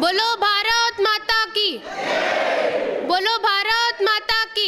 बोलो भारत माता की बोलो भारत माता की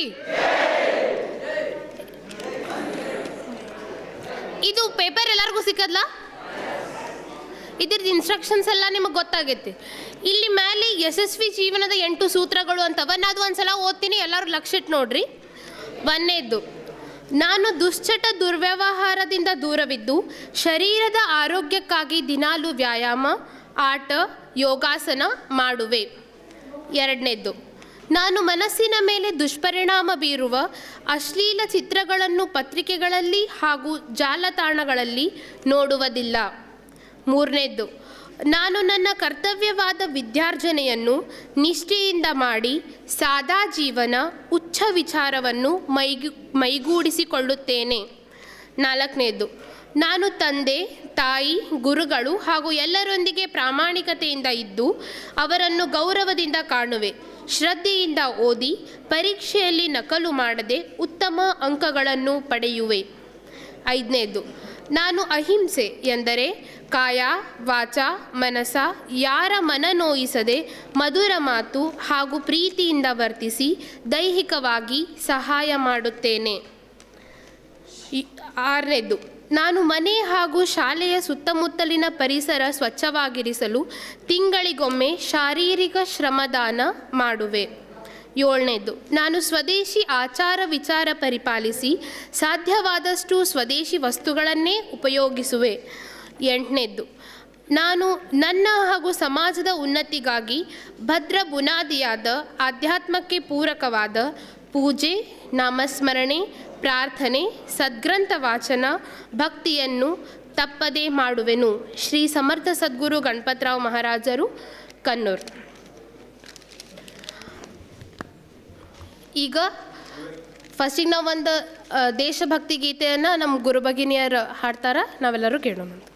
ಇದು ಪೇಪರ್ ಎಲ್ಲರಿಗೂ ಸಿಕ್ಕದ್ಲಾ ಇದ್ರದ್ದು ಇನ್ಸ್ಟ್ರಕ್ಷನ್ಸ್ ಎಲ್ಲ ನಿಮಗೆ ಗೊತ್ತಾಗೈತಿ ಇಲ್ಲಿ ಮೇಲೆ ಯಶಸ್ವಿ ಜೀವನದ ಎಂಟು ಸೂತ್ರಗಳು ಅಂತವ ನಾನು ಅದು ಒಂದ್ಸಲ ಓದ್ತೀನಿ ಎಲ್ಲರೂ ಲಕ್ಷ ಇಟ್ಟು ನೋಡ್ರಿ ಒಂದನೇದ್ದು ನಾನು ದುಶ್ಚಟ ದುರ್ವ್ಯವಹಾರದಿಂದ ದೂರವಿದ್ದು ಶರೀರದ ಆರೋಗ್ಯಕ್ಕಾಗಿ ದಿನಾಲು ವ್ಯಾಯಾಮ ಆಟ ಯೋಗಾಸನ ಮಾಡುವೆ ಎರಡನೇದ್ದು ನಾನು ಮನಸ್ಸಿನ ಮೇಲೆ ದುಷ್ಪರಿಣಾಮ ಬೀರುವ ಅಶ್ಲೀಲ ಚಿತ್ರಗಳನ್ನು ಪತ್ರಿಕೆಗಳಲ್ಲಿ ಹಾಗೂ ಜಾಲತಾಣಗಳಲ್ಲಿ ನೋಡುವುದಿಲ್ಲ ಮೂರನೇದ್ದು ನಾನು ನನ್ನ ಕರ್ತವ್ಯವಾದ ವಿದ್ಯಾರ್ಜನೆಯನ್ನು ನಿಷ್ಠೆಯಿಂದ ಮಾಡಿ ಸಾದಾ ಜೀವನ ಉಚ್ಚ ವಿಚಾರವನ್ನು ಮೈಗು ಮೈಗೂಡಿಸಿಕೊಳ್ಳುತ್ತೇನೆ ನಾಲ್ಕನೇದ್ದು ನಾನು ತಂದೆ ತಾಯಿ ಗುರುಗಳು ಹಾಗೂ ಎಲ್ಲರೊಂದಿಗೆ ಪ್ರಾಮಾಣಿಕತೆಯಿಂದ ಇದ್ದು ಅವರನ್ನು ಗೌರವದಿಂದ ಕಾಣುವೆ ಶ್ರದ್ಧೆಯಿಂದ ಓದಿ ಪರೀಕ್ಷೆಯಲ್ಲಿ ನಕಲು ಮಾಡದೆ ಉತ್ತಮ ಅಂಕಗಳನ್ನು ಪಡೆಯುವೆ ಐದನೇದು ನಾನು ಅಹಿಂಸೆ ಎಂದರೆ ಕಾಯ ವಾಚ ಮನಸ ಯಾರ ಮನ ನೋಯಿಸದೆ ಮಧುರ ಮಾತು ಹಾಗೂ ಪ್ರೀತಿಯಿಂದ ವರ್ತಿಸಿ ದೈಹಿಕವಾಗಿ ಸಹಾಯ ಮಾಡುತ್ತೇನೆ ಈ- ಆರನೇದ್ದು ನಾನು ಮನೆ ಹಾಗೂ ಶಾಲೆಯ ಸುತ್ತಮುತ್ತಲಿನ ಪರಿಸರ ಸ್ವಚ್ಛವಾಗಿರಿಸಲು ತಿಂಗಳಿಗೊಮ್ಮೆ ಶಾರೀರಿಕ ಶ್ರಮದಾನ ಮಾಡುವೆ ಏಳನೇದು ನಾನು ಸ್ವದೇಶಿ ಆಚಾರ ವಿಚಾರ ಪರಿಪಾಲಿಸಿ ಸಾಧ್ಯವಾದಷ್ಟು ಸ್ವದೇಶಿ ವಸ್ತುಗಳನ್ನೇ ಉಪಯೋಗಿಸುವೆ ಎಂಟನೇದ್ದು ನಾನು ನನ್ನ ಹಾಗೂ ಸಮಾಜದ ಉನ್ನತಿಗಾಗಿ ಭದ್ರ ಬುನಾದಿಯಾದ ಆಧ್ಯಾತ್ಮಕ್ಕೆ ಪೂರಕವಾದ ಪೂಜೆ ನಾಮಸ್ಮರಣೆ ಪ್ರಾರ್ಥನೆ ಸದ್ಗ್ರಂಥ ವಾಚನ ಭಕ್ತಿಯನ್ನು ತಪ್ಪದೇ ಮಾಡುವೆನು ಶ್ರೀ ಸಮರ್ಥ ಸದ್ಗುರು ಗಣಪತರಾವ್ ಮಹಾರಾಜರು ಕನ್ನೂರ್ ಈಗ ಫಸ್ಟಿಗೆ ನಾವು ಒಂದು ಆ, ದೇಶಭಕ್ತಿ ಗೀತೆಯನ್ನು ನಮ್ಮ ಗುರು ಭಗಿನಿಯರು ಹಾಡ್ತಾರ ನಾವೆಲ್ಲರೂ ಕೇಳೋಣ ಅಂತ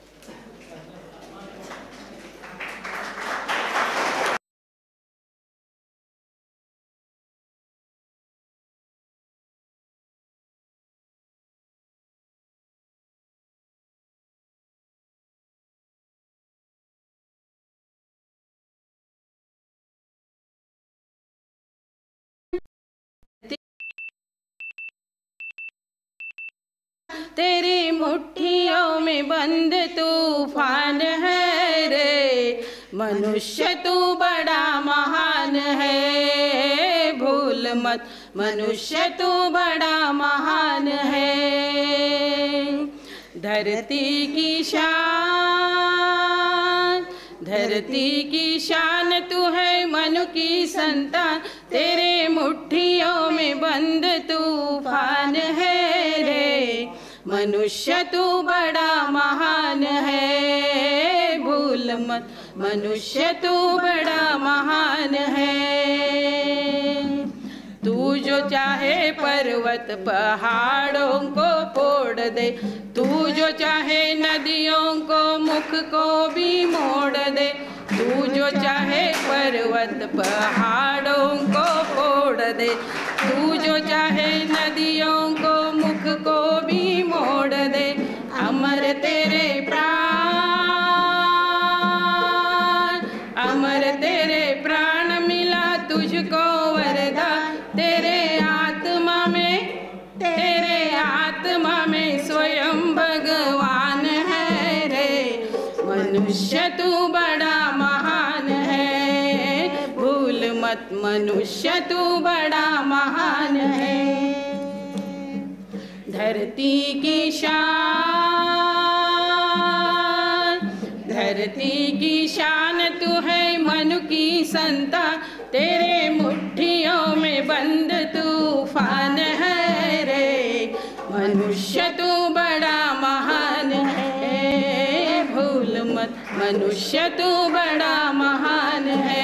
तेरी मुट्ठियों में बंद तूफान है रे मनुष्य तू बड़ा महान है भूल मत मनुष्य तू बड़ा महान है धरती की शान धरती की शान तू है मनु की संतान तेरे मुट्ठियों में बंद तूफान है रे मनुष्य तू बड़ा महान है भूल मत मनुष्य तू बड़ा महान है तू जो चाहे पर्वत पहाड़ों को फोड़ दे तू जो चाहे नदियों को मुख को भी मोड़ दे तू जो चाहे पर्वत पहाड़ों को फोड़ दे तू जो चाहे नदियों को मुख को भी मोड़ दे अमर तेरे प्राण अमर तेरे प्राण मिला तुझको वरदान तेरे आत्मा में तेरे आत्मा में स्वयं भगवान है रे मनुष्य तू बड़ा महान है भूल मत मनुष्य तू बड़ा महान है धरती की शान धरती की शान तू है मनु की संतान तेरे मुट्ठियों में बंद तूफान है रे मनुष्य तू बड़ा महान है भूल मत मनुष्य तू बड़ा महान है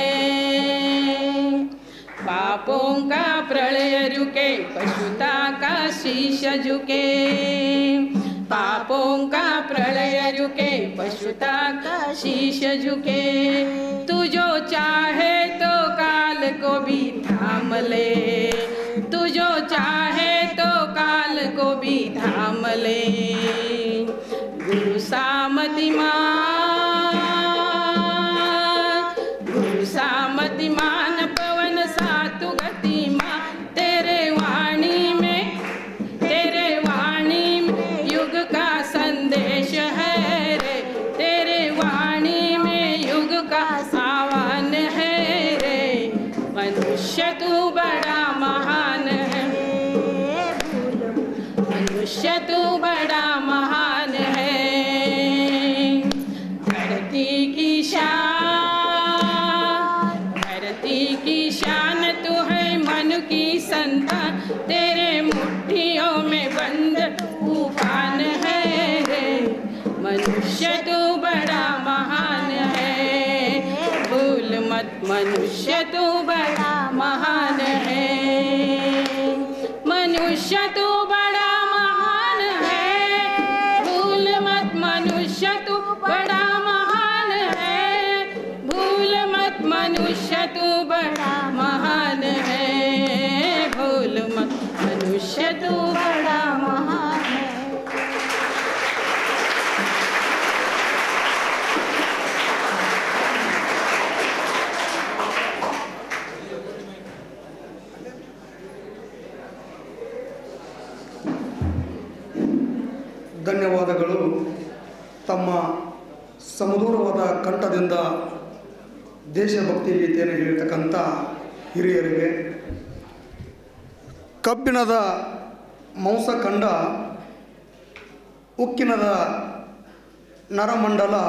पापों का प्रलय रुके पशुता का शीश झुके पापों का प्रलय रुके पशुता का शीश झुके तू जो चाहे तो काल को भी थाम ले तू जो चाहे तो काल को भी थाम ले गुरु सामति माँ मत मनुष्य तू बड़ा महान है मनुष्य तू बड़ा महान है भूल मत मनुष्य तू बड़ा महान है भूल मत मनुष्य तू बड़ा महान है भूल मत मनुष्य तू बड़ा महान है ಧನ್ಯವಾದಗಳು ತಮ್ಮ ಸಮದೂರವಾದ ಕಂಠದಿಂದ ದೇಶಭಕ್ತಿ ಗೀತೆಯನ್ನು ಹೇಳಿರ್ತಕ್ಕಂಥ ಹಿರಿಯರಿಗೆ ಕಬ್ಬಿಣದ ಮಾಂಸಖಂಡ ಉಕ್ಕಿನದ ನರಮಂಡಲ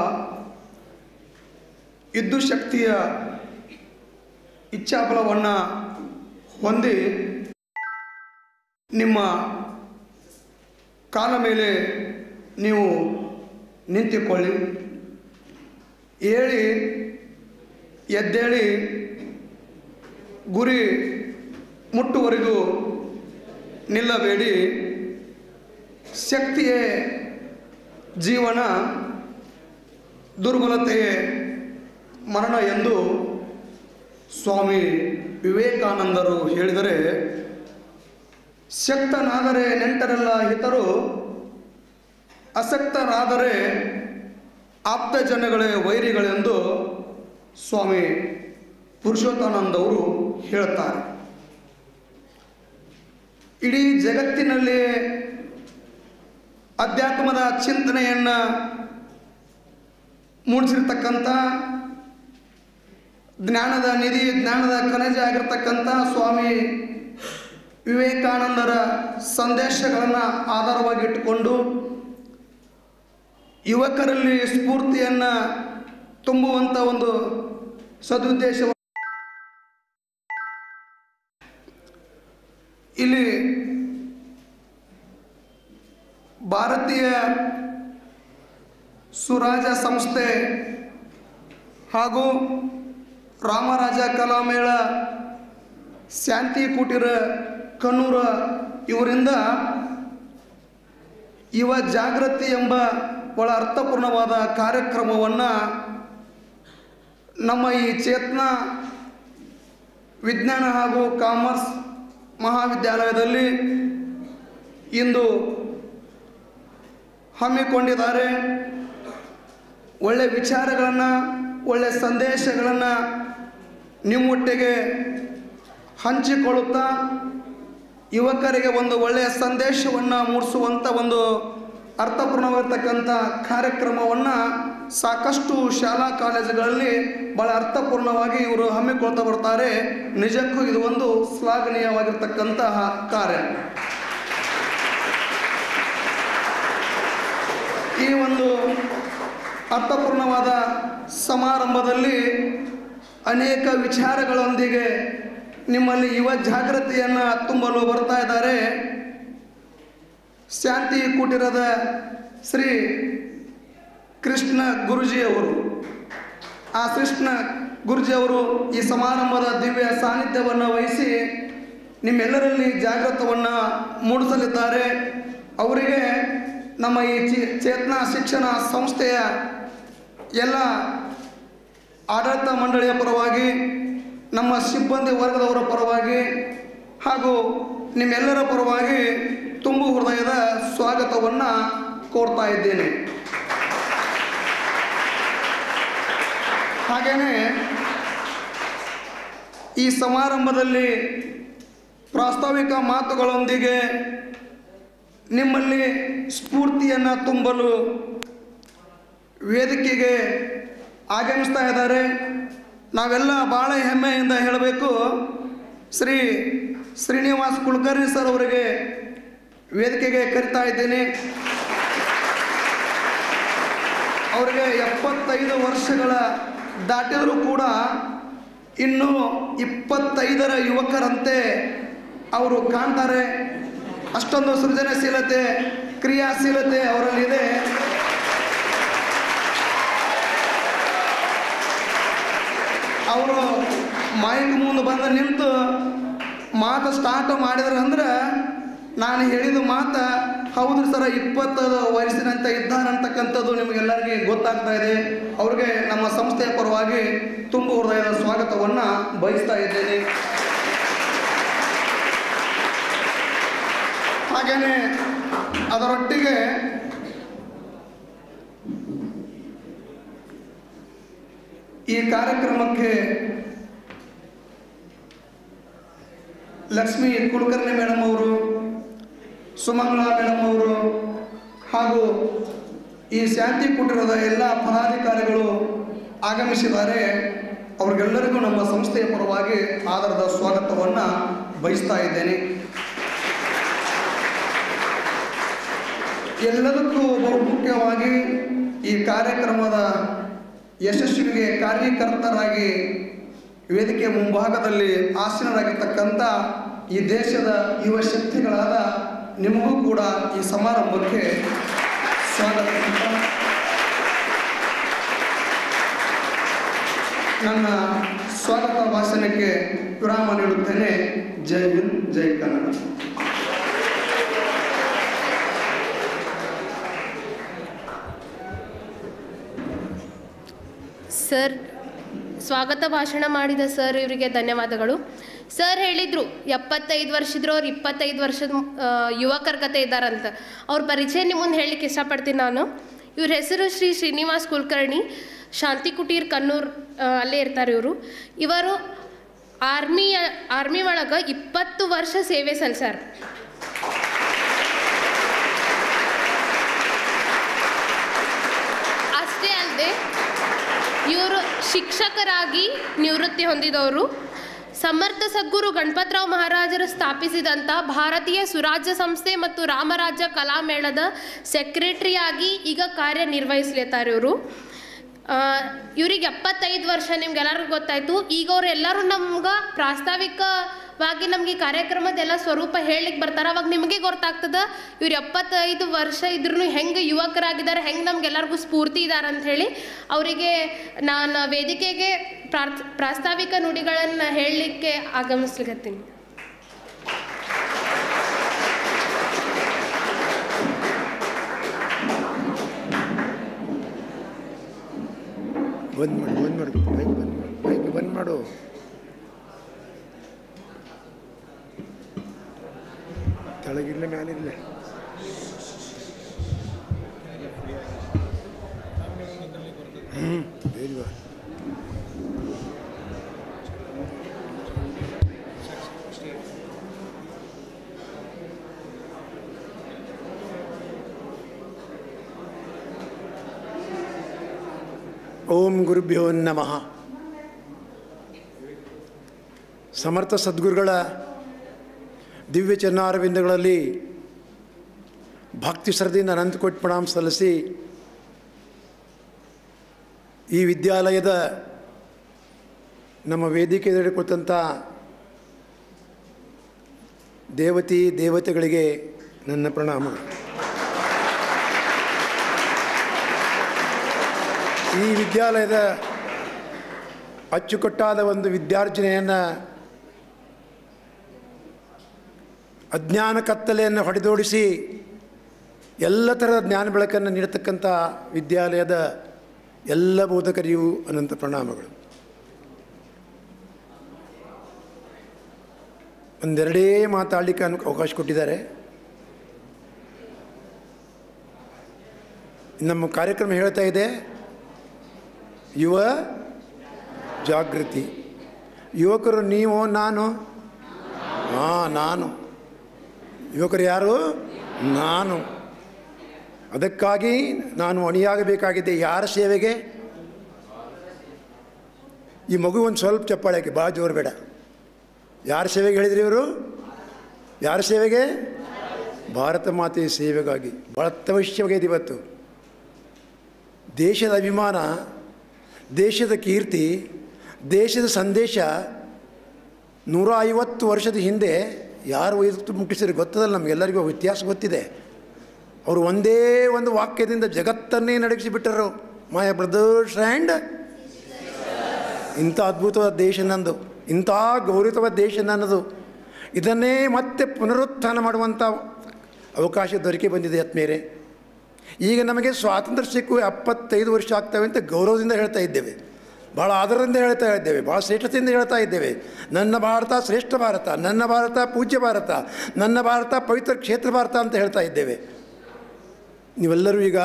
ವಿದ್ಯುತ್ ಶಕ್ತಿಯ ಇಚ್ಛಾಬಲವನ್ನು ಹೊಂದಿ ನಿಮ್ಮ ಕಾಲ ಮೇಲೆ ನೀವು ನಿಂತುಕೊಳ್ಳಿ ಏಳಿ ಎದ್ದೇಳಿ ಗುರಿ ಮುಟ್ಟುವರೆಗೂ ನಿಲ್ಲಬೇಡಿ ಶಕ್ತಿಯೇ ಜೀವನ ದುರ್ಬಲತೆಯೇ ಮರಣ ಎಂದು ಸ್ವಾಮಿ ವಿವೇಕಾನಂದರು ಹೇಳಿದರೆ ಶಕ್ತನಾದರೆ ನೆಂಟರೆಲ್ಲ ಹಿತರು ಅಸಕ್ತರಾದರೆ ಆಪ್ತ ಜನಗಳೇ ವೈರಿಗಳೆಂದು ಸ್ವಾಮಿ ಪುರುಷೋತ್ತಾನಂದವರು ಹೇಳುತ್ತಾರೆ ಇಡೀ ಜಗತ್ತಿನಲ್ಲಿ ಅಧ್ಯಾತ್ಮದ ಚಿಂತನೆಯನ್ನು ಮೂಡಿಸಿರ್ತಕ್ಕಂಥ ಜ್ಞಾನದ ನಿಧಿ ಜ್ಞಾನದ ಕನಜ ಆಗಿರ್ತಕ್ಕಂಥ ಸ್ವಾಮಿ ವಿವೇಕಾನಂದರ ಸಂದೇಶಗಳನ್ನು ಆಧಾರವಾಗಿಟ್ಟುಕೊಂಡು ಯುವಕರಲ್ಲಿ ಸ್ಫೂರ್ತಿಯನ್ನು ತುಂಬುವಂಥ ಒಂದು ಸದುದ್ದೇಶ ಇಲ್ಲಿ ಭಾರತೀಯ ಸುರಾಜ ಸಂಸ್ಥೆ ಹಾಗೂ ರಾಮರಾಜ ಕಲಾಮೇಳ ಶಾಂತಿ ಕುಟೀರ ಕಣ್ಣೂರ ಇವರಿಂದ ಯುವ ಜಾಗೃತಿ ಎಂಬ ಬಹಳ ಅರ್ಥಪೂರ್ಣವಾದ ಕಾರ್ಯಕ್ರಮವನ್ನು ನಮ್ಮ ಈ ಚೇತನ ವಿಜ್ಞಾನ ಹಾಗೂ ಕಾಮರ್ಸ್ ಮಹಾವಿದ್ಯಾಲಯದಲ್ಲಿ ಇಂದು ಹಮ್ಮಿಕೊಂಡಿದ್ದಾರೆ ಒಳ್ಳೆಯ ವಿಚಾರಗಳನ್ನು ಒಳ್ಳೆಯ ಸಂದೇಶಗಳನ್ನು ನಿಮ್ಮೊಟ್ಟಿಗೆ ಹಂಚಿಕೊಳ್ಳುತ್ತಾ ಯುವಕರಿಗೆ ಒಂದು ಒಳ್ಳೆಯ ಸಂದೇಶವನ್ನು ಮೂಡಿಸುವಂಥ ಒಂದು ಅರ್ಥಪೂರ್ಣವಾಗಿರ್ತಕ್ಕಂಥ ಕಾರ್ಯಕ್ರಮವನ್ನು ಸಾಕಷ್ಟು ಶಾಲಾ ಕಾಲೇಜುಗಳಲ್ಲಿ ಭಾಳ ಅರ್ಥಪೂರ್ಣವಾಗಿ ಇವರು ಹಮ್ಮಿಕೊಳ್ತಾ ಬರ್ತಾರೆ ನಿಜಕ್ಕೂ ಇದು ಒಂದು ಶ್ಲಾಘನೀಯವಾಗಿರ್ತಕ್ಕಂತಹ ಕಾರ್ಯ ಈ ಒಂದು ಅರ್ಥಪೂರ್ಣವಾದ ಸಮಾರಂಭದಲ್ಲಿ ಅನೇಕ ವಿಚಾರಗಳೊಂದಿಗೆ ನಿಮ್ಮಲ್ಲಿ ಯುವ ಜಾಗೃತಿಯನ್ನು ತುಂಬಲು ಬರ್ತಾ ಇದ್ದಾರೆ ಶಾಂತಿ ಕುಟೀರದ ಶ್ರೀ ಕೃಷ್ಣ ಗುರುಜಿಯವರು ಆ ಕೃಷ್ಣ ಗುರುಜಿಯವರು ಈ ಸಮಾರಂಭದ ದಿವ್ಯ ಸಾನ್ನಿಧ್ಯವನ್ನು ವಹಿಸಿ ನಿಮ್ಮೆಲ್ಲರಲ್ಲಿ ಜಾಗೃತವನ್ನು ಮೂಡಿಸಲಿದ್ದಾರೆ ಅವರಿಗೆ ನಮ್ಮ ಈ ಚಿ- ಚೇತನ ಶಿಕ್ಷಣ ಸಂಸ್ಥೆಯ ಎಲ್ಲ ಆಡಳಿತ ಮಂಡಳಿಯ ಪರವಾಗಿ ನಮ್ಮ ಸಿಬ್ಬಂದಿ ವರ್ಗದವರ ಪರವಾಗಿ ಹಾಗೂ ನಿಮ್ಮೆಲ್ಲರ ಪರವಾಗಿ ತುಂಬು ಹೃದಯದ ಸ್ವಾಗತವನ್ನು ಕೋರ್ತಾ ಇದ್ದೇನೆ ಹಾಗೆಯೇ ಈ ಸಮಾರಂಭದಲ್ಲಿ ಪ್ರಾಸ್ತಾವಿಕ ಮಾತುಗಳೊಂದಿಗೆ ನಿಮ್ಮಲ್ಲಿ ಸ್ಫೂರ್ತಿಯನ್ನು ತುಂಬಲು ವೇದಿಕೆಗೆ ಆಗಮಿಸ್ತಾ ಇದ್ದಾರೆ ನಾವೆಲ್ಲ ಭಾಳ ಹೆಮ್ಮೆಯಿಂದ ಹೇಳಬೇಕು ಶ್ರೀ ಶ್ರೀನಿವಾಸ್ ಕುಲಕರ್ಣಿ ಸರ್ ಅವರಿಗೆ ವೇದಿಕೆಗೆ ಕರಿತಾ ಇದ್ದೀನಿ ಅವರಿಗೆ ಎಪ್ಪತ್ತೈದು ವರ್ಷಗಳ ದಾಟಿದರೂ ಕೂಡ ಇನ್ನೂ ಇಪ್ಪತ್ತೈದರ ಯುವಕರಂತೆ ಅವರು ಕಾಣ್ತಾರೆ ಅಷ್ಟೊಂದು ಸೃಜನಶೀಲತೆ ಕ್ರಿಯಾಶೀಲತೆ ಅವರಲ್ಲಿದೆ ಅವರು ಮೈಕ್ ಮುಂದೆ ಬಂದು ನಿಂತು ಮಾತು ಸ್ಟಾರ್ಟ್ ಮಾಡಿದ್ರು ಅಂದ್ರೆ ನಾನು ಹೇಳಿದ ಮಾತು ಹೌದು ಸರ ಇಪ್ಪತ್ತದು ವಯಸ್ಸಿನಂತೆ ಇದ್ದಾರಂತಕ್ಕಂಥದ್ದು ನಿಮಗೆಲ್ಲರಿಗೆ ಗೊತ್ತಾಗ್ತಾ ಇದೆ ಅವ್ರಿಗೆ ನಮ್ಮ ಸಂಸ್ಥೆಯ ಪರವಾಗಿ ತುಂಬ ಹೃದಯದ ಸ್ವಾಗತವನ್ನು ಬಯಸ್ತಾ ಇದ್ದೇನೆ ಹಾಗೇನೆ ಅದರೊಟ್ಟಿಗೆ ಈ ಕಾರ್ಯಕ್ರಮಕ್ಕೆ ಲಕ್ಷ್ಮಿ ಕುಲಕರ್ಣಿ ಮೇಡಮ್ ಅವರು ಸುಮಂಗಲಾ ಮೇಡಮ್ ಅವರು ಹಾಗೂ ಈ ಶಾಂತಿ ಕುಟೀರದ ಎಲ್ಲ ಪದಾಧಿಕಾರಿಗಳು ಆಗಮಿಸಿದ್ದಾರೆ ಅವ್ರಿಗೆಲ್ಲರಿಗೂ ನಮ್ಮ ಸಂಸ್ಥೆಯ ಪರವಾಗಿ ಆಧಾರದ ಸ್ವಾಗತವನ್ನು ಬಯಸ್ತಾ ಇದ್ದೇನೆ ಎಲ್ಲದಕ್ಕೂ ಬಹುಮುಖ್ಯವಾಗಿ ಈ ಕಾರ್ಯಕ್ರಮದ ಯಶಸ್ವಿಗೆ ಕಾರ್ಯಕರ್ತರಾಗಿ ವೇದಿಕೆ ಮುಂಭಾಗದಲ್ಲಿ ಆಸೀನರಾಗಿರ್ತಕ್ಕಂಥ ಈ ದೇಶದ ಯುವ ಶಕ್ತಿಗಳಾದ ನಿಮಗೂ ಕೂಡ ಈ ಸಮಾರಂಭಕ್ಕೆ ಸ್ವಾಗತ ನನ್ನ ಸ್ವಾಗತ ಭಾಷಣಕ್ಕೆ ವಿರಾಮ ನೀಡುತ್ತೇನೆ ಜೈ ಹಿಂದ್ ಜೈ ಕನ್ನಡ ಸರ್ ಸ್ವಾಗತ ಭಾಷಣ ಮಾಡಿದ ಸರ್ ಇವರಿಗೆ ಧನ್ಯವಾದಗಳು ಸರ್ ಹೇಳಿದರು ಎಪ್ಪತ್ತೈದು ವರ್ಷದವ್ರು ಇಪ್ಪತ್ತೈದು ವರ್ಷದ ಆ, ಯುವಕರ ಕತೆ ಇದ್ದಾರಂತ ಅವ್ರ ಪರಿಚಯ ನಿಮ್ಮ ಮುಂದೆ ಹೇಳಲಿಕ್ಕೆ ಇಷ್ಟಪಡ್ತೀನಿ ನಾನು ಇವ್ರ ಹೆಸರು ಶ್ರೀ ಶ್ರೀನಿವಾಸ್ ಕುಲಕರ್ಣಿ ಶಾಂತಿ ಕುಟೀರ್ ಕಣ್ಣೂರ್ ಆ, ಅಲ್ಲೇ ಇರ್ತಾರೆ ಇವರು ಇವರು ಆರ್ಮಿ ಆರ್ಮಿ ಒಳಗೆ ಇಪ್ಪತ್ತು ವರ್ಷ ಸೇವೆ ಸಲ್ಲಿಸ್ಯಾರ ಅಷ್ಟೇ ಅಲ್ಲದೆ ಇವರು ಶಿಕ್ಷಕರಾಗಿ ನಿವೃತ್ತಿ ಹೊಂದಿದವರು ಸಮರ್ಥ ಸದ್ಗುರು ಗಣಪತರಾವ್ ಮಹಾರಾಜರು ಸ್ಥಾಪಿಸಿದಂಥ ಭಾರತೀಯ ಸುರಾಜ್ಯ ಸಂಸ್ಥೆ ಮತ್ತು ರಾಮರಾಜ್ಯ ಕಲಾಮೇಳದ ಸೆಕ್ರೆಟರಿಯಾಗಿ ಈಗ ಕಾರ್ಯನಿರ್ವಹಿಸ್ಲೇತಾರೆ ಇವರು ಇವ್ರಿಗೆ ಎಪ್ಪತ್ತೈದು ವರ್ಷ ನಿಮ್ಗೆಲ್ಲರಿಗೂ ಗೊತ್ತಾಯ್ತು ಈಗ ಅವ್ರು ಎಲ್ಲರೂ ನಮ್ಗೆ ಪ್ರಾಸ್ತಾವಿಕವಾಗಿ ನಮಗೆ ಈ ಕಾರ್ಯಕ್ರಮದೆಲ್ಲ ಸ್ವರೂಪ ಹೇಳಲಿಕ್ಕೆ ಬರ್ತಾರೆ ಅವಾಗ ನಿಮಗೆ ಗೊತ್ತಾಗ್ತದ ಇವ್ರು ಎಪ್ಪತ್ತೈದು ವರ್ಷ ಇದ್ರೂ ಹೆಂಗೆ ಯುವಕರಾಗಿದ್ದಾರೆ ಹೆಂಗೆ ನಮ್ಗೆಲ್ಲರಿಗೂ ಸ್ಫೂರ್ತಿ ಇದ್ದಾರೆ ಅಂತ ಹೇಳಿ ಅವರಿಗೆ ನಾನು ವೇದಿಕೆಗೆ ಪ್ರಾರ್ಥ ಪ್ರಾಸ್ತಾವಿಕ ನುಡಿಗಳನ್ನು ಹೇಳಲಿಕ್ಕೆ ಆಗಮಿಸ್ಲಿಕತ್ತೀನಿ ಬಂದ್ ಮಾಡು ಬಂದ್ ಮಾಡು ಮೈಕ್ ಬಂದ್ ಮಾಡು ಮೈಕ್ ಬಂದ್ ಮಾಡು ಕೆಳಗಿರ್ಲಿ ಮೇಲಿರ್ಲಿ ಹ್ಞೂ ಬೇಡವಾ ಓಂ ಗುರುಭ್ಯೋ ನಮಃ ಸಮರ್ಥ ಸದ್ಗುರುಗಳ ದಿವ್ಯ ಚನ್ನಾರವಿಂದಗಳಲ್ಲಿ ಭಕ್ತಿ ಶ್ರದ್ಧೆಯಿಂದ ಅನಂತ ಕೋಟಿ ಪ್ರಣಾಮ ಸಲ್ಲಿಸಿ ಈ ವಿದ್ಯಾಲಯದ ನಮ್ಮ ವೇದಿಕೆಯಲ್ಲಿ ಕುಳಿತಂಥ ದೇವತಿ ದೇವತೆಗಳಿಗೆ ನನ್ನ ಪ್ರಣಾಮಗಳು ಈ ವಿದ್ಯಾಲಯದ ಅಚ್ಚುಕಟ್ಟಾದ ಒಂದು ವಿದ್ಯಾರ್ಜನೆಯನ್ನು ಅಜ್ಞಾನ ಕತ್ತಲೆಯನ್ನು ಹೊಡೆದೋಡಿಸಿ ಎಲ್ಲ ಥರದ ಜ್ಞಾನ ಬೆಳಕನ್ನು ನೀಡತಕ್ಕಂಥ ವಿದ್ಯಾಲಯದ ಎಲ್ಲ ಬೋಧಕರಿಗೂ ಅನಂತ ಪ್ರಣಾಮಗಳು ಒಂದೆರಡೇ ಮಾತಾಡಲಿಕ್ಕೆ ಅನು ಅವಕಾಶ ಕೊಟ್ಟಿದ್ದಾರೆ ನಮ್ಮ ಕಾರ್ಯಕ್ರಮ ಹೇಳ್ತಾ ಇದೆ ಯುವ ಜಾಗೃತಿ ಯುವಕರು ನೀವು ನಾನು ಹಾಂ ನಾನು ಯುವಕರು ಯಾರು ನಾನು ಅದಕ್ಕಾಗಿ ನಾನು ಅಣಿಯಾಗಬೇಕಾಗಿದೆ ಯಾರ ಸೇವೆಗೆ ಈ ಮಗು ಒಂದು ಸ್ವಲ್ಪ ಚಪ್ಪಾಳೆಗೆ ಭಾಳ ಜೋರು ಬೇಡ ಯಾರ ಸೇವೆಗೆ ಹೇಳಿದ್ರಿ ಇವರು ಯಾರ ಸೇವೆಗೆ ಭಾರತ ಮಾತೆಯ ಸೇವೆಗಾಗಿ ಭಾಳ ಅತ್ಯವಶ್ಯವಾಗಿದೆ ಇವತ್ತು ದೇಶದ ಅಭಿಮಾನ ದೇಶದ ಕೀರ್ತಿ ದೇಶದ ಸಂದೇಶ ನೂರ ಐವತ್ತು ವರ್ಷದ ಹಿಂದೆ ಯಾರು ಒಯ್ದು ಮುಟ್ಟಿಸಿದ್ರೆ ಗೊತ್ತದಲ್ಲ ನಮಗೆಲ್ಲರಿಗೂ ವ್ಯತ್ಯಾಸ ಗೊತ್ತಿದೆ ಅವರು ಒಂದೇ ಒಂದು ವಾಕ್ಯದಿಂದ ಜಗತ್ತನ್ನೇ ನಡಗಿಸಿಬಿಟ್ಟರು ಮೈ ಬ್ರದರ್ಸ್ ಆ್ಯಂಡ್ ಇಂಥ ಅದ್ಭುತವಾದ ದೇಶ ನಂದು ಇಂಥ ಗೌರವಿತವಾದ ದೇಶ ನನ್ನದು ಇದನ್ನೇ ಮತ್ತೆ ಪುನರುತ್ಥಾನ ಮಾಡುವಂಥ ಅವಕಾಶ ದೊರಕಿ ಬಂದಿದೆ ಆತ್ಮೀಯರೇ ಈಗ ನಮಗೆ ಸ್ವಾತಂತ್ರ್ಯ ಸಿಕ್ಕು ಎಪ್ಪತ್ತೈದು ವರ್ಷ ಆಗ್ತವೆ ಅಂತ ಗೌರವದಿಂದ ಹೇಳ್ತಾ ಇದ್ದೇವೆ ಭಾಳ ಆದರದಿಂದ ಹೇಳ್ತಾ ಇದ್ದೇವೆ ಭಾಳ ಶ್ರೇಷ್ಠತೆಯಿಂದ ಹೇಳ್ತಾ ಇದ್ದೇವೆ ನನ್ನ ಭಾರತ ಶ್ರೇಷ್ಠ ಭಾರತ ನನ್ನ ಭಾರತ ಪೂಜ್ಯ ಭಾರತ ನನ್ನ ಭಾರತ ಪವಿತ್ರ ಕ್ಷೇತ್ರ ಭಾರತ ಅಂತ ಹೇಳ್ತಾ ಇದ್ದೇವೆ ನೀವೆಲ್ಲರೂ ಈಗ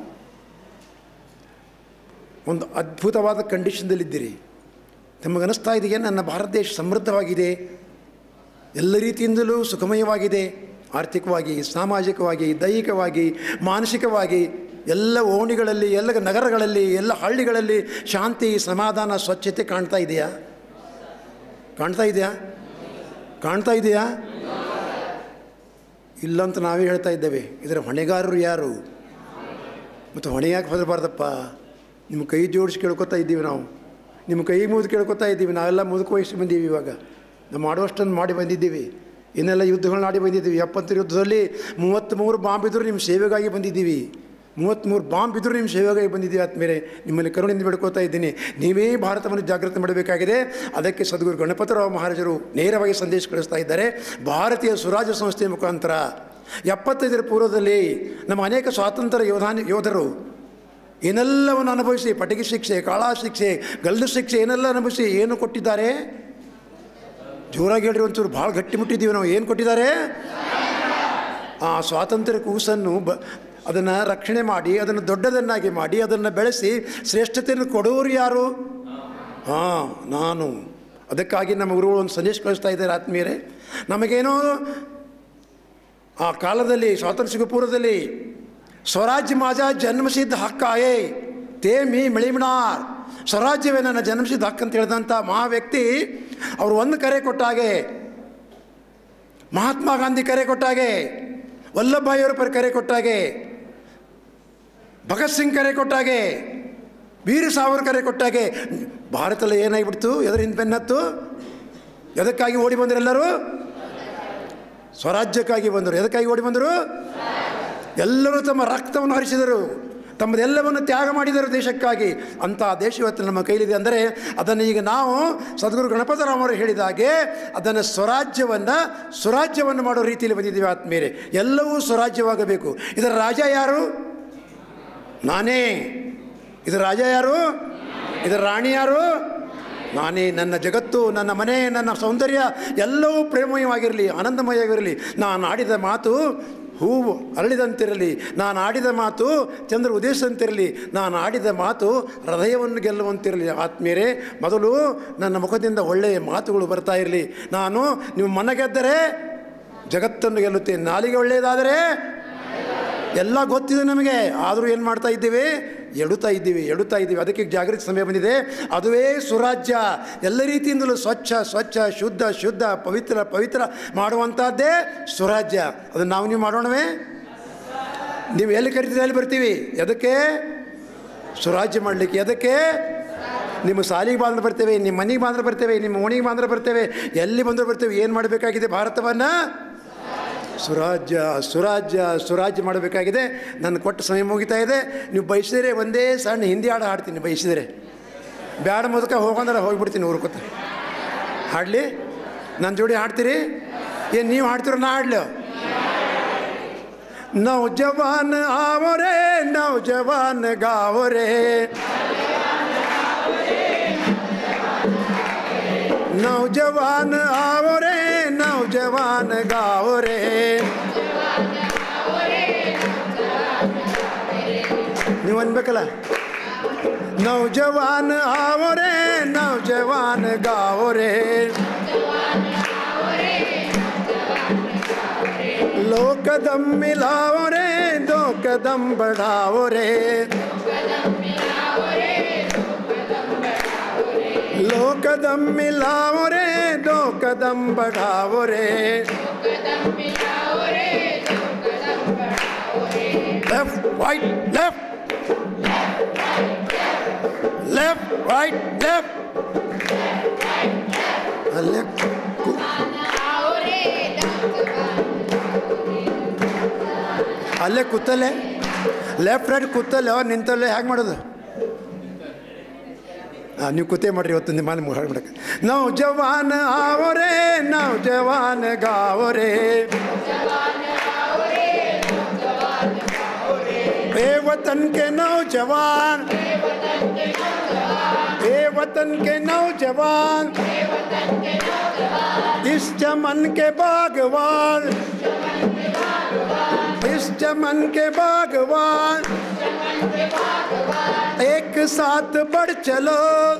ಒಂದು ಅದ್ಭುತವಾದ ಕಂಡೀಷನ್ದಲ್ಲಿದ್ದೀರಿ ತಮಗನಿಸ್ತಾ ಇದೆಯೇ ನನ್ನ ಭಾರತ ದೇಶ ಸಮೃದ್ಧವಾಗಿದೆ ಎಲ್ಲ ರೀತಿಯಿಂದಲೂ ಸುಖಮಯವಾಗಿದೆ ಆರ್ಥಿಕವಾಗಿ ಸಾಮಾಜಿಕವಾಗಿ ದೈಹಿಕವಾಗಿ ಮಾನಸಿಕವಾಗಿ ಎಲ್ಲ ಓಣಿಗಳಲ್ಲಿ ಎಲ್ಲ ನಗರಗಳಲ್ಲಿ ಎಲ್ಲ ಹಳ್ಳಿಗಳಲ್ಲಿ ಶಾಂತಿ ಸಮಾಧಾನ ಸ್ವಚ್ಛತೆ ಕಾಣ್ತಾ ಇದೆಯಾ ಕಾಣ್ತಾ ಇದೆಯಾ ಕಾಣ್ತಾ ಇದೆಯಾ ಇಲ್ಲಂತ ನಾವೇ ಹೇಳ್ತಾ ಇದ್ದೇವೆ ಇದರ ಹೊಣೆಗಾರರು ಯಾರು ಮತ್ತು ಹೊಣೆ ಯಾಕೆ ಬರಬಾರ್ದಪ್ಪ ನಿಮ್ಮ ಕೈ ಜೋಡಿಸಿ ಕೇಳ್ಕೊತಾ ಇದ್ದೀವಿ ನಾವು ನಿಮ್ಮ ಕೈ ಮುಗಿದು ಕೇಳ್ಕೊತಾ ಇದ್ದೀವಿ ನಾವೆಲ್ಲ ಮುದುಕು ವಯಸ್ಸು ಬಂದೀವಿ ಇವಾಗ ನಾವು ಮಾಡುವಷ್ಟನ್ನು ಮಾಡಿ ಬಂದಿದ್ದೀವಿ ಇನ್ನೆಲ್ಲ ಯುದ್ಧಗಳನ್ನ ಆಡಿ ಬಂದಿದ್ದೀವಿ ಎಪ್ಪತ್ತರ ಯುದ್ಧದಲ್ಲಿ ಮೂವತ್ತ್ಮೂರು ಬಾಂಬ್ ಇದ್ದರೂ ನಿಮ್ಮ ಸೇವೆಗಾಗಿ ಬಂದಿದ್ದೀವಿ ಮೂವತ್ತ್ಮೂರು ಬಾಂಬ್ ಇದ್ದರೂ ನಿಮ್ಮ ಸೇವೆಗಾಗಿ ಬಂದಿದ್ದೀವಿ ಆದಮೇಲೆ ನಿಮ್ಮಲ್ಲಿ ಕರುಣಿಂದ ಬೇಡ್ಕೋತಾ ಇದ್ದೀನಿ ನೀವೇ ಭಾರತವನ್ನು ಜಾಗೃತಿ ಮಾಡಬೇಕಾಗಿದೆ ಅದಕ್ಕೆ ಸದ್ಗುರು ಗಣಪತರಾವ್ ಮಹಾರಾಜರು ನೇರವಾಗಿ ಸಂದೇಶ ಕಳಿಸ್ತಾ ಇದ್ದಾರೆ ಭಾರತೀಯ ಸುರಾಜ್ಯ ಸಂಸ್ಥೆಯ ಮುಖಾಂತರ ಎಪ್ಪತ್ತೈದರ ಪೂರ್ವದಲ್ಲಿ ನಮ್ಮ ಅನೇಕ ಸ್ವಾತಂತ್ರ್ಯ ಯೋಧಾನ ಯೋಧರು ಏನೆಲ್ಲವನ್ನು ಅನುಭವಿಸಿ ಪಟಗಿ ಶಿಕ್ಷೆ ಕಾಳಾ ಶಿಕ್ಷೆ ಗಲ್ಲು ಶಿಕ್ಷೆ ಏನೆಲ್ಲ ಅನುಭವಿಸಿ ಏನು ಕೊಟ್ಟಿದ್ದಾರೆ ಜೋರಾಗಿ ಹೇಳ್ರಿ ಒಂಚೂರು ಭಾಳ ಗಟ್ಟಿಮುಟ್ಟಿದ್ದೀವಿ ನಾವು ಏನು ಕೊಟ್ಟಿದ್ದಾರೆ ಆ ಸ್ವಾತಂತ್ರ್ಯ ಕೂಸನ್ನು ಬ ಅದನ್ನು ರಕ್ಷಣೆ ಮಾಡಿ ಅದನ್ನು ದೊಡ್ಡದನ್ನಾಗಿ ಮಾಡಿ ಅದನ್ನು ಬೆಳೆಸಿ ಶ್ರೇಷ್ಠತೆಯನ್ನು ಕೊಡೋರು ಯಾರು ಹಾಂ ನಾನು ಅದಕ್ಕಾಗಿ ನಮ್ಮ ಗುರುಗಳು ಒಂದು ಸಂದೇಶ ಕಳಿಸ್ತಾ ಇದ್ದಾರೆ ಆತ್ಮೀಯರೇ ನಮಗೇನೋ ಆ ಕಾಲದಲ್ಲಿ ಸ್ವಾತಂತ್ರ್ಯ ಸಿಗೋ ಪೂರ್ವದಲ್ಲಿ ಸ್ವರಾಜ್ಯ ಮಾಜ ಜನ್ಮಸಿದ್ಧ ಹಕ್ಕಾಯೇ ತೇ ಮೀ ಮಿಳಿಮಿಣಾರ್ ಸ್ವರಾಜ್ಯವೇ ನನ್ನ ಜನ್ಮಸಿದ್ಧ ಹಕ್ಕು ಅಂತ ಹೇಳಿದಂಥ ಮಹಾ ವ್ಯಕ್ತಿ ಅವರು ಒಂದು ಕರೆ ಕೊಟ್ಟಾಗೆ ಮಹಾತ್ಮ ಗಾಂಧಿ ಕರೆ ಕೊಟ್ಟಾಗೆ ವಲ್ಲಭಭಾಯಿಯವರು ಪರ ಕರೆ ಕೊಟ್ಟಾಗೆ ಭಗತ್ ಸಿಂಗ್ ಕರೆ ಕೊಟ್ಟಾಗೆ ವೀರ ಸಾವರ್ ಕರೆ ಕೊಟ್ಟಾಗೆ ಭಾರತದಲ್ಲಿ ಏನಾಗಿಬಿಡ್ತು ಎದರಿಂದ ಬೆನ್ನತ್ತು ಎದಕ್ಕಾಗಿ ಓಡಿ ಬಂದರು ಎಲ್ಲರೂ ಸ್ವರಾಜ್ಯಕ್ಕಾಗಿ ಬಂದರು ಎದಕ್ಕಾಗಿ ಓಡಿ ಬಂದರು ಎಲ್ಲರೂ ತಮ್ಮ ರಕ್ತವನ್ನು ಹರಿಸಿದರು ತಮ್ಮದೆಲ್ಲವನ್ನು ತ್ಯಾಗ ಮಾಡಿದರು ದೇಶಕ್ಕಾಗಿ ಅಂಥ ದೇಶ ಇವತ್ತು ನಮ್ಮ ಕೈಲಿದೆ ಅಂದರೆ ಅದನ್ನು ಈಗ ನಾವು ಸದ್ಗುರು ಗಣಪತರಾಮರು ಹೇಳಿದ ಹಾಗೆ ಅದನ್ನು ಸ್ವರಾಜ್ಯವನ್ನು ಸುರಾಜ್ಯವನ್ನು ಮಾಡೋ ರೀತಿಯಲ್ಲಿ ಬಂದಿದ್ದೀವಿ ಆತ್ಮೀಯರೇ ಎಲ್ಲವೂ ಸ್ವರಾಜ್ಯವಾಗಬೇಕು ಇದರ ರಾಜ ಯಾರು ನಾನೇ ಇದರ ರಾಜ ಯಾರು ಇದರ ರಾಣಿ ಯಾರು ನಾನೇ ನನ್ನ ಜಗತ್ತು ನನ್ನ ಮನೆ ನನ್ನ ಸೌಂದರ್ಯ ಎಲ್ಲವೂ ಪ್ರೇಮಮಯವಾಗಿರಲಿ ಆನಂದಮಯವಾಗಿರಲಿ ನಾನು ಆಡಿದ ಮಾತು ಹೂವು ಅರಳಿದಂತಿರಲಿ ನಾನು ಆಡಿದ ಮಾತು ಚಂದ್ರ ಉದೇಶದಂತಿರಲಿ ನಾನು ಆಡಿದ ಮಾತು ಹೃದಯವನ್ನು ಗೆಲ್ಲುವಂತಿರಲಿ ಆತ್ಮೀಯರೇ ಮೊದಲು ನನ್ನ ಮುಖದಿಂದ ಒಳ್ಳೆಯ ಮಾತುಗಳು ಬರ್ತಾ ಇರಲಿ ನಾನು ನೀವು ಮನ ಗೆದ್ದರೆ ಜಗತ್ತನ್ನು ಗೆಲ್ಲುತ್ತೇನೆ ನಾಲಿಗೆ ಒಳ್ಳೆಯದಾದರೆ ಎಲ್ಲ ಗೊತ್ತಿದೆ ನಮಗೆ ಆದರೂ ಏನು ಮಾಡ್ತಾ ಇದ್ದೀವಿ ಎಡುತ್ತಾ ಇದ್ದೀವಿ ಎಡುತ್ತಾ ಇದ್ದೀವಿ ಅದಕ್ಕೆ ಜಾಗೃತಿ ಸಮಯ ಬಂದಿದೆ ಅದುವೇ ಸುರಾಜ್ಯ ಎಲ್ಲ ರೀತಿಯಿಂದಲೂ ಸ್ವಚ್ಛ ಸ್ವಚ್ಛ ಶುದ್ಧ ಶುದ್ಧ ಪವಿತ್ರ ಪವಿತ್ರ ಮಾಡುವಂಥದ್ದೇ ಸುರಾಜ್ಯ ಅದನ್ನು ನಾವು ನೀವು ಮಾಡೋಣವೇ ನೀವು ಎಲ್ಲಿ ಕರಿತೀರಿ ಎಲ್ಲಿ ಬರ್ತೀವಿ ಎದಕ್ಕೆ ಸುರಾಜ್ಯ ಮಾಡಲಿಕ್ಕೆ ಎದಕ್ಕೆ ನಿಮ್ಮ ಸಾಲಿಗೆ ಬಾಂದ್ರೆ ಬರ್ತೇವೆ ನಿಮ್ಮ ಮನೆಗೆ ಬಾಂದ್ರೆ ಬರ್ತೇವೆ ನಿಮ್ಮ ಓಣಿಗೆ ಬಾಂದ್ರೆ ಬರ್ತೇವೆ ಎಲ್ಲಿ ಬಂದರೂ ಬರ್ತೇವೆ ಏನು ಮಾಡಬೇಕಾಗಿದೆ ಭಾರತವನ್ನು ಸುರಾಜ್ಯ ಸುರಾಜ್ಯ ಸುರಾಜ್ಯ ಮಾಡಬೇಕಾಗಿದೆ ನನ್ನ ಕೊಟ್ಟ ಸಮಯ ಮುಗಿತಾ ಇದೆ ನೀವು ಬಯಸಿದರೆ ಒಂದೇ ಸಣ್ಣ ಹಿಂದಿ ಹಾಡು ಹಾಡ್ತೀನಿ ಬಯಸಿದರೆ ಬ್ಯಾಡ ಮುದಕ ಹೋಗಂದ್ರೆ ಹೋಗ್ಬಿಡ್ತೀನಿ ಊರ್ಕೊತ ಹಾಡಲಿ ನನ್ನ ಜೋಡಿ ಹಾಡ್ತೀರಿ ಏನು ನೀವು ಹಾಡ್ತೀರೋ ನಾ ಹಾಡ್ಲಿ ನೌಜವಾನ್ ಆವರೇ ನೌಜವಾನ್ ಗಾವರೇ ನೌಜವಾನ್ ಆವರೇ ನೌಜವಾನ್ ಗಾವರೇ ನೀವು ಅನ್ಬೇಕಲ್ಲ ನೌಜವಾನ್ ಆವರೇ ನೌಜವಾನ್ ಗಾವರೇ लो कदम मिलाओ रे दो कदम बढ़ाओ रे लो कदम मिलाओ रे दो कदम बढ़ाओ रे left right left left right left left ಅಲ್ಲೇ ಕೂತಲ್ಲೇ ಲೆಫ್ಟ್ ರೈಟ್ ಕೂತಲ್ಲೇ ಅವ್ರು ನಿಂತಲ್ಲೇ ಹೇಗೆ ಮಾಡೋದು ಹಾಂ ನೀವು ಕೂತೇ ಮಾಡ್ರಿ ಇವತ್ತು ನಿಮ್ಮ ಮನೆ ಹೇಳ್ಬಿಡಕ್ಕೆ ನಾವು ಜವಾನ್ ಆವರೇ ನಾವು ಜವಾನ್ ಗಾವರೇ ए वतन के नौजवान ए वतन के नौजवान इस चमन के बागवान इस चमन के बागवान एक साथ बढ़ चलो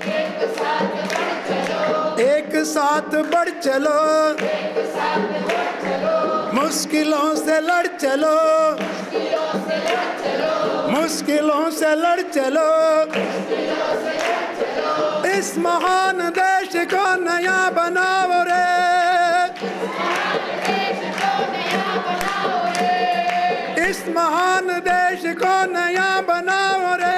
एक साथ बढ़ चलो मुश्किलों से लड़ चलो मुश्किलों से लड़ चलो इस महान देश को नया बनाओ रे इस महान देश को नया बनाओ रे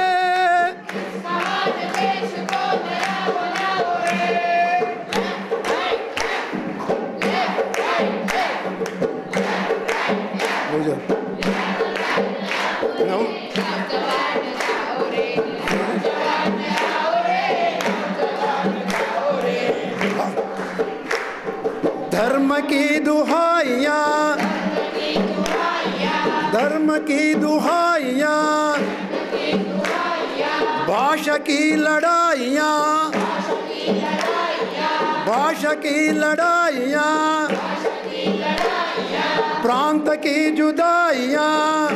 बुझो No. धर्म की दुहाइया धर्म की दुहाइया भाषा की लड़ाइया भाषा की लड़ाइया प्रांत की जुदाइया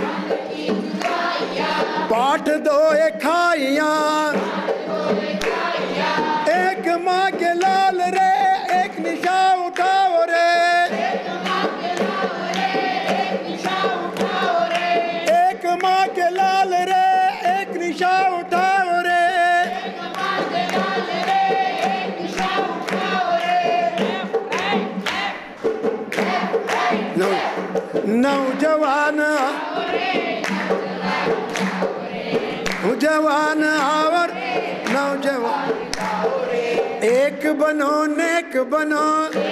पाठ दो एक खाइया एक माँ के लाल रे एक निशा उठाओ रे एक माँ के लाल रे एक निशा उठाओ रे नौ- नौजवान जवान आवर नौजवान एक बनो नेक बनो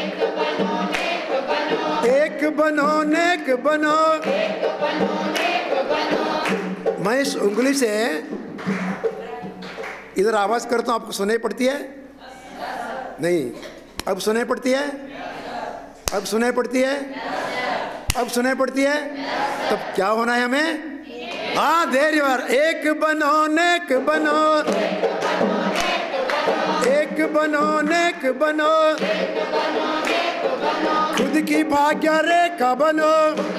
एक बनो नेक बनो मैं इस उंगली से इधर आवाज करता हूँ आपको सुनाई पड़ती है नहीं अब सुनाई पड़ती है अब सुनाई पड़ती है अब सुनाई पड़ती है तब क्या होना है हमें हाँ देर यार एक बनो नेक बनो एक बनो नेक बनो खुद की भाग्य रेखा बनो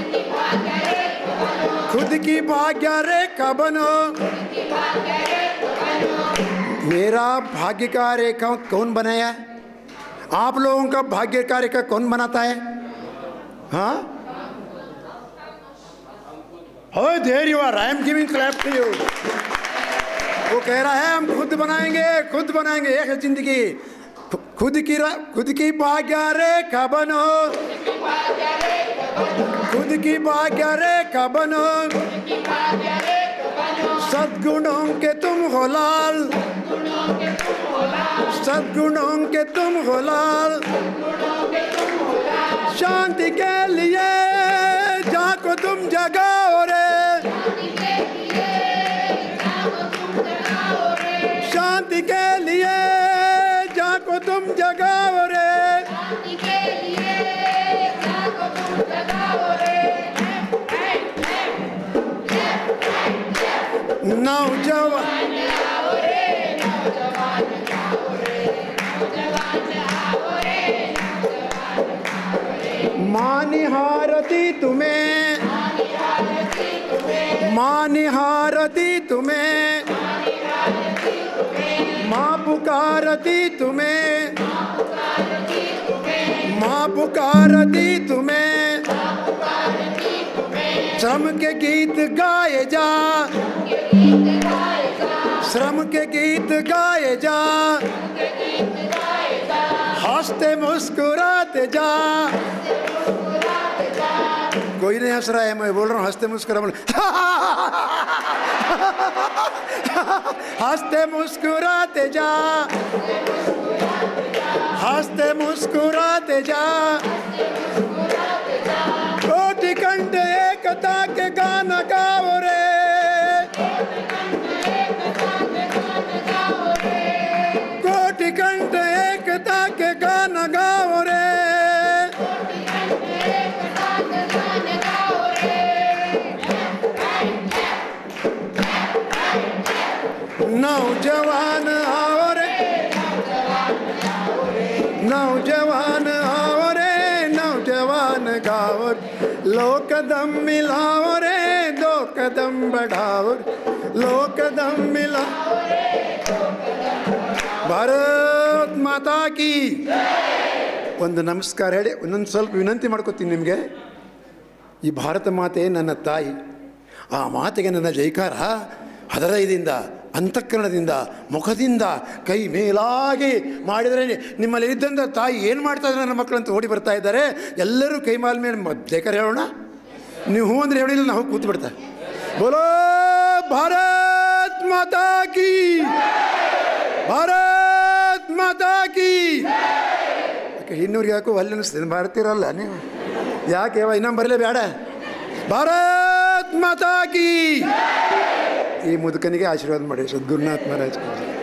खुद की भाग्य रेखा बनो मेरा भाग्य का रेखा कौन बनाया है आप लोगों का भाग्य का रेखा कौन बनाता है हाँ हो there you are I am giving clap to you वो कह रहा है हम खुद बनाएंगे खुद बनाएंगे एक है जिंदगी खु- खुद की रा- खुद की भाग्य रेखा बनो खुद की भाग्य रेखा बनो सद्गुणों के तुम हो लाल सद्गुणों के तुम हो लाल शांति के लिए जाको तुम जगाओ रे शांति के लिए जाको तुम जगाओ रे नौजवान मानिहारती तुम्हें मानिहारती तुम्हें माँ पुकारती तुम्हें माँ पुकारती तुम्हें श्रम के गीत गाए जा श्रम के गीत गाए जा हंसते मुस्कुराते जा कोई नहीं हंस रहा है मैं बोल रहा हूँ हंसते मुस्कुरा बोल हंसते मुस्कुराते जा हंसते मुस्कुराते जा कोटि कंठ एकता के गाना गाओ रे नौजवान आओ रे नौजवान आओ रे नौजवान गाओ रे। लो कदम मिलाओ रे दो कदम बढ़ाओ रे। लो कदम मिला ಭಾರತ್ ಮಾತಾ ಕಿ ಒಂದು ನಮಸ್ಕಾರ ಹೇಳಿ ಒಂದೊಂದು ಸ್ವಲ್ಪ ವಿನಂತಿ ಮಾಡ್ಕೋತೀನಿ ನಿಮಗೆ ಈ ಭಾರತ ಮಾತೆ ನನ್ನ ತಾಯಿ ಆ ಮಾತೆಗೆ ನನ್ನ ಜೈಕಾರ ಹೃದಯದಿಂದ ಅಂತಃಕರಣದಿಂದ ಮುಖದಿಂದ ಕೈ ಮೇಲಾಗಿ ಮಾಡಿದರೆ ನಿಮ್ಮಲ್ಲಿ ಇದ್ದಂಥ ತಾಯಿ ಏನು ಮಾಡ್ತಾ ಇದ್ದಾರೆ ನನ್ನ ಮಕ್ಕಳು ಅಂತ ಓಡಿ ಬರ್ತಾ ಇದ್ದಾರೆ ಎಲ್ಲರೂ ಕೈ ಮಾಲ್ ಮೇಲೆ ಮ- ಜೈಕಾರ ಹೇಳೋಣ ನೀವು ಹ್ಞೂ ಅಂದ್ರೆ ಹೇಳಿಲ್ಲ ನಾವು ಕೂತು ಬಿಡ್ತಾ ಬೋಲೋ ಭಾರತ್ ಮಾತಾ ಕಿ ಭಾರತ್ ಮಾತಾ ಕಿ ಯಾಕೆ ಇನ್ನೂರಿಗೆ ಯಾಕೋ ಅಲ್ಲಿ ಅನಿಸ್ತದೆ ಬರ್ತಿರಲ್ಲ ನೀವು ಯಾಕೆ ಯವ್ವ ಇನ್ನೊಮ್ಮೆ ಬರಲೇ ಬೇಡ ಭಾರತ್ ಮಾತಾ ಕಿ ಈ ಮುದುಕನಿಗೆ ಆಶೀರ್ವಾದ ಮಾಡಿ ಸದ್ಗುರುನಾಥ್ ಮಹಾರಾಜ್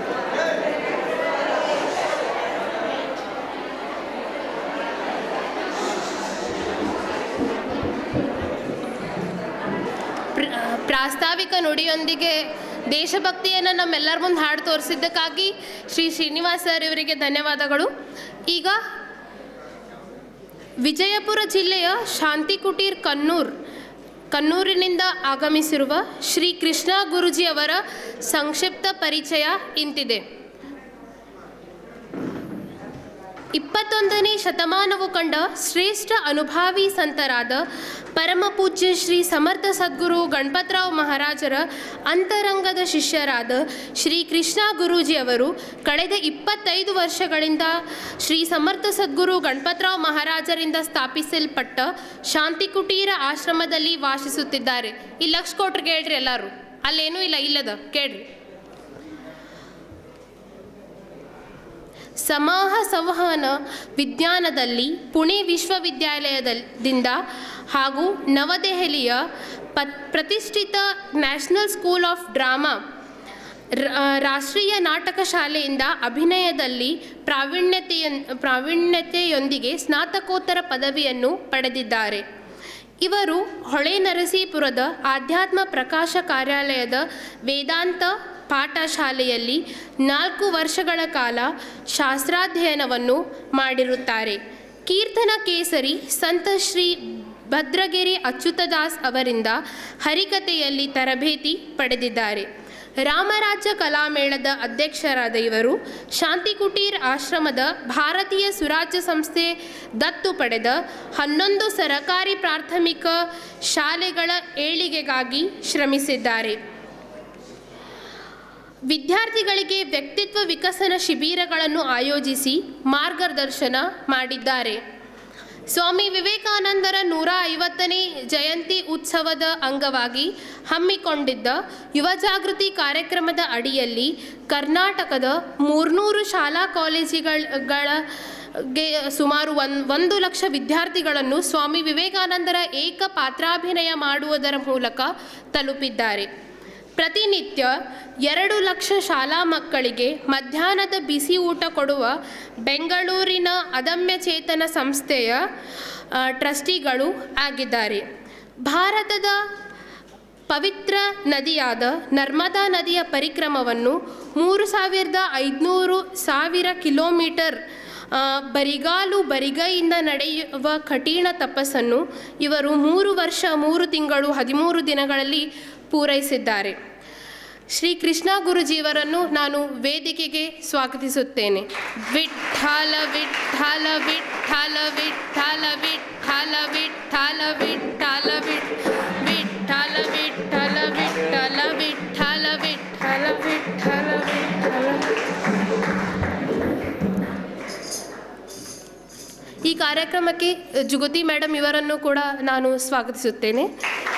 ಪ್ರ- ಪ್ರಾಸ್ತಾವಿಕ ನುಡಿಯೊಂದಿಗೆ ದೇಶಭಕ್ತಿಯನ್ನು ನಮ್ಮೆಲ್ಲರ ಮುಂದೆ ಹಾಡು ತೋರಿಸಿದ್ದಕ್ಕಾಗಿ ಶ್ರೀ ಶ್ರೀನಿವಾಸ್ ಸರ್ ಇವರಿಗೆ ಧನ್ಯವಾದಗಳು ಈಗ ವಿಜಯಪುರ ಜಿಲ್ಲೆಯ ಶಾಂತಿ ಕುಟೀರ್ ಕನ್ನೂರ್ ಕನ್ನೂರಿನಿಂದ ಆಗಮಿಸಿರುವ ಶ್ರೀ ಕೃಷ್ಣ ಗುರುಜಿ ಅವರ ಸಂಕ್ಷಿಪ್ತ ಪರಿಚಯ ಇಂತಿದೆ ಇಪ್ಪತ್ತೊಂದನೇ ಶತಮಾನವು ಕಂಡ ಶ್ರೇಷ್ಠ ಅನುಭಾವಿ ಸಂತರಾದ ಪರಮ ಪೂಜ್ಯ ಶ್ರೀ ಸಮರ್ಥ ಸದ್ಗುರು ಗಣಪತರಾವ್ ಮಹಾರಾಜರ ಅಂತರಂಗದ ಶಿಷ್ಯರಾದ ಶ್ರೀ ಕೃಷ್ಣ ಗುರೂಜಿ ಅವರು ಕಳೆದ ಇಪ್ಪತ್ತೈದು ವರ್ಷಗಳಿಂದ ಶ್ರೀ ಸಮರ್ಥ ಸದ್ಗುರು ಗಣಪತರಾವ್ ಮಹಾರಾಜರಿಂದ ಸ್ಥಾಪಿಸಲ್ಪಟ್ಟ ಶಾಂತಿ ಕುಟೀರ ಆಶ್ರಮದಲ್ಲಿ ವಾಸಿಸುತ್ತಿದ್ದಾರೆ ಇಲ್ಲಿ ಲಕ್ಷ ಕೊಟ್ರು ಕೇಳ್ರಿ ಎಲ್ಲರೂ ಅಲ್ಲೇನೂ ಇಲ್ಲ ಇಲ್ಲದ ಕೇಳ್ರಿ ಸಮಾಹ ಸಂವಹನ ವಿಜ್ಞಾನದಲ್ಲಿ ಪುಣೆ ವಿಶ್ವವಿದ್ಯಾಲಯದಿಂದ ಹಾಗೂ ನವದೆಹಲಿಯ ಪ ಪ್ರತಿಷ್ಠಿತ ನ್ಯಾಷನಲ್ ಸ್ಕೂಲ್ ಆಫ್ ಡ್ರಾಮಾ ರ- ರಾಷ್ಟ್ರೀಯ ನಾಟಕ ಶಾಲೆಯಿಂದ ಅಭಿನಯದಲ್ಲಿ ಪ್ರಾವೀಣ್ಯತೆಯ ಪ್ರಾವೀಣ್ಯತೆಯೊಂದಿಗೆ ಸ್ನಾತಕೋತ್ತರ ಪದವಿಯನ್ನು ಪಡೆದಿದ್ದಾರೆ ಇವರು ಹೊಳೆ ನರಸೀಪುರದ ಆಧ್ಯಾತ್ಮ ಪ್ರಕಾಶ ಕಾರ್ಯಾಲಯದ ವೇದಾಂತ ಪಾಠಶಾಲೆಯಲ್ಲಿ ನಾಲ್ಕು ವರ್ಷಗಳ ಕಾಲ ಶಾಸ್ತ್ರಾಧ್ಯಯನವನ್ನು ಮಾಡಿರುತ್ತಾರೆ ಕೀರ್ತನ ಕೇಸರಿ ಸಂತ ಶ್ರೀ ಭದ್ರಗಿರಿ ಅಚ್ಯುತದಾಸ್ ಅವರಿಂದ ಹರಿಕತೆಯಲ್ಲಿ ತರಬೇತಿ ಪಡೆದಿದ್ದಾರೆ ರಾಮರಾಜ್ಯ ಕಲಾಮೇಳದ ಅಧ್ಯಕ್ಷರಾದ ಇವರು ಶಾಂತಿ ಕುಟೀರ್ ಆಶ್ರಮದ ಭಾರತೀಯ ಸುರಾಜ್ಯ ಸಂಸ್ಥೆ ದತ್ತು ಪಡೆದ ಹನ್ನೊಂದು ಸರಕಾರಿ ಪ್ರಾಥಮಿಕ ಶಾಲೆಗಳ ಏಳಿಗೆಗಾಗಿ ಶ್ರಮಿಸಿದ್ದಾರೆ ವಿದ್ಯಾರ್ಥಿಗಳಿಗೆ ವ್ಯಕ್ತಿತ್ವ ವಿಕಸನ ಶಿಬಿರಗಳನ್ನು ಆಯೋಜಿಸಿ ಮಾರ್ಗದರ್ಶನ ಮಾಡಿದ್ದಾರೆ ಸ್ವಾಮಿ ವಿವೇಕಾನಂದರ ನೂರ ಐವತ್ತನೇ ಜಯಂತಿ ಉತ್ಸವದ ಅಂಗವಾಗಿ ಹಮ್ಮಿಕೊಂಡಿದ್ದ ಯುವ ಜಾಗೃತಿ ಕಾರ್ಯಕ್ರಮದ ಅಡಿಯಲ್ಲಿ ಕರ್ನಾಟಕದ ಮೂರ್ನೂರು ಶಾಲಾ ಕಾಲೇಜುಗಳ ಗೆ ಸುಮಾರು ಒನ್ ಒಂದು ಲಕ್ಷ ವಿದ್ಯಾರ್ಥಿಗಳನ್ನು ಸ್ವಾಮಿ ವಿವೇಕಾನಂದರ ಏಕ ಪಾತ್ರಾಭಿನಯ ಮಾಡುವುದರ ಮೂಲಕ ತಲುಪಿದ್ದಾರೆ ಪ್ರತಿನಿತ್ಯ ಎರಡು ಲಕ್ಷ ಶಾಲಾ ಮಕ್ಕಳಿಗೆ ಮಧ್ಯಾಹ್ನದ ಬಿಸಿ ಊಟ ಕೊಡುವ ಬೆಂಗಳೂರಿನ ಅದಮ್ಯ ಚೇತನ ಸಂಸ್ಥೆಯ ಆ, ಟ್ರಸ್ಟಿಗಳು ಆಗಿದ್ದಾರೆ ಭಾರತದ ಪವಿತ್ರ ನದಿಯಾದ ನರ್ಮದಾ ನದಿಯ ಪರಿಕ್ರಮವನ್ನು ಮೂರು ಸಾವಿರದ ಐದುನೂರು ಸಾವಿರ ಕಿಲೋಮೀಟರ್ ಆ, ಬರಿಗಾಲು ಬರಿಗೈಯಿಂದ ನಡೆಯುವ ಕಠಿಣ ತಪಸ್ಸನ್ನು ಇವರು ಮೂರು ವರ್ಷ ಮೂರು ತಿಂಗಳು ಹದಿಮೂರು ದಿನಗಳಲ್ಲಿ ಪೂರೈಸಿದ್ದಾರೆ ಶ್ರೀ ಕೃಷ್ಣ ಗುರುಜಿಯವರನ್ನು ನಾನು ವೇದಿಕೆಗೆ ಸ್ವಾಗತಿಸುತ್ತೇನೆ ವಿಠ್ಠಲ ವಿಠ್ಠಲ ವಿಠ್ಠಲ ವಿಠ್ಠಲ ವಿಠ್ಠಲ ವಿಠ್ಠಲ ವಿಠ್ಠಲ ವಿಠ್ಠಲ ವಿಠ್ಠಲ ವಿಠ್ಠಲ ವಿಠ್ಠಲ ವಿಠ್ಠಲ ವಿಠ್ಠಲ ವಿಠ್ಠಲ ಈ ಕಾರ್ಯಕ್ರಮಕ್ಕೆ ಜುಗತಿ ಮೇಡಮ್ ಇವರನ್ನು ಕೂಡ ನಾನು ಸ್ವಾಗತಿಸುತ್ತೇನೆ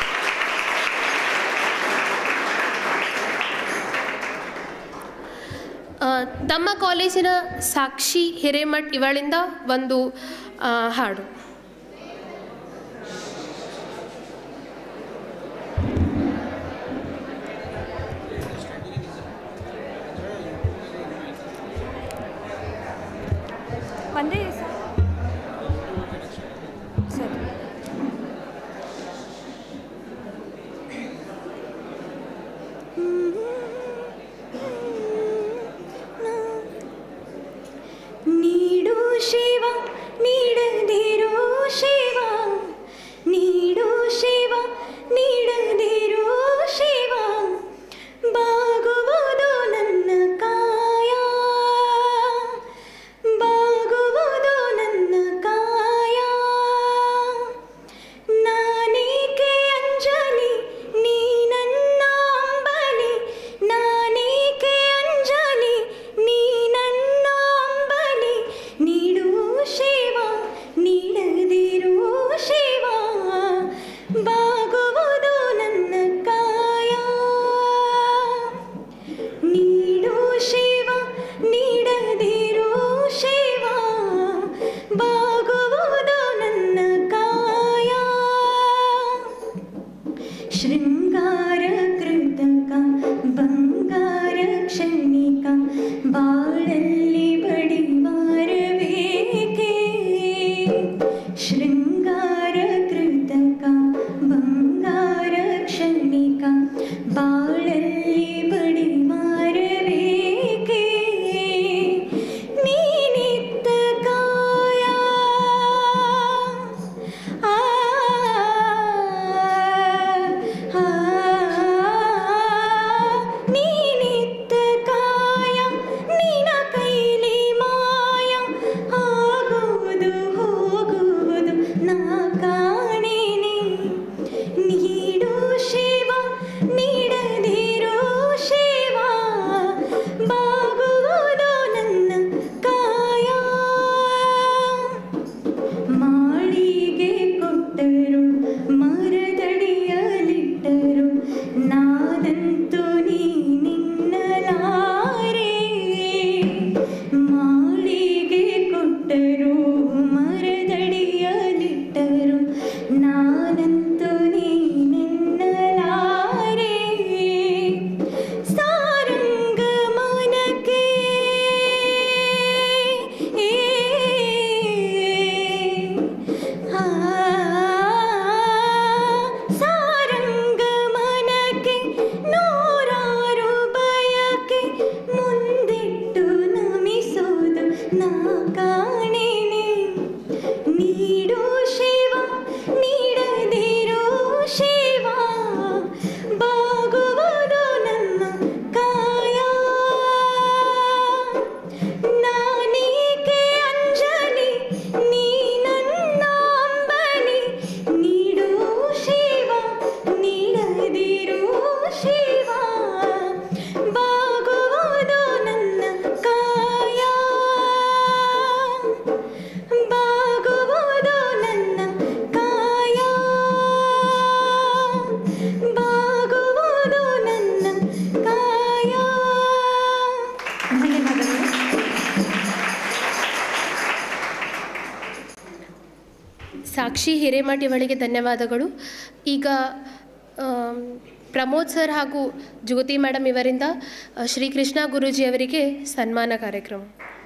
ಆ, ತಮ್ಮ ಕಾಲೇಜಿನ ಸಾಕ್ಷಿ ಹಿರೇಮಠ್ ಇವಳಿಂದ ಒಂದು ಆ, ಹಾಡು ಒಂದೇ ಸರ್ ಸರಿ ಿ ಸಾಕ್ಷಿ ಹಿರೇಮಠಿವಳಿಗೆ ಧನ್ಯವಾದಗಳು ಈಗ ಆಮ್, ಪ್ರಮೋದ್ ಸರ್ ಹಾಗೂ ಜ್ಯೋತಿ ಮೇಡಮ್ ಇವರಿಂದ ಆ, ಶ್ರೀ ಕೃಷ್ಣ ಗುರೂಜಿಯವರಿಗೆ ಸನ್ಮಾನ ಕಾರ್ಯಕ್ರಮ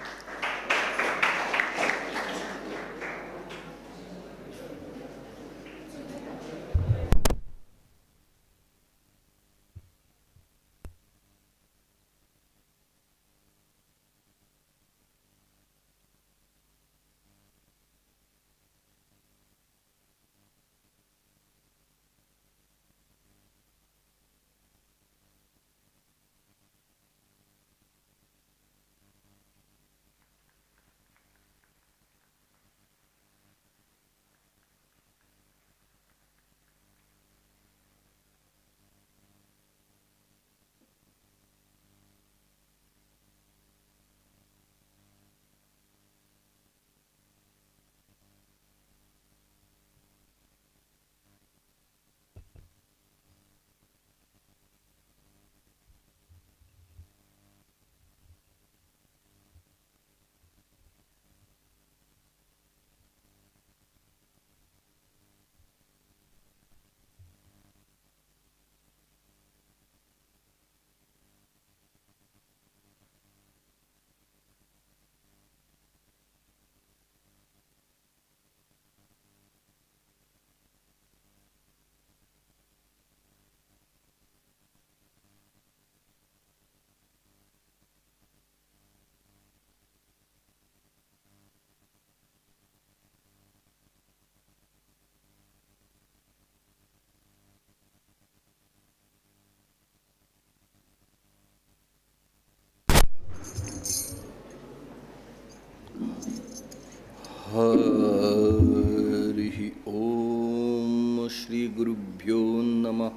हरिः ॐ श्रीगुरुभ्यो नमः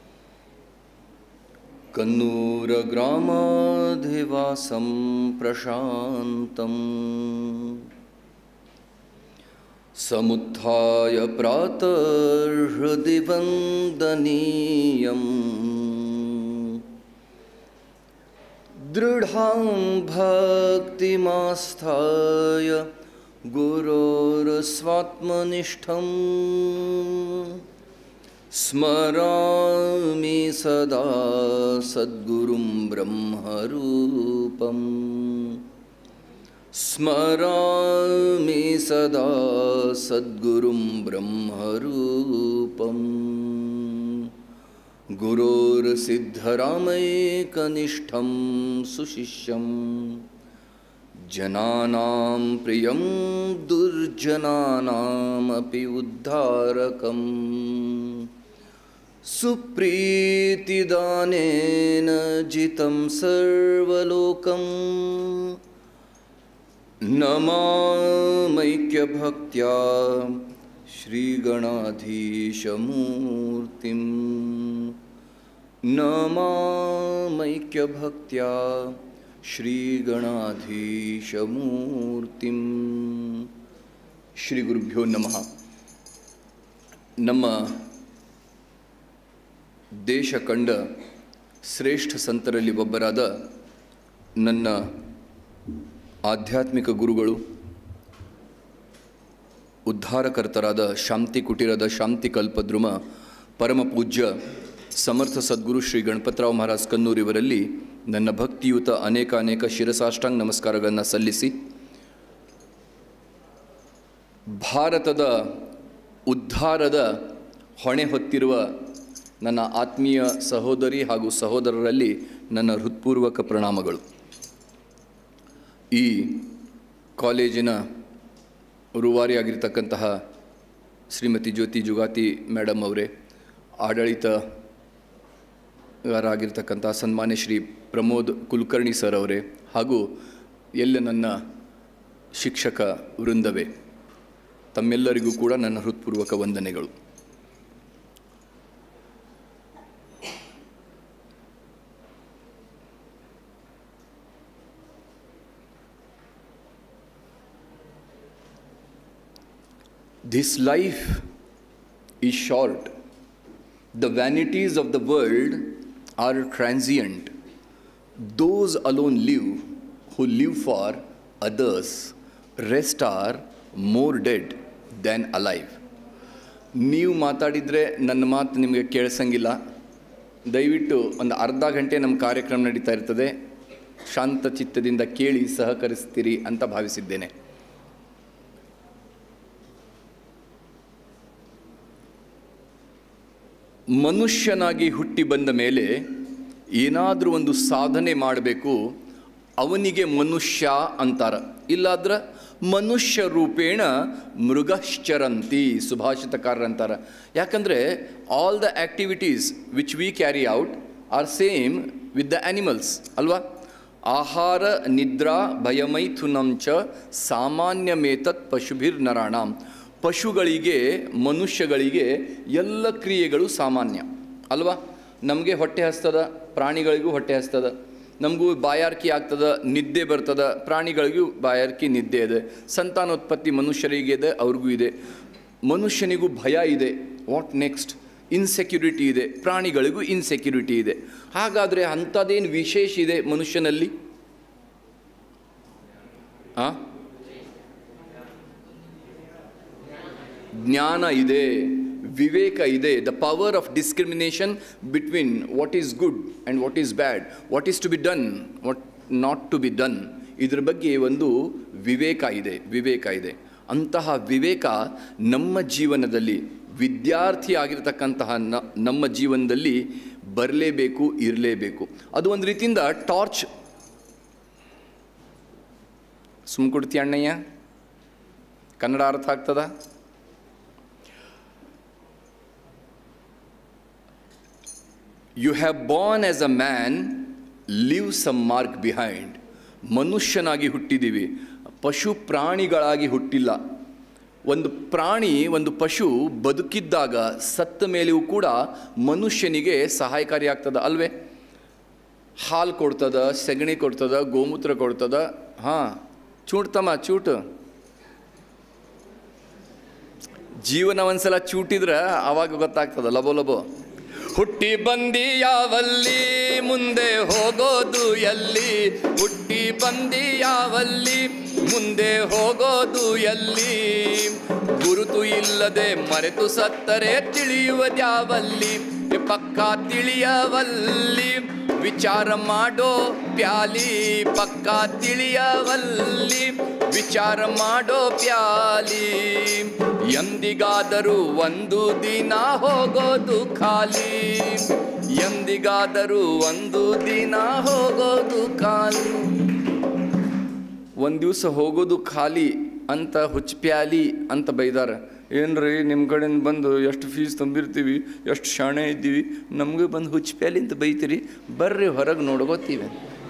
कन्नूरग्रामाधिवासं प्रशान्तम् समुत्थाय प्रातर्हृदि वन्दनीयम् दृढां भक्तिमास्थाय गुरोरस्वात्मनिष्ठं स्मरामि सदा सद्गुरुं ब्रह्मरूपम् स्मरामि सदा सद्गुरुं ब्रह्मरूपम् गुरोर्सिद्धरामैकनिष्ठं सुशिष्यम् जनानां प्रियं दुर्जनानामपि उद्धारकम् सुप्रीतिदानेन जितं सर्वलोकम् नमामैक्यभक्त्या श्रीगणाधीशमूर्तिं नमामैक्यभक्त्या ಶ್ರೀಗಣಾಧೀಶಮೂರ್ತಿಂ ಶ್ರೀ ಗುರುಭ್ಯೋ ನಮಃ ನಮ್ಮ ದೇಶ ಕಂಡ ಶ್ರೇಷ್ಠ ಸಂತರಲ್ಲಿ ಒಬ್ಬರಾದ ನನ್ನ ಆಧ್ಯಾತ್ಮಿಕ ಗುರುಗಳು ಉದ್ಧಾರಕರ್ತರಾದ ಶಾಂತಿ ಕುಟೀರದ ಶಾಂತಿ ಕಲ್ಪದ್ರುಮ ಪರಮ ಪೂಜ್ಯ ಸಮರ್ಥ ಸದ್ಗುರು ಶ್ರೀ ಗಣಪತರಾವ್ ಮಹಾರಾಜ್ ಕನ್ನೂರ್ ಇವರಲ್ಲಿ ನನ್ನ ಭಕ್ತಿಯುತ ಅನೇಕ ಅನೇಕ ಶಿರಸಾಷ್ಟಾಂಗ ನಮಸ್ಕಾರಗಳನ್ನು ಸಲ್ಲಿಸಿ ಭಾರತದ ಉದ್ಧಾರದ ಹೊಣೆ ಹೊತ್ತಿರುವ ನನ್ನ ಆತ್ಮೀಯ ಸಹೋದರಿ ಹಾಗೂ ಸಹೋದರರಲ್ಲಿ ನನ್ನ ಹೃತ್ಪೂರ್ವಕ ಪ್ರಣಾಮಗಳು ಈ ಕಾಲೇಜಿನ ರೂವಾರಿಯಾಗಿರ್ತಕ್ಕಂತಹ ಶ್ರೀಮತಿ ಜ್ಯೋತಿ ಜುಗಾತಿ ಮೇಡಮ್ ಅವರೇ ಆಡಳಿತಗಾರಾಗಿರ್ತಕ್ಕಂಥ ಸನ್ಮಾನ್ಯ ಶ್ರೀ ಪ್ರಮೋದ್ ಕುಲಕರ್ಣಿ ಸರ್ ಅವರೇ ಹಾಗೂ ಎಲ್ಲ ನನ್ನ ಶಿಕ್ಷಕ ವೃಂದವೇ ತಮ್ಮೆಲ್ಲರಿಗೂ ಕೂಡ ನನ್ನ ಹೃತ್ಪೂರ್ವಕ ವಂದನೆಗಳು This life is short. The vanities of the world are transient. Those alone live who live for others. Rest are more dead than alive. ನೀವು ಮಾತಾಡಿದರೆ ನನ್ನ ಮಾತು ನಿಮಗೆ ಕೇಳಿಸಂಗಿಲ್ಲ ದಯವಿಟ್ಟು ಒಂದು ಅರ್ಧ ಗಂಟೆ ನಮ್ಮ ಕಾರ್ಯಕ್ರಮ ನಡೀತಾ ಇರ್ತದೆ ಶಾಂತ ಚಿತ್ತದಿಂದ ಕೇಳಿ ಸಹಕರಿಸ್ತೀರಿ ಅಂತ ಭಾವಿಸಿದ್ದೇನೆ ಮನುಷ್ಯನಾಗಿ ಹುಟ್ಟಿ ಬಂದ ಮೇಲೆ ಏನಾದರೂ ಒಂದು ಸಾಧನೆ ಮಾಡಬೇಕು ಅವನಿಗೆ ಮನುಷ್ಯ ಅಂತಾರ ಇಲ್ಲಾದ್ರೆ ಮನುಷ್ಯ ರೂಪೇಣ ಮೃಗಶ್ಚರಂತಿ ಸುಭಾಷಿತಕಾರರು ಅಂತಾರ ಯಾಕಂದರೆ all the activities which we carry out are same with the animals ಅಲ್ವಾ ಆಹಾರ ನಿದ್ರಾ ಭಯಮೈಥುನಂ ಚ ಸಾಮಾನ್ಯಮೇತತ್ ಪಶುಭಿರ್ ನರಾಣಾಂ ಪಶುಗಳಿಗೆ ಮನುಷ್ಯಗಳಿಗೆ ಎಲ್ಲ ಕ್ರಿಯೆಗಳು ಸಾಮಾನ್ಯ ಅಲ್ವಾ ನಮಗೆ ಹೊಟ್ಟೆ ಹಸ್ತದ ಪ್ರಾಣಿಗಳಿಗೂ ಹೊಟ್ಟೆ ಹಸ್ತದ ನಮಗೂ ಬಾಯಾರಿಕೆ ಆಗ್ತದ ನಿದ್ದೆ ಬರ್ತದ ಪ್ರಾಣಿಗಳಿಗೂ ಬಾಯಾರಿಕೆ ನಿದ್ದೆ ಇದೆ ಸಂತಾನೋತ್ಪತ್ತಿ ಮನುಷ್ಯರಿಗೆ ಇದೆ ಅವ್ರಿಗೂ ಇದೆ ಮನುಷ್ಯನಿಗೂ ಭಯ ಇದೆ ವಾಟ್ ನೆಕ್ಸ್ಟ್ ಇನ್ಸೆಕ್ಯೂರಿಟಿ ಇದೆ ಪ್ರಾಣಿಗಳಿಗೂ ಇನ್ಸೆಕ್ಯೂರಿಟಿ ಇದೆ ಹಾಗಾದರೆ ಅಂಥದ್ದೇನು ವಿಶೇಷ ಇದೆ ಮನುಷ್ಯನಲ್ಲಿ ಆ ಜ್ಞಾನ ಇದೆ ವಿವೇಕ ಇದೆ the power of discrimination between what is good and what is bad what is to be done what not to be done ಇದ್ರ ಬಗ್ಗೆ ಒಂದು ವಿವೇಕ ಇದೆ ವಿವೇಕ ಇದೆ ಅಂತಹ ವಿವೇಕ ನಮ್ಮ ಜೀವನದಲ್ಲಿ ವಿದ್ಯಾರ್ಥಿ ಆಗಿರತಕ್ಕಂತಹ ನ ನಮ್ಮ ಜೀವನದಲ್ಲಿ ಬರಲೇಬೇಕು ಇರಲೇಬೇಕು ಅದು ಒಂದು ರೀತಿಯಿಂದ ಟಾರ್ಚ್ ಸುಮ್ ಕೊಡ್ತೀಯ ಅಣ್ಣಯ್ಯ ಕನ್ನಡ ಅರ್ಥ ಆಗ್ತದ you have born as a man live some mark behind ಮನುಷ್ಯನಾಗಿ ಹುಟ್ಟಿದ್ದೀವಿ ಪಶು ಪ್ರಾಣಿಗಳಾಗಿ ಹುಟ್ಟಿಲ್ಲ ಒಂದು ಪ್ರಾಣಿ ಒಂದು ಪಶು ಬದುಕಿದ್ದಾಗ ಸತ್ತ ಮೇಲೆಯೂ ಕೂಡ ಮನುಷ್ಯನಿಗೆ ಸಹಾಯಕಾರಿ ಆಗ್ತದ ಅಲ್ವೇ ಹಾಲು ಕೊಡ್ತದ ಸೆಗಣಿ ಕೊಡ್ತದ ಗೋಮೂತ್ರ ಕೊಡ್ತದ ಹಾಂ ಚೂಟ್ತಮ್ಮ ಚೂಟು ಜೀವನ ಒಂದ್ಸಲ ಚೂಟಿದ್ರೆ ಆವಾಗ ಗೊತ್ತಾಗ್ತದ ಲಬೋ ಲಬೋ ಹುಟ್ಟಿ ಬಂದಿ ಯಾವಲ್ಲಿ ಮುಂದೆ ಹೋಗೋದು ಎಲ್ಲಿ ಹುಟ್ಟಿ ಬಂದಿ ಯಾವಲ್ಲಿ ಮುಂದೆ ಹೋಗೋದು ಎಲ್ಲಿ ಗುರುತು ಇಲ್ಲದೆ ಮರೆತು ಸತ್ತರೆ ತಿಳಿಯುವುದ್ಯಾವಲ್ಲಿ ಪಕ್ಕ ತಿಳಿಯವಲ್ಲಿ ವಿಚಾರ ಮಾಡೋ ಪ್ಯಾಲಿ ಪಕ್ಕ ತಿಳಿಯವಲ್ಲಿ ವಿಚಾರ ಮಾಡೋ ಪ್ಯಾಲಿ ಎಂದಿಗಾದರೂ ಒಂದು ದಿನ ಹೋಗೋದು ಖಾಲಿ ಎಂದಿಗಾದರೂ ಒಂದು ದಿನ ಹೋಗೋದು ಖಾಲಿ ಒಂದು ದಿವಸ ಹೋಗೋದು ಖಾಲಿ ಅಂತ ಹುಚ್ಚಪ್ಯಾಲಿ ಅಂತ ಬೈದಾರ ಏನ್ರಿ ನಿಮ್ಮ ಕಡೆಯಿಂದ ಬಂದು ಎಷ್ಟು ಫೀಸ್ ತಂಬಿರ್ತೀವಿ ಎಷ್ಟು ಶಾಣೆ ಇದ್ದೀವಿ ನಮಗೆ ಬಂದು ಹುಚ್ಚಪ್ಯಾಲಿ ಅಂತ ಬೈತೀರಿ ಬರ್ರಿ ಹೊರಗೆ ನೋಡ್ಕೋತೀವಿ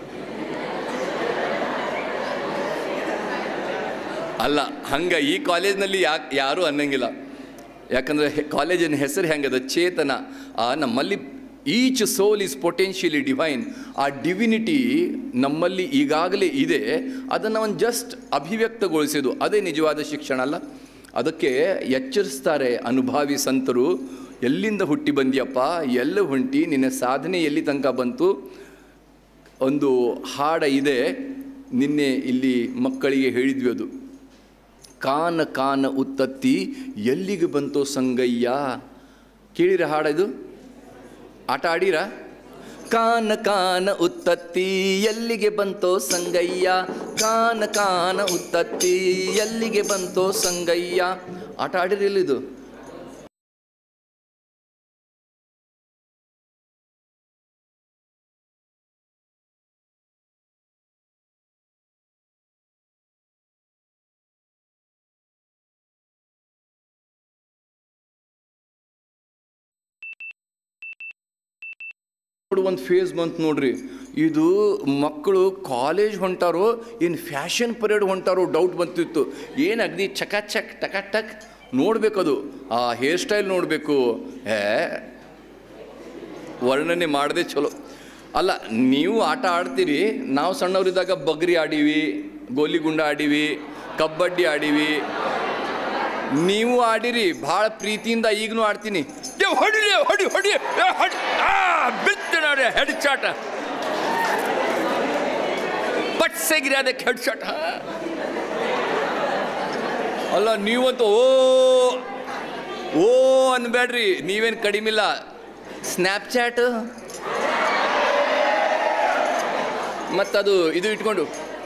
ಅಲ್ಲ ಹಂಗೆ ಈ ಕಾಲೇಜ್ನಲ್ಲಿ ಯಾಕೆ ಯಾರೂ ಅನ್ನಂಗಿಲ್ಲ ಯಾಕಂದರೆ ಕಾಲೇಜಿನ ಹೆಸರು ಹೆಂಗದ ಚೇತನ ಆ ನಮ್ಮಲ್ಲಿ each soul is potentially divine ಆ ಡಿವಿನಿಟಿ ನಮ್ಮಲ್ಲಿ ಈಗಾಗಲೇ ಇದೆ ಅದನ್ನು ಒಂದು ಜಸ್ಟ್ ಅಭಿವ್ಯಕ್ತಗೊಳಿಸೋದು ಅದೇ ನಿಜವಾದ ಶಿಕ್ಷಣ ಅಲ್ಲ ಅದಕ್ಕೆ ಎಚ್ಚರಿಸ್ತಾರೆ ಅನುಭಾವಿ ಸಂತರು ಎಲ್ಲಿಂದ ಹುಟ್ಟಿ ಬಂದಿಯಪ್ಪ ಎಲ್ಲ ಹೊಂಟಿ ನಿನ್ನ ಸಾಧನೆ ಎಲ್ಲಿ ತನಕ ಬಂತು ಒಂದು ಹಾಡ ಇದೆ ನಿನ್ನೆ ಇಲ್ಲಿ ಮಕ್ಕಳಿಗೆ ಹೇಳಿದ್ವಿ ಅದು ಕಾನ ಕಾನ ಉತ್ತತ್ತಿ ಎಲ್ಲಿಗೆ ಬಂತೋ ಸಂಗಯ್ಯ ಕೇಳಿರ ಹಾಡ ಇದು ಆಟ ಆಡಿರ ಕಾನ ಕಾನ ಉತ್ತತ್ತಿ ಎಲ್ಲಿಗೆ ಬಂತೋ ಸಂಗಯ್ಯ ಕಾನ ಕಾನ ಉತ್ತತ್ತಿ ಎಲ್ಲಿಗೆ ಬಂತೋ ಸಂಗಯ್ಯ ಆಟ ಆಡಿರಿಲ್ಲ ಇದು ನೋಡಿ ಒಂದು ಫೇಸ್ ಬಂತು ನೋಡ್ರಿ ಇದು ಮಕ್ಕಳು ಕಾಲೇಜ್ ಹೊಂಟಾರೋ ಏನು ಫ್ಯಾಷನ್ ಪರೇಡ್ ಹೊಂಟಾರೋ ಡೌಟ್ ಬಂತಿತ್ತು ಏನು ಅಗ್ದಿ ಚಕ ಚಕ್ ಟಕ ಟಕ್ ನೋಡಬೇಕದು ಆ ಹೇರ್ ಸ್ಟೈಲ್ ನೋಡಬೇಕು ಏ ವರ್ಣನೆ ಮಾಡದೆ ಚಲೋ ಅಲ್ಲ ನೀವು ಆಟ ಆಡ್ತೀರಿ ನಾವು ಸಣ್ಣವರಿದ್ದಾಗ ಬಗ್ರಿ ಆಡೀವಿ ಗೋಲಿಗುಂಡ ಆಡೀವಿ ಕಬಡ್ಡಿ ಆಡೀವಿ ನೀವು ಆಡಿರಿ ಭಾಳ ಪ್ರೀತಿಯಿಂದ ಈಗಲೂ ಆಡ್ತೀನಿ ಏ, ಹೊಡಿಲಿ ಹೊಡಿ ಹೊಡಿ ಏ, ಹೊಡಿ ಆ ಬಿತ್ತು ನೋಡಿ ಹೆಡ್ ಶಾಟ್ ಪಟ್ಸೆಗಿರಿ ಅದಕ್ಕೆ ಹೆಡ್ ಶಾಟ್ ಅಲ್ಲ ನೀವಂತೂ ಓ ಓ ಅನ್ಬೇಡ್ರಿ ನೀವೇನು ಕಡಿಮಿಲ್ಲ ಸ್ನ್ಯಾಪ್ಚಾಟ್ ಮತ್ತದು ಇದು ಇಟ್ಕೊಂಡು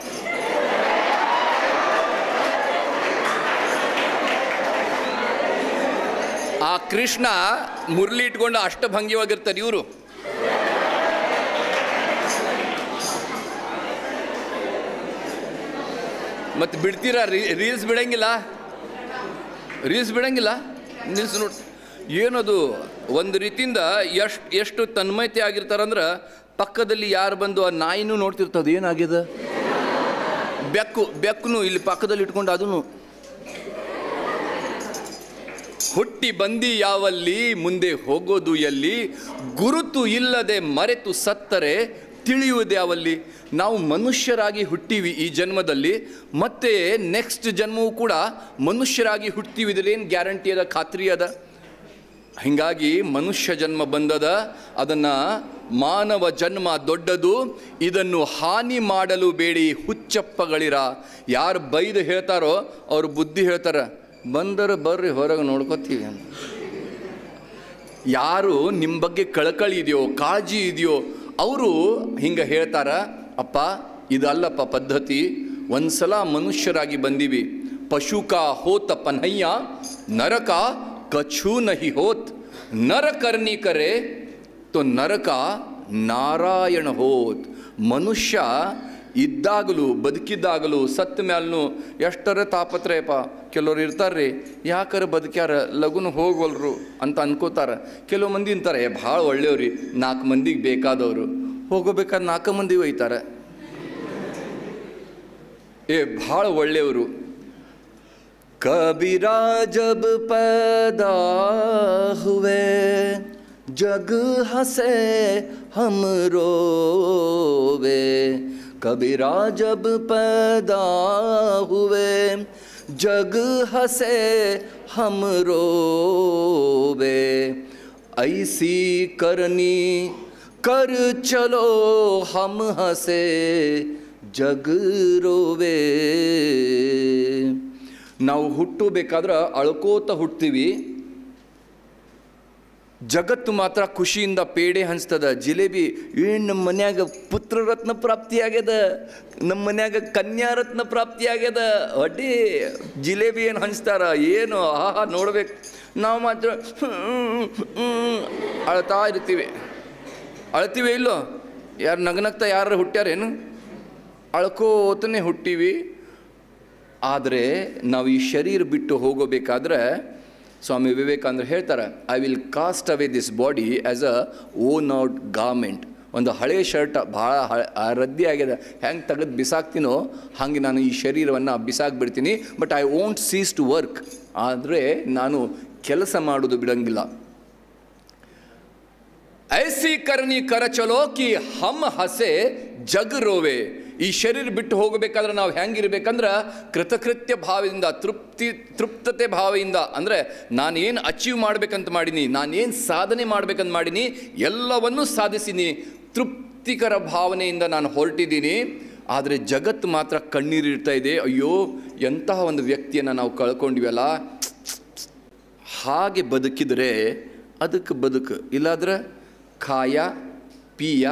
ಆ ಕೃಷ್ಣ ಮುರಳಿ ಇಟ್ಕೊಂಡು ಅಷ್ಟಭಂಗಿವಾಗಿರ್ತಾರೆ ಇವರು ಮತ್ತೆ ಬಿಡ್ತೀರಾ ರೀಲ್ಸ್ ಬಿಡಂಗಿಲ್ಲ ರೀಲ್ಸ್ ಬಿಡಂಗಿಲ್ಲ ನಿಲ್ಸಿ ನೋಡಿ ಏನದು ಒಂದು ರೀತಿಯಿಂದ ಎಷ್ಟು ಎಷ್ಟು ತನ್ಮಯತೆ ಆಗಿರ್ತಾರಂದ್ರೆ ಪಕ್ಕದಲ್ಲಿ ಯಾರು ಬಂದು ಆ ನಾಯಿನೂ ನೋಡ್ತಿರ್ತದೆ ಏನಾಗಿದೆ ಬೆಕ್ಕು ಬೆಕ್ಕನು ಇಲ್ಲಿ ಪಕ್ಕದಲ್ಲಿ ಇಟ್ಕೊಂಡು ಅದನ್ನು ಹುಟ್ಟಿ ಬಂದಿ ಯಾವಲ್ಲಿ ಮುಂದೆ ಹೋಗೋದು ಎಲ್ಲಿ ಗುರುತು ಇಲ್ಲದೆ ಮರೆತು ಸತ್ತರೆ ತಿಳಿಯುವುದು ಯಾವಲ್ಲಿ ನಾವು ಮನುಷ್ಯರಾಗಿ ಹುಟ್ಟಿವಿ ಈ ಜನ್ಮದಲ್ಲಿ ಮತ್ತೆ ನೆಕ್ಸ್ಟ್ ಜನ್ಮವೂ ಕೂಡ ಮನುಷ್ಯರಾಗಿ ಹುಟ್ತೀವಿ ಇದ್ರೇನು ಗ್ಯಾರಂಟಿ ಅದ ಖಾತ್ರಿ ಅದ ಹೀಗಾಗಿ ಮನುಷ್ಯ ಜನ್ಮ ಬಂದದ ಅದನ್ನು ಮಾನವ ಜನ್ಮ ದೊಡ್ಡದು ಇದನ್ನು ಹಾನಿ ಮಾಡಲು ಬೇಡಿ ಹುಚ್ಚಪ್ಪಗಳಿರ ಯಾರು ಬೈದು ಹೇಳ್ತಾರೋ ಅವ್ರು ಬುದ್ಧಿ ಹೇಳ್ತಾರ ಬಂದರೆ ಬರ್ರಿ ಹೊರಗೆ ನೋಡ್ಕೋತೀವಿ ಅಂತ ಯಾರು ನಿಮ್ಮ ಬಗ್ಗೆ ಕಳಕಳಿ ಇದೆಯೋ ಕಾಳಜಿ ಇದೆಯೋ ಅವರು ಹಿಂಗೆ ಹೇಳ್ತಾರ ಅಪ್ಪ ಇದಲ್ಲಪ್ಪ ಪದ್ಧತಿ ಒಂದ್ಸಲ ಮನುಷ್ಯರಾಗಿ ಬಂದೀವಿ ಪಶುಕ ಹೋತ ಪನ್ಹಯ್ಯ ನರಕ ಕಛೂ ನಹಿ ಹೋತ್ ನರ ಕರ್ನಿ ಕರೆ ತೋ ನರಕ ನಾರಾಯಣ ಹೋತ್ ಮನುಷ್ಯ ಇದ್ದಾಗಲೂ ಬದುಕಿದ್ದಾಗಲೂ ಸತ್ತ ಮ್ಯಾಲೂ ಎಷ್ಟರ ತಾಪತ್ರಯಪ್ಪ ಕೆಲವ್ರು ಇರ್ತಾರ್ರಿ ಯಾಕರ ಬದುಕ್ಯಾರ ಲಗುನ ಹೋಗೋಲ್ರು ಅಂತ ಅನ್ಕೋತಾರ ಕೆಲವು ಮಂದಿ ಅಂತಾರೆ ಭಾಳ ಒಳ್ಳೆಯವ್ರಿ ನಾಲ್ಕು ಮಂದಿಗೆ ಬೇಕಾದವರು ಹೋಗೋಬೇಕಾದ್ರೆ ನಾಲ್ಕು ಮಂದಿ ಒಯ್ತಾರೆ ಏ ಭಾಳ ಒಳ್ಳೆಯವರು कबीरा जब पैदा हुए जग हंसे हम रोवे कबीरा जब पैदा हुए जग हंसे हम रोवे ऐसी करनी कर चलो हम हंसे जग रोवे ನಾವು ಹುಟ್ಟಬೇಕಾದ್ರೆ ಅಳ್ಕೋತ ಹುಟ್ತೀವಿ ಜಗತ್ತು ಮಾತ್ರ ಖುಷಿಯಿಂದ ಪೇಡೆ ಹಂಚ್ತದ ಜಿಲೇಬಿ ಏನು ನಮ್ಮ ಮನ್ಯಾಗ ಪುತ್ರರತ್ನ ಪ್ರಾಪ್ತಿ ಆಗ್ಯದ ನಮ್ಮ ಮನ್ಯಾಗ ಕನ್ಯಾರತ್ನ ಪ್ರಾಪ್ತಿ ಆಗ್ಯದ ಅಡ್ಡಿ ಜಿಲೇಬಿ ಏನು ಹಂಚ್ತಾರ ಏನು ಆಹಾ ನೋಡ್ಬೇಕು ನಾವು ಮಾತ್ರ ಹ್ಮ್, ಹ್ಮ್, ಅಳ್ತಾ ಇರ್ತೀವಿ ಅಳ್ತೀವಿ ಇಲ್ಲೋ ಯಾರು ನಗನಗ್ತಾ ಯಾರು ಹುಟ್ಟ್ಯಾರೇನು ಅಳ್ಕೋತನೇ ಹುಟ್ಟೀವಿ ಆದರೆ ನಾವು ಈ ಶರೀರ ಬಿಟ್ಟು ಹೋಗೋಬೇಕಾದ್ರೆ ಸ್ವಾಮಿ ವಿವೇಕಾನಂದರು ಹೇಳ್ತಾರೆ I will cast away this body as a worn out garment ಒಂದು ಹಳೆ ಶರ್ಟ್ ಭಾಳ ಹ ರದ್ದಿ ಆಗಿದೆ ಹೆಂಗೆ ತೆಗೆದು ಬಿಸಾಕ್ತೀನೋ ಹಾಗೆ ನಾನು ಈ ಶರೀರವನ್ನು ಬಿಸಾಕ್ಬಿಡ್ತೀನಿ but I won't cease to work ಆದರೆ ನಾನು ಕೆಲಸ ಮಾಡೋದು ಬಿಡಂಗಿಲ್ಲ ಐಸಿ ಕರ್ನಿ ಕರ ಚಲೋ ಕಿ ಹಮ್ ಹಸೆ ಜಗ್ ರೋವೆ ಈ ಶರೀರ ಬಿಟ್ಟು ಹೋಗಬೇಕಾದ್ರೆ ನಾವು ಹೆಂಗಿರ್ಬೇಕಂದ್ರೆ ಕೃತಕೃತ್ಯ ಭಾವದಿಂದ ತೃಪ್ತಿ ತೃಪ್ತತೆ ಭಾವದಿಂದ ಅಂದರೆ ನಾನೇನು ಅಚೀವ್ ಮಾಡ್ಬೇಕಂತ ಮಾಡೀನಿ ನಾನೇನು ಸಾಧನೆ ಮಾಡ್ಬೇಕಂತ ಮಾಡೀನಿ ಎಲ್ಲವನ್ನೂ ಸಾಧಿಸಿನಿ ತೃಪ್ತಿಕರ ಭಾವನೆಯಿಂದ ನಾನು ಹೊರಟಿದ್ದೀನಿ ಆದರೆ ಜಗತ್ತು ಮಾತ್ರ ಕಣ್ಣೀರಿಡ್ತಾ ಇದೆ ಅಯ್ಯೋ ಎಂತಹ ಒಂದು ವ್ಯಕ್ತಿಯನ್ನು ನಾವು ಕಳ್ಕೊಂಡಿವಲ್ಲ ಹಾಗೆ ಬದುಕಿದರೆ ಅದಕ್ಕೆ ಬದುಕು ಇಲ್ಲಾದ್ರೆ ಖಾಯ ಪೀಯ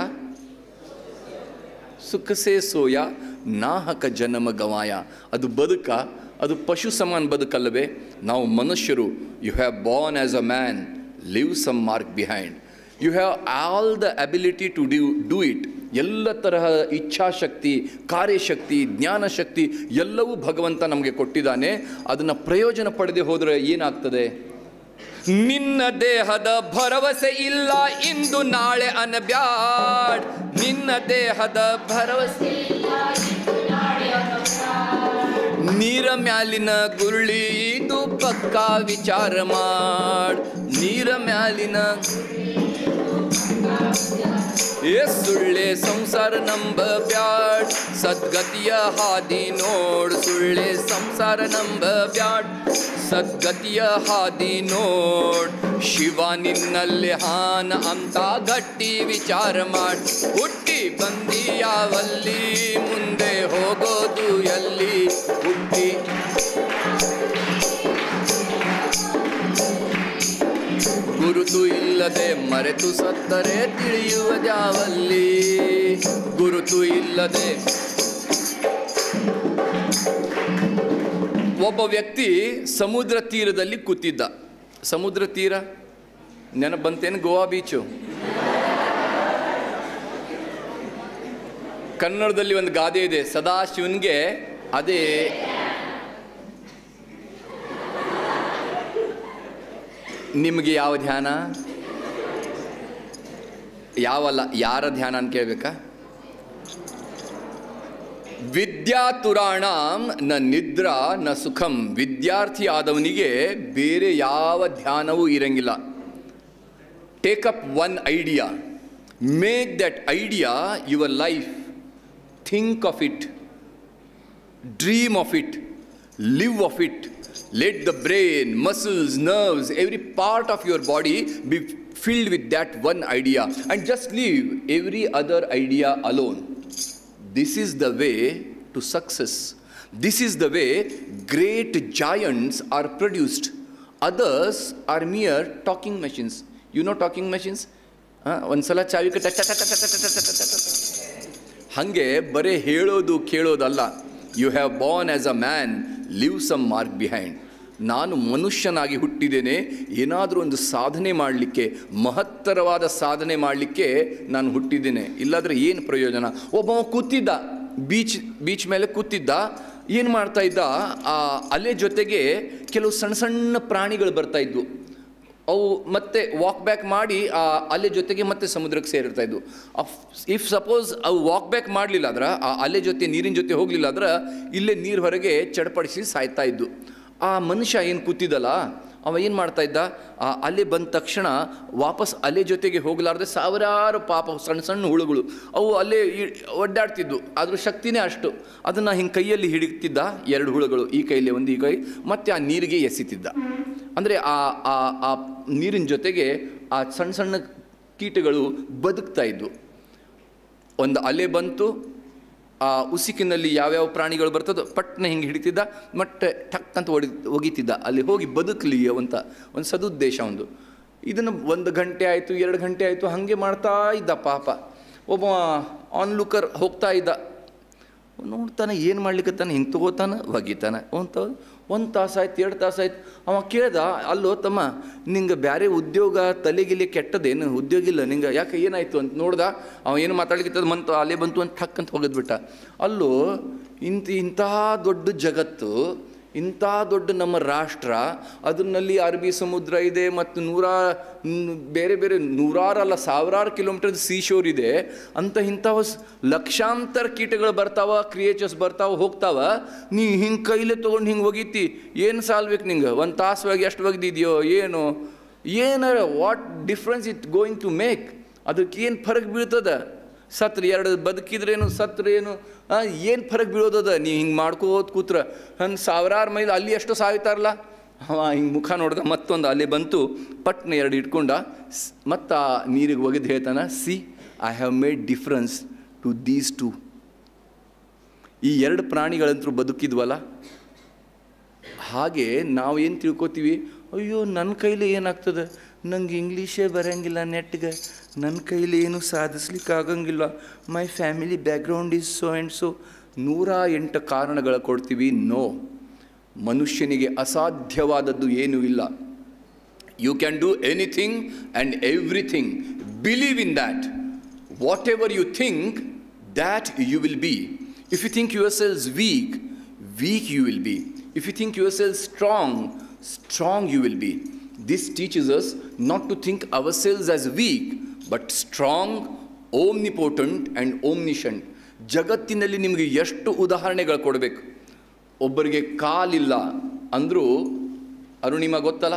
ಸುಖಸೇ ಸೋಯ ನಾಹಕ ಜನ್ಮ ಗವಾಯ ಅದು ಬದುಕ ಅದು ಪಶು ಸಮಾನ ಬದುಕಲ್ಲವೇ ನಾವು ಮನುಷ್ಯರು you have born as a man live some mark behind you have all the ability to do do it ಎಲ್ಲ ತರಹ ಇಚ್ಛಾಶಕ್ತಿ ಕಾರ್ಯಶಕ್ತಿ ಜ್ಞಾನಶಕ್ತಿ ಎಲ್ಲವೂ ಭಗವಂತ ನಮಗೆ ಕೊಟ್ಟಿದ್ದಾನೆ ಅದನ್ನು ಪ್ರಯೋಜನ ಪಡೆದೇ ಹೋದರೆ ಏನಾಗ್ತದೆ ನಿನ್ನ ದೇಹದ ಭರವಸೆ ಇಲ್ಲ ಇಂದು ನಾಳೆ ಅನಬ್ಯಾಡ್ ನಿನ್ನ ದೇಹದ ಭರವಸೆ ನೀರ ಮ್ಯಾಲಿನ ಗುರುಳಿ ಇದು ಪಕ್ಕಾ ವಿಚಾರ ಮಾಡ್ ನೀರ ಮ್ಯಾಲಿನ ಏ ಸುಳ್ಳೆ ಸಂಸಾರ ನಂಬ ಬ್ಯಾಡ್ ಸದ್ಗತಿಯ ಹಾದಿ ನೋಡ್ ಸುಳ್ಳೆ ಸಂಸಾರ ನಂಬ ಬ್ಯಾಡ್ ಸದ್ಗತಿಯ ಹಾದಿ ನೋಡ್ ಶಿವ ನಿನ್ನಲ್ಲಿ ಹಾನ ಅಂತ ಗಟ್ಟಿ ವಿಚಾರ ಮಾಡ್ ಹುಟ್ಟಿ ಬಂದಿ ಯಾವಲ್ಲಿ ಮುಂದೆ ಹೋಗೋದು ಎಲ್ಲಿ ಹುಟ್ಟಿ ಇಲ್ಲದೆ ಮರೆತು ಸತ್ತರೆ ತಿಳಿಯುವ ಜಾವಲ್ಲಿ ಗುರುತು ಇಲ್ಲದೆ ಒಬ್ಬ ವ್ಯಕ್ತಿ ಸಮುದ್ರ ತೀರದಲ್ಲಿ ಕೂತಿದ್ದ ಸಮುದ್ರ ತೀರ ನೆನಪು ಬಂತೇನು ಗೋವಾ ಬೀಚು ಕನ್ನಡದಲ್ಲಿ ಒಂದು ಗಾದೆ ಇದೆ ಸದಾಶಿವನ್ಗೆ ಅದೇ ನಿಮಗೆ ಯಾವ ಧ್ಯಾನ ಯಾವಲ್ಲ ಯಾರ ಧ್ಯಾನ ಅಂತ ಕೇಳ್ಬೇಕಾ ವಿದ್ಯಾತುರಾಣಂ ನ ನಿದ್ರಾ ನ ಸುಖಂ ವಿದ್ಯಾರ್ಥಿ ಆದವನಿಗೆ ಬೇರೆ ಯಾವ ಧ್ಯಾನವೂ ಇರಂಗಿಲ್ಲ take up one idea make that idea your life think of it dream of it, live of it. Let the brain, muscles, nerves, every part of your body be filled with that one idea and just leave every other idea alone. This is the way to success. This is the way great giants are produced. Others are mere talking machines. You know talking machines? ಆ, ಒಂದ್ಸಲ ಚಾವಿ ಕಟ್ಟ ಟಟ ಟಟ ಟಟ ಟಟ ಟಟ ಟಟ ಟಟ. ಹಾಗೆ ಬರೀ ಹೇಳೋದು ಕೇಳೋದಲ್ಲ you have born as a man live some mark behind ನಾನು ಮನುಷ್ಯನಾಗಿ ಹುಟ್ಟಿದ್ದೇನೆ ಏನಾದರೂ ಒಂದು ಸಾಧನೆ ಮಾಡಲಿಕ್ಕೆ ಮಹತ್ತರವಾದ ಸಾಧನೆ ಮಾಡಲಿಕ್ಕೆ ನಾನು ಹುಟ್ಟಿದ್ದೇನೆ ಇಲ್ಲಾಂದರೆ ಏನು ಪ್ರಯೋಜನ ಒಬ್ಬ ಕೂತಿದ್ದ ಬೀಚ್ ಬೀಚ್ ಮೇಲೆ ಕೂತಿದ್ದ ಏನು ಮಾಡ್ತಾ ಇದ್ದ ಆ ಅಲೆ ಜೊತೆಗೆ ಕೆಲವು ಸಣ್ಣ ಸಣ್ಣ ಪ್ರಾಣಿಗಳು ಬರ್ತಾ ಇದ್ವು ಅವು ಮತ್ತೆ ವಾಕ್ ಬ್ಯಾಕ್ ಮಾಡಿ ಆ ಅಲೆ ಜೊತೆಗೆ ಮತ್ತೆ ಸಮುದ್ರಕ್ಕೆ ಸೇರಿರ್ತಾ ಇದ್ವು ಇಫ್ ಸಪೋಸ್ ಅವು ವಾಕ್ ಬ್ಯಾಕ್ ಮಾಡಲಿಲ್ಲ ಅಂದ್ರೆ ಆ ಅಲೆ ಜೊತೆ ನೀರಿನ ಜೊತೆ ಹೋಗಲಿಲ್ಲ ಅಂದ್ರೆ ಇಲ್ಲೇ ನೀರು ಹೊರಗೆ ಚಡಪಡಿಸಿ ಸಾಯ್ತಾ ಇದ್ದು ಆ ಮನುಷ್ಯ ಏನು ಕೂತಿದ್ದಲ್ಲ ಅವ ಏನು ಮಾಡ್ತಾ ಇದ್ದ ಆ ಅಲೆ ಬಂದ ತಕ್ಷಣ ವಾಪಸ್ ಅಲೆ ಜೊತೆಗೆ ಹೋಗಲಾರ್ದೆ ಸಾವಿರಾರು ಪಾಪ ಸಣ್ಣ ಸಣ್ಣ ಹುಳುಗಳು ಅವು ಅಲ್ಲೇ ಇ- ಒಡ್ಡಾಡ್ತಿದ್ವು ಅದ್ರ ಶಕ್ತಿನೇ ಅಷ್ಟು ಅದನ್ನು ಹಿಂಗೆ ಕೈಯಲ್ಲಿ ಹಿಡಿತಿದ್ದ ಎರಡು ಹುಳುಗಳು ಈ ಕೈಯಲ್ಲಿ ಒಂದು ಈ ಕೈ ಮತ್ತೆ ಆ ನೀರಿಗೆ ಎಸಿತಿದ್ದ ಅಂದರೆ ಆ ಆ ಆ ನೀರಿನ ಜೊತೆಗೆ ಆ ಸಣ್ಣ ಸಣ್ಣ ಕೀಟಗಳು ಬದುಕ್ತಾ ಇದ್ವು ಒಂದು ಅಲೆ ಬಂತು ಆ ಉಸಿಕಿನಲ್ಲಿ ಯಾವ್ಯಾವ ಪ್ರಾಣಿಗಳು ಬರ್ತದೋ ಪಟ್ನ ಹಿಂಗೆ ಹಿಡಿತಿದ್ದ ಮತ್ತೆ ಟಕ್ ಅಂತ ಹೊಡಿ ಒಗಿತಿದ್ದ ಅಲ್ಲಿ ಹೋಗಿ ಬದುಕಲಿ ಅಂತ ಒಂದು ಸದುದ್ದೇಶ ಒಂದು ಇದನ್ನು ಒಂದು ಗಂಟೆ ಆಯಿತು ಎರಡು ಗಂಟೆ ಆಯಿತು ಹಾಗೆ ಮಾಡ್ತಾ ಇದ್ದ ಪಾಪ ಒಬ್ಬ ಆನ್ಲುಕರ್ ಹೋಗ್ತಾ ಇದ್ದ ನೋಡ್ತಾನೆ ಏನು ಮಾಡ್ಲಿಕ್ಕತ್ತಾನೆ ಹಿಂಗೆ ತಗೋತಾನೆ ಒಗಿತಾನೆ ಅಂತ ಒಂದು ತಾಸು ಆಯ್ತು ಎರಡು ತಾಸು ಆಯ್ತು ಅವ ಕೇಳ್ದ ಅಲ್ಲೋ ತಮ್ಮ ನಿಂಗೆ ಬೇರೆ ಉದ್ಯೋಗ ತಲೆಗಿಲೆ ಕೆಟ್ಟದೇನು ಉದ್ಯೋಗ ಇಲ್ಲ ನಿಂಗೆ ಯಾಕೆ ಏನಾಯಿತು ಅಂತ ನೋಡ್ದ ಅವ ಏನು ಮಾತಾಡ್ಲಿಕ್ಕೆ ಬಂತು ಅಲ್ಲೇ ಬಂತು ಅಂತ ಠಕ್ ಅಂತ ಹೋಗಿದ್ಬಿಟ್ಟ ಅಲ್ಲೋ ಇಂಥ ಇಂತಹ ದೊಡ್ಡ ಜಗತ್ತು ಇಂಥ ದೊಡ್ಡ ನಮ್ಮ ರಾಷ್ಟ್ರ ಅದರಲ್ಲಿ ಅರಬ್ಬಿ ಸಮುದ್ರ ಇದೆ ಮತ್ತು ನೂರ ನ್- ಬೇರೆ ಬೇರೆ ನೂರಾರಲ್ಲ ಸಾವಿರಾರು ಕಿಲೋಮೀಟರ್ ಸೀಶೋರ್ ಇದೆ ಅಂತ ಇಂಥವು ಸ್- ಲಕ್ಷಾಂತರ ಕೀಟಗಳು ಬರ್ತಾವ ಕ್ರಿಯೇಚರ್ಸ್ ಬರ್ತಾವ ಹೋಗ್ತಾವ ನೀ ಹಿಂಗೆ ಕೈಲೇ ತೊಗೊಂಡು ಹಿಂಗೆ ಒಗಿತಿ ಏನು ಸಾಲ್ಬೇಕು ನಿಂಗೆ ಒಂದು ತಾಸು ಒಳಗೆ ಎಷ್ಟು ಒಗ್ದಿದ್ಯೋ ಏನು ಏನಾರ what difference it going to make ಅದಕ್ಕೆ ಏನು ಫರಕ್ ಬೀಳ್ತದ ಸತ್ರ ಎರಡು ಬದುಕಿದ್ರೇನು ಸತ್ರೇನು ಏನು ಫರಕ್ ಬೀಳೋದದ ನೀವು ಹಿಂಗೆ ಮಾಡ್ಕೋತ ಕೂತ್ರ ಹಂಗೆ ಸಾವಿರಾರು ಮೈಲ್ ಅಲ್ಲಿ ಎಷ್ಟು ಸಾಯ್ತಾರಲ್ಲ ಅವ ಹಿಂಗೆ ಮುಖ ನೋಡ್ದ ಮತ್ತೊಂದು ಅಲ್ಲಿ ಬಂತು ಪಟ್ನ ಎರಡು ಇಟ್ಕೊಂಡ ಮತ್ತು ಆ ನೀರಿಗೆ ಒಗೆದು ಹೇಳ್ತಾನ see I have made difference to these two ಈ ಎರಡು ಪ್ರಾಣಿಗಳಂತರೂ ಬದುಕಿದ್ವಲ್ಲ ಹಾಗೆ ನಾವು ಏನು ತಿಳ್ಕೊತೀವಿ ಅಯ್ಯೋ ನನ್ನ ಕೈಲಿ ಏನಾಗ್ತದೆ ನಂಗೆ ಇಂಗ್ಲೀಷೇ ಬರೋಂಗಿಲ್ಲ ನೆಟ್ಗೆ ನನ್ನ ಕೈಲಿ ಏನು ಸಾಧಿಸ್ಲಿಕ್ಕೆ ಆಗಂಗಿಲ್ಲ my family background is so and so ನೂರ ಎಂಟು ಕಾರಣಗಳು ಕೊಡ್ತೀವಿ ನೋ ಮನುಷ್ಯನಿಗೆ ಅಸಾಧ್ಯವಾದದ್ದು ಏನೂ ಇಲ್ಲ you can do anything and everything believe in that whatever you think that you will be if you think yourselves weak weak you will be. If you think yourself strong, strong you will be. This teaches us not to think ourselves as weak, but strong, omnipotent, and omniscient. ಜಗತ್ತಿನಲ್ಲಿ ನಿಮಗೆ ಎಷ್ಟು ಉದಾಹರಣೆಗಳು ಕೊಡಬೇಕು ಒಬ್ಬರಿಗೆ ಕಾಲಿಲ್ಲ ಅಂದರೂ ಅರುಣಿಮ ಗೊತ್ತಲ್ಲ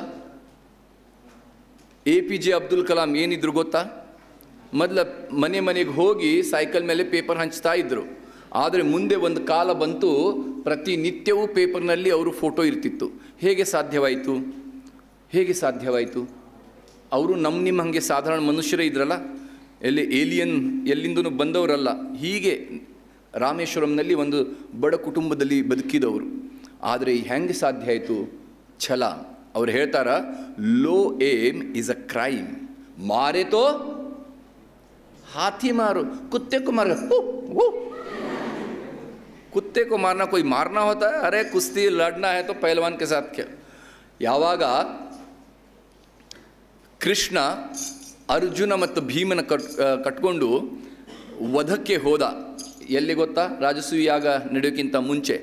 A P J Abdul Kalam ಏನಿದ್ರು ಗೊತ್ತಾ ಮೊದಲ ಮನೆ ಮನೆಗೆ ಹೋಗಿ ಸೈಕಲ್ ಮೇಲೆ ಪೇಪರ್ ಹಂಚ್ತಾ ಇದ್ದರು ಆದರೆ ಮುಂದೆ ಒಂದು ಕಾಲ ಬಂತು ಪ್ರತಿನಿತ್ಯವೂ ಪೇಪರ್ನಲ್ಲಿ ಅವರು ಫೋಟೋ ಇರ್ತಿತ್ತು ಹೇಗೆ ಸಾಧ್ಯವಾಯಿತು ಹೇಗೆ ಸಾಧ್ಯವಾಯಿತು ಅವರು ನಮ್ಮ ನಿಮ್ಮ ಹಾಗೆ ಸಾಧಾರಣ ಮನುಷ್ಯರೇ ಇದ್ರಲ್ಲ ಎಲ್ಲಿ ಏಲಿಯನ್ ಎಲ್ಲಿಂದನೂ ಬಂದವರಲ್ಲ ಹೀಗೆ ರಾಮೇಶ್ವರಂನಲ್ಲಿ ಒಂದು ಬಡ ಕುಟುಂಬದಲ್ಲಿ ಬದುಕಿದವರು ಆದರೆ ಹೆಂಗೆ ಸಾಧ್ಯ ಆಯಿತು ಛಲ ಅವ್ರು ಹೇಳ್ತಾರ low aim is a crime मारे तो हाथी मारो कुत्ते को मार वो, वो। कुत्ते को मारना कोई मारना होता है अरे कुश्ती लड़ना है तो पहलवान के साथ क्या ಯಾವಾಗ ಕೃಷ್ಣ ಅರ್ಜುನ ಮತ್ತು ಭೀಮನ ಕಟ್ ಕಟ್ಕೊಂಡು ವಧಕ್ಕೆ ಹೋದ ಎಲ್ಲಿ ಗೊತ್ತಾ ರಾಜಸೂಯ ಯಾಗ ನಡೆಯೋಕ್ಕಿಂತ ಮುಂಚೆ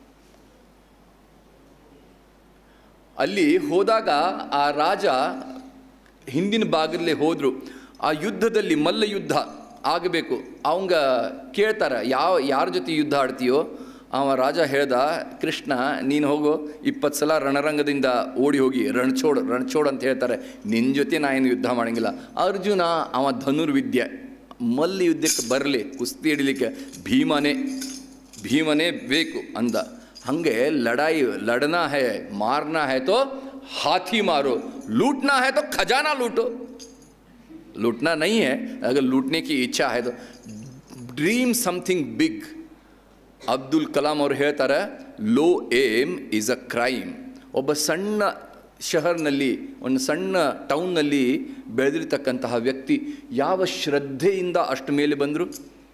ಅಲ್ಲಿ ಹೋದಾಗ ಆ ರಾಜ ಹಿಂದಿನ ಭಾಗದಲ್ಲಿ ಹೋದರು ಆ ಯುದ್ಧದಲ್ಲಿ ಮಲ್ಲ ಯುದ್ಧ ಆಗಬೇಕು ಅವಂಗ ಕೇಳ್ತಾರೆ ಯಾವ ಯಾರ ಜೊತೆ ಯುದ್ಧ ಆಡ್ತೀಯೋ ಅವ ರಾಜ ಹೇಳ್ದ ಕೃಷ್ಣ ನೀನು ಹೋಗು ಇಪ್ಪತ್ತು ಸಲ ರಣರಂಗದಿಂದ ಓಡಿ ಹೋಗಿ ರಣಚೋಡ್ ರಣಚೋಡ್ ಅಂತ ಹೇಳ್ತಾರೆ ನಿನ್ನ ಜೊತೆ ನಾ ಏನು ಯುದ್ಧ ಮಾಡಂಗಿಲ್ಲ ಅರ್ಜುನ ಅವ ಧನುರ್ವಿದ್ಯೆ ಮಲ್ಲ ಯುದ್ಧಕ್ಕೆ ಬರಲಿ ಕುಸ್ತಿ ಹಿಡಿಲಿಕ್ಕೆ ಭೀಮನೇ ಭೀಮನೇ ಬೇಕು ಅಂದ ಹಂಗೆ ಲಡಾಯಿ ಲಡನಾ ಹೇ ಮಾರ್ನಾ ಹೇ ತೋ ಹಾಥಿ ಮಾರೋ लूटना है तो खजाना लूटो लूटना नहीं है अगर लूटने की इच्छा है तो dream something big Abdul Kalam ಅವ್ರು ಹೇಳ್ತಾರೆ low aim is a crime ಒಬ್ಬ ಸಣ್ಣ ಶಹರ್ನಲ್ಲಿ ಒಂದು ಸಣ್ಣ ಟೌನ್ನಲ್ಲಿ ಬೆಳೆದಿರ್ತಕ್ಕಂತಹ ವ್ಯಕ್ತಿ ಯಾವ ಶ್ರದ್ಧೆಯಿಂದ ಅಷ್ಟು ಮೇಲೆ ಬಂದರು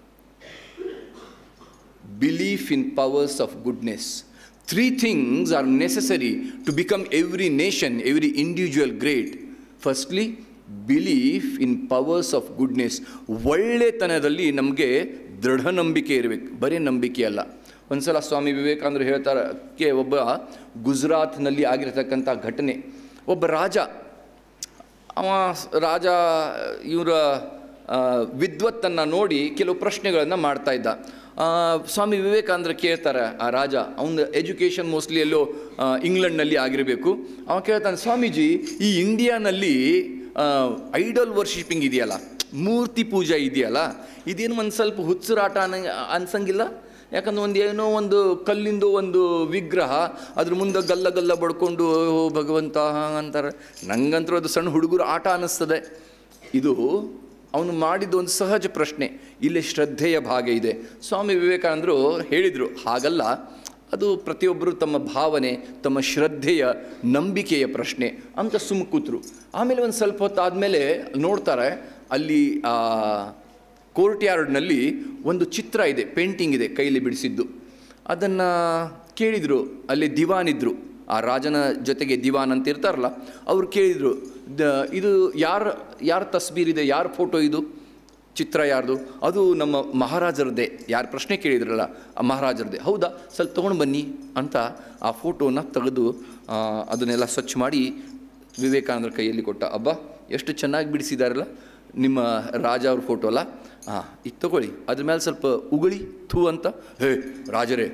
belief in powers of goodness. Three things are necessary to become every nation, every individual great. Firstly, belief in powers of goodness ಒಳ್ಳೆತನದಲ್ಲಿ ನಮಗೆ ದೃಢ ನಂಬಿಕೆ ಇರಬೇಕು ಬರೀ ನಂಬಿಕೆ ಅಲ್ಲ ಒಂದ್ಸಲ ಸ್ವಾಮಿ ವಿವೇಕಾನಂದರು ಹೇಳ್ತಾರೆ ಕೆ ಒಬ್ಬ ಗುಜರಾತ್ನಲ್ಲಿ ಆಗಿರತಕ್ಕಂಥ ಘಟನೆ ಒಬ್ಬ ರಾಜ ಅವ ರಾಜ ಇವರ ವಿದ್ವತ್ತನ್ನು ನೋಡಿ ಕೆಲವು ಪ್ರಶ್ನೆಗಳನ್ನು ಮಾಡ್ತಾ ಇದ್ದ ಆ, ಸ್ವಾಮಿ ವಿವೇಕಾನಂದ್ರ ಕೇಳ್ತಾರೆ ಆ ರಾಜ ಅವನ ಎಜುಕೇಷನ್ ಮೋಸ್ಟ್ಲಿ ಎಲ್ಲೋ ಆ, ಇಂಗ್ಲೆಂಡ್ನಲ್ಲಿ ಆಗಿರಬೇಕು ಅವ ಕೇಳ್ತಾನೆ ಸ್ವಾಮೀಜಿ ಈ ಇಂಡಿಯಾನಲ್ಲಿ ಐಡಲ್ ವರ್ಷಿಪಿಂಗ್ ಇದೆಯಲ್ಲ ಮೂರ್ತಿ ಪೂಜೆ ಇದೆಯಲ್ಲ ಇದೇನು ಒಂದು ಸ್ವಲ್ಪ ಹುಚ್ಚರಾಟ ಅನ್ನ ಅನ್ಸಂಗಿಲ್ಲ ಯಾಕಂದ್ರೆ ಒಂದು ಏನೋ ಒಂದು ಕಲ್ಲಿಂದು ಒಂದು ವಿಗ್ರಹ ಅದ್ರ ಮುಂದೆ ಗಲ್ಲ ಗಲ್ಲ ಬಡ್ಕೊಂಡು ಓ ಭಗವಂತ ಅಂತಾರೆ ನಂಗಂತರೂ ಅದು ಸಣ್ಣ ಹುಡುಗರು ಆಟ ಅನ್ನಿಸ್ತದೆ ಇದು ಅವನು ಮಾಡಿದ ಒಂದು ಸಹಜ ಪ್ರಶ್ನೆ ಇಲ್ಲಿ ಶ್ರದ್ಧೆಯ ಭಾಗ ಇದೆ ಸ್ವಾಮಿ ವಿವೇಕಾನಂದರು ಹೇಳಿದರು ಹಾಗಲ್ಲ ಅದು ಪ್ರತಿಯೊಬ್ಬರು ತಮ್ಮ ಭಾವನೆ ತಮ್ಮ ಶ್ರದ್ಧೆಯ ನಂಬಿಕೆಯ ಪ್ರಶ್ನೆ ಅಂತ ಸುಮ್ಮ ಕೂತ್ರು ಆಮೇಲೆ ಒಂದು ಸ್ವಲ್ಪ ಹೊತ್ತಾದಮೇಲೆ ನೋಡ್ತಾರೆ ಅಲ್ಲಿ ಆ ಕೋರ್ಟ್ ಯಾರ್ಡ್ನಲ್ಲಿ ಒಂದು ಚಿತ್ರ ಇದೆ ಪೇಂಟಿಂಗ್ ಇದೆ ಕೈಲಿ ಬಿಡಿಸಿದ್ದು ಅದನ್ನು ಕೇಳಿದರು ಅಲ್ಲಿ ದಿವಾನ್ ಇದ್ದರು ಆ ರಾಜನ ಜೊತೆಗೆ ದಿವಾನ್ ಅಂತ ಇರ್ತಾರಲ್ಲ ಅವ್ರು ಕೇಳಿದರು ದ ಇದು ಯಾರ ಯಾರ ತಸ್ಬೀರಿದೆ ಯಾರ ಫೋಟೋ ಇದು ಚಿತ್ರ ಯಾರ್ದು ಅದು ನಮ್ಮ ಮಹಾರಾಜರದೇ ಯಾರು ಪ್ರಶ್ನೆ ಕೇಳಿದ್ರಲ್ಲ ಆ ಮಹಾರಾಜರದೇ ಹೌದಾ ಸ್ವಲ್ಪ ತೊಗೊಂಡು ಬನ್ನಿ ಅಂತ ಆ ಫೋಟೋನ ತೆಗೆದು ಆ, ಅದನ್ನೆಲ್ಲ ಸ್ವಚ್ಛ ಮಾಡಿ ವಿವೇಕಾನಂದರ ಕೈಯಲ್ಲಿ ಕೊಟ್ಟ ಅಬ್ಬಾ ಎಷ್ಟು ಚೆನ್ನಾಗಿ ಬಿಡಿಸಿದಾರಲ್ಲ ನಿಮ್ಮ ರಾಜ ಅವ್ರ ಫೋಟೋ ಅಲ್ಲ ಹಾಂ ಇದು ತಗೊಳ್ಳಿ ಅದ್ರ ಮೇಲೆ ಸ್ವಲ್ಪ ಉಗುಳಿ ಥೂ ಅಂತ ಹೇ ರಾಜರೇ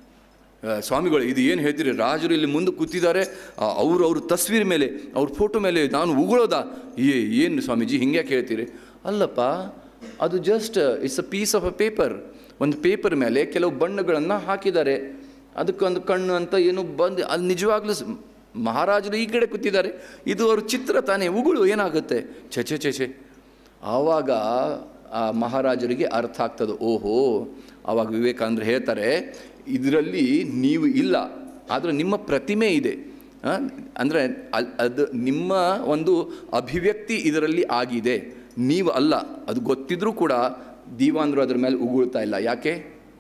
ಆ, ಸ್ವಾಮಿಗಳು ಇದು ಏನು ಹೇಳ್ತೀರಿ ರಾಜರು ಇಲ್ಲಿ ಮುಂದೆ ಕೂತಿದ್ದಾರೆ ಆ, ಅವ್ರು ಅವ್ರ ತಸ್ವೀರ್ ಮೇಲೆ ಅವ್ರ ಫೋಟೋ ಮೇಲೆ ನಾನು ಉಗುಳೋದಾ ಏ ಏನು ಸ್ವಾಮೀಜಿ ಹಿಂಗ್ಯಾಕೆ ಹೇಳ್ತೀರಿ ಅಲ್ಲಪ್ಪ ಅದು just it's a piece of a paper ಒಂದು ಪೇಪರ್ ಮೇಲೆ ಕೆಲವು ಬಣ್ಣಗಳನ್ನು ಹಾಕಿದ್ದಾರೆ ಅದಕ್ಕೊಂದು ಕಣ್ಣು ಅಂತ ಏನು ಬಂದು ಅಲ್ಲಿ ನಿಜವಾಗ್ಲೂ ಸ್- ಮಹಾರಾಜರು ಈ ಕಡೆ ಕೂತಿದ್ದಾರೆ ಇದು ಅವ್ರ ಚಿತ್ರ ತಾನೇ ಉಗುಳು ಏನಾಗುತ್ತೆ ಛೆ ಛೆ ಛೆ ಛೆ ಆವಾಗ ಆ ಮಹಾರಾಜರಿಗೆ ಅರ್ಥ ಆಗ್ತದೆ ಓಹೋ ಆವಾಗ ವಿವೇಕಾನಂದರು ಹೇಳ್ತಾರೆ ಇದರಲ್ಲಿ ನೀವು ಇಲ್ಲ ಆದರೆ ನಿಮ್ಮ ಪ್ರತಿಮೆ ಇದೆ ಅಂದರೆ ಅಲ್ ಅದು ನಿಮ್ಮ ಒಂದು ಅಭಿವ್ಯಕ್ತಿ ಇದರಲ್ಲಿ ಆಗಿದೆ ನೀವು ಅಲ್ಲ ಅದು ಗೊತ್ತಿದ್ರೂ ಕೂಡ ದೀವಾಂದರು ಅದ್ರ ಮೇಲೆ ಉಗುಳ್ತಾ ಇಲ್ಲ ಯಾಕೆ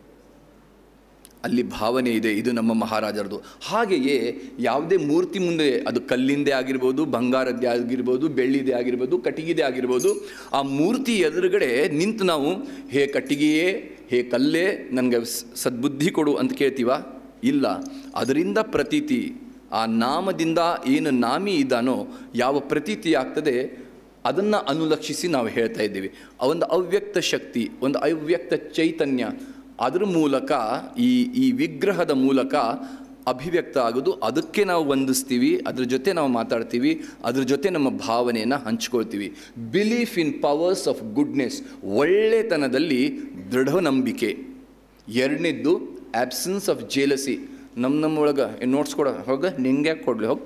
ಅಲ್ಲಿ ಭಾವನೆ ಇದೆ ಇದು ನಮ್ಮ ಮಹಾರಾಜರದು ಹಾಗೆಯೇ ಯಾವುದೇ ಮೂರ್ತಿ ಮುಂದೆ ಅದು ಕಲ್ಲಿಂದೇ ಆಗಿರ್ಬೋದು ಬಂಗಾರದ್ದೇ ಆಗಿರ್ಬೋದು ಬೆಳ್ಳಿದೇ ಆಗಿರ್ಬೋದು ಕಟ್ಟಿಗೆದೇ ಆಗಿರ್ಬೋದು ಆ ಮೂರ್ತಿ ಎದುರುಗಡೆ ನಿಂತು ನಾವು ಹೇ ಕಟ್ಟಿಗೆಯೇ ಹೇ ಕಲ್ಲೇ ನನಗೆ ಸ್- ಸದ್ಬುದ್ಧಿ ಕೊಡು ಅಂತ ಕೇಳ್ತೀವ ಇಲ್ಲ ಅದರಿಂದ ಪ್ರತೀತಿ ಆ ನಾಮದಿಂದ ಏನು ನಾಮಿ ಇದ್ದಾನೋ ಯಾವ ಪ್ರತೀತಿ ಆಗ್ತದೆ ಅದನ್ನು ಅನುಲಕ್ಷಿಸಿ ನಾವು ಹೇಳ್ತಾ ಇದ್ದೀವಿ ಆ ಒಂದು ಅವ್ಯಕ್ತ ಶಕ್ತಿ ಒಂದು ಅವ್ಯಕ್ತ ಚೈತನ್ಯ ಅದ್ರ ಮೂಲಕ ಈ ಈ ವಿಗ್ರಹದ ಮೂಲಕ ಅಭಿವ್ಯಕ್ತ ಆಗೋದು ಅದಕ್ಕೆ ನಾವು ವಂದಿಸ್ತೀವಿ ಅದ್ರ ಜೊತೆ ನಾವು ಮಾತಾಡ್ತೀವಿ ಅದ್ರ ಜೊತೆ ನಮ್ಮ ಭಾವನೆಯನ್ನು ಹಂಚ್ಕೊಳ್ತೀವಿ belief in powers of goodness ಒಳ್ಳೆತನದಲ್ಲಿ ದೃಢ ನಂಬಿಕೆ ಎರಡನೇದ್ದು ಆಬ್ಸೆನ್ಸ್ ಆಫ್ ಜೇಲಸಿ ನಮ್ಮ ನಮ್ಮೊಳಗೆ ನೋಟ್ಸ್ ಕೊಡ ಹೋಗ ನಿಂಗೆ ಕೊಡಲಿ ಹೋಗಿ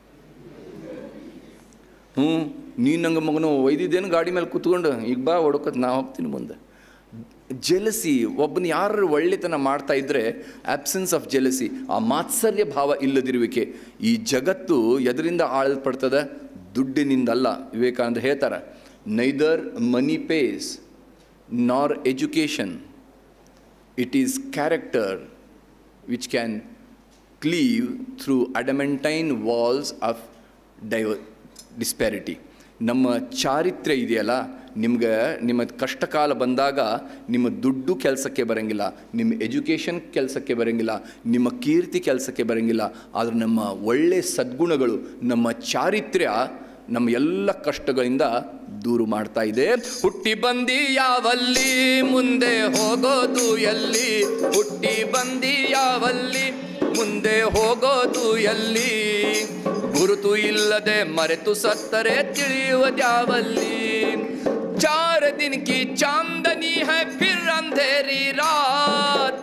ಹ್ಞೂ ನೀನು ನಂಗೆ ಮಗನು ಒಯ್ದಿದ್ದೇನು ಗಾಡಿ ಮೇಲೆ ಕೂತ್ಕೊಂಡು ಈಗ ಬಾ ಹೊಡ್ಕೊತ್ ನಾ ಹೋಗ್ತೀನಿ ಮುಂದೆ ಜೆಲಸಿ ಒಬ್ಬನ ಯಾರು ಒಳ್ಳೆತನ ಮಾಡ್ತಾ ಇದ್ದರೆ ಆಬ್ಸೆನ್ಸ್ ಆಫ್ ಜೆಲಸಿ ಆ ಮಾತ್ಸರ್ಯ ಭಾವ ಇಲ್ಲದಿರುವಿಕೆ ಈ ಜಗತ್ತು ಎದರಿಂದ ಆಳಲ್ಪಡ್ತದೆ ದುಡ್ಡಿನಿಂದಲ್ಲ ವಿವೇಕಾನಂದ ಹೇಳ್ತಾರೆ neither money pays nor education it is character which can cleave through adamantine walls of diva disparity ನಮ್ಮ ಚಾರಿತ್ರ್ಯ ಇದೆಯಲ್ಲ ನಿಮ್ಗೆ ನಿಮ್ಮ ಕಷ್ಟಕಾಲ ಬಂದಾಗ ನಿಮ್ಮ ದುಡ್ಡು ಕೆಲಸಕ್ಕೆ ಬರೋಂಗಿಲ್ಲ ನಿಮ್ಮ ಎಜುಕೇಷನ್ ಕೆಲಸಕ್ಕೆ ಬರೋಂಗಿಲ್ಲ ನಿಮ್ಮ ಕೀರ್ತಿ ಕೆಲಸಕ್ಕೆ ಬರೋಂಗಿಲ್ಲ ಆದರೆ ನಮ್ಮ ಒಳ್ಳೆ ಸದ್ಗುಣಗಳು ನಮ್ಮ ಚಾರಿತ್ರ್ಯ ನಮ್ಮ ಎಲ್ಲ ಕಷ್ಟಗಳಿಂದ ದೂರು ಮಾಡ್ತಾ ಇದೆ ಹುಟ್ಟಿ ಬಂದಿ ಯಾವಲ್ಲಿ ಮುಂದೆ ಹೋಗೋದು ಎಲ್ಲಿ ಹುಟ್ಟಿ ಬಂದಿ ಯಾವಲ್ಲಿ ಮುಂದೆ ಹೋಗೋದು ಎಲ್ಲಿ ಗುರುತು ಇಲ್ಲದೆ ಮರೆತು ಸತ್ತರೆ ತಿಳಿಯುವುದ್ಯಾವಲ್ಲಿ ಚಾರ ದಿನ ಕಿ ಚಾಂದನಿ ಹೈ ಫಿರ್ ಅಂಧೇರಿ ರಾತ್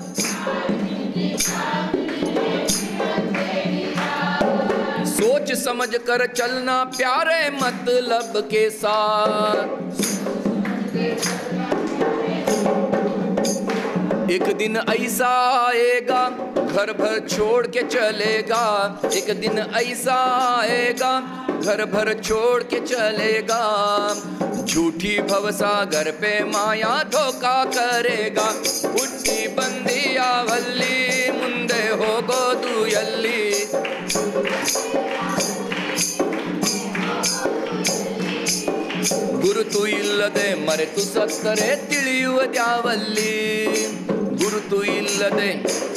सोच समझ कर चलना प्यारे मतलब के साथ एक दिन ऐसा आएगा घर भर छोड़ के चलेगा एक दिन ऐसा आएगा घर भर छोड़ के चलेगा झूठी भवसागर पे माया धोखा करेगा ಹುಟ್ಟಿ ಬಂದಿಯಾವಲ್ಲಿ ಮುಂದೆ ಹೋಗೋದು ಎಲ್ಲಿ ಗುರುತು ಇಲ್ಲದೆ ಮರೆತು ಸತ್ತರೆ ತಿಳಿಯುವುದ್ಯಾವಲ್ಲಿ ಗುರುತು ಇಲ್ಲದೆ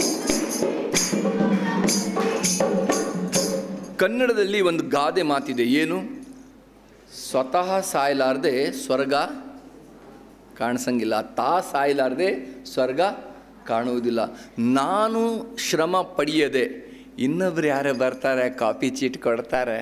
ಕನ್ನಡದಲ್ಲಿ ಒಂದು ಗಾದೆ ಮಾತಿದೆ ಏನು ಸ್ವತಃ ಸಾಯಲಾರ್ದೆ ಸ್ವರ್ಗ ಕಾಣಿಸಂಗಿಲ್ಲ ತಾ ಸಾಯಲಾರ್ದೆ ಸ್ವರ್ಗ ಕಾಣುವುದಿಲ್ಲ ನಾನು ಶ್ರಮ ಪಡೆಯದೆ ಇನ್ನೊಬ್ರು ಯಾರು ಬರ್ತಾರೆ ಕಾಪಿ ಚೀಟ್ ಕೊಡ್ತಾರೆ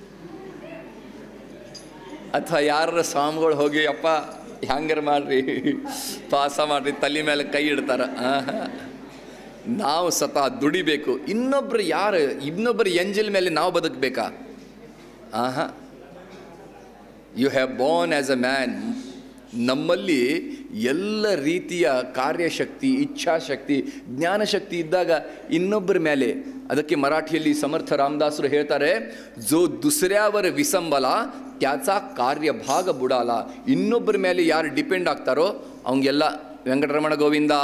ಅಥವಾ ಯಾರ ಸ್ವಾಮಿಗಳು ಹೋಗಿ ಅಪ್ಪ ಹ್ಯಾಂಗಾರ ಮಾಡ್ರಿ ಪಾಸ ಮಾಡ್ರಿ ತಲೆ ಮೇಲೆ ಕೈ ಇಡ್ತಾರ ಆಹಾ. ನಾವು ಸ್ವತಃ ದುಡಿಬೇಕು ಇನ್ನೊಬ್ರು ಯಾರು ಇನ್ನೊಬ್ಬರ ಎಂಜಿಲ್ ಮೇಲೆ ನಾವು ಬದುಕಬೇಕಾ ಆಹಾ you have born as a man ನಮ್ಮಲ್ಲಿ ಎಲ್ಲ ರೀತಿಯ ಕಾರ್ಯಶಕ್ತಿ ಇಚ್ಛಾಶಕ್ತಿ ಜ್ಞಾನಶಕ್ತಿ ಇದ್ದಾಗ ಇನ್ನೊಬ್ಬರ ಮೇಲೆ ಅದಕ್ಕೆ ಮರಾಠಿಯಲ್ಲಿ ಸಮರ್ಥ ರಾಮದಾಸರು ಹೇಳ್ತಾರೆ ಜೋ ದುಸರ್ಯಾವರ ವಿಸಂಬಲ ತ್ಯಾಚಾ ಕಾರ್ಯಭಾಗ ಬುಡಾಲ ಇನ್ನೊಬ್ಬರ ಮೇಲೆ ಯಾರು ಡಿಪೆಂಡ್ ಆಗ್ತಾರೋ ಅವಂಗೆಲ್ಲ ವೆಂಕಟರಮಣ ಗೋವಿಂದ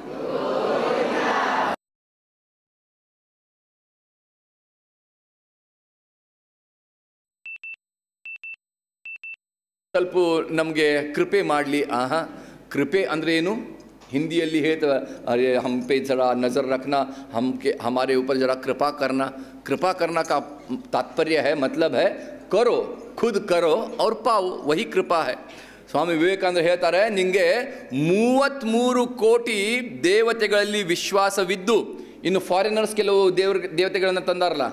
ಸ್ವಲ್ಪ ನಮಗೆ ಕೃಪೆ ಮಾಡಲಿ ಆಹಾ ಕೃಪೆ ಅಂದರೆ ಏನು ಹಿಂದಿಯಲ್ಲಿ ಹೇಳ್ತವೆ ಅರೆ हम पे ज़रा नज़र रखना हम के हमारे ऊपर ज़रा कृपा करना कृपा करना का तात्पर्य है मतलब है करो खुद करो और पाओ वही कृपा है ಸ್ವಾಮಿ ವಿವೇಕಾನಂದ ಹೇಳ್ತಾರೆ ನಿಮಗೆ ಮೂವತ್ತ್ಮೂರು ಕೋಟಿ ದೇವತೆಗಳಲ್ಲಿ ವಿಶ್ವಾಸವಿದ್ದು ಇನ್ನು ಫಾರಿನರ್ಸ್ ಕೆಲವು ದೇವ್ರ ದೇವತೆಗಳನ್ನು ತಂದಾರಲ್ಲ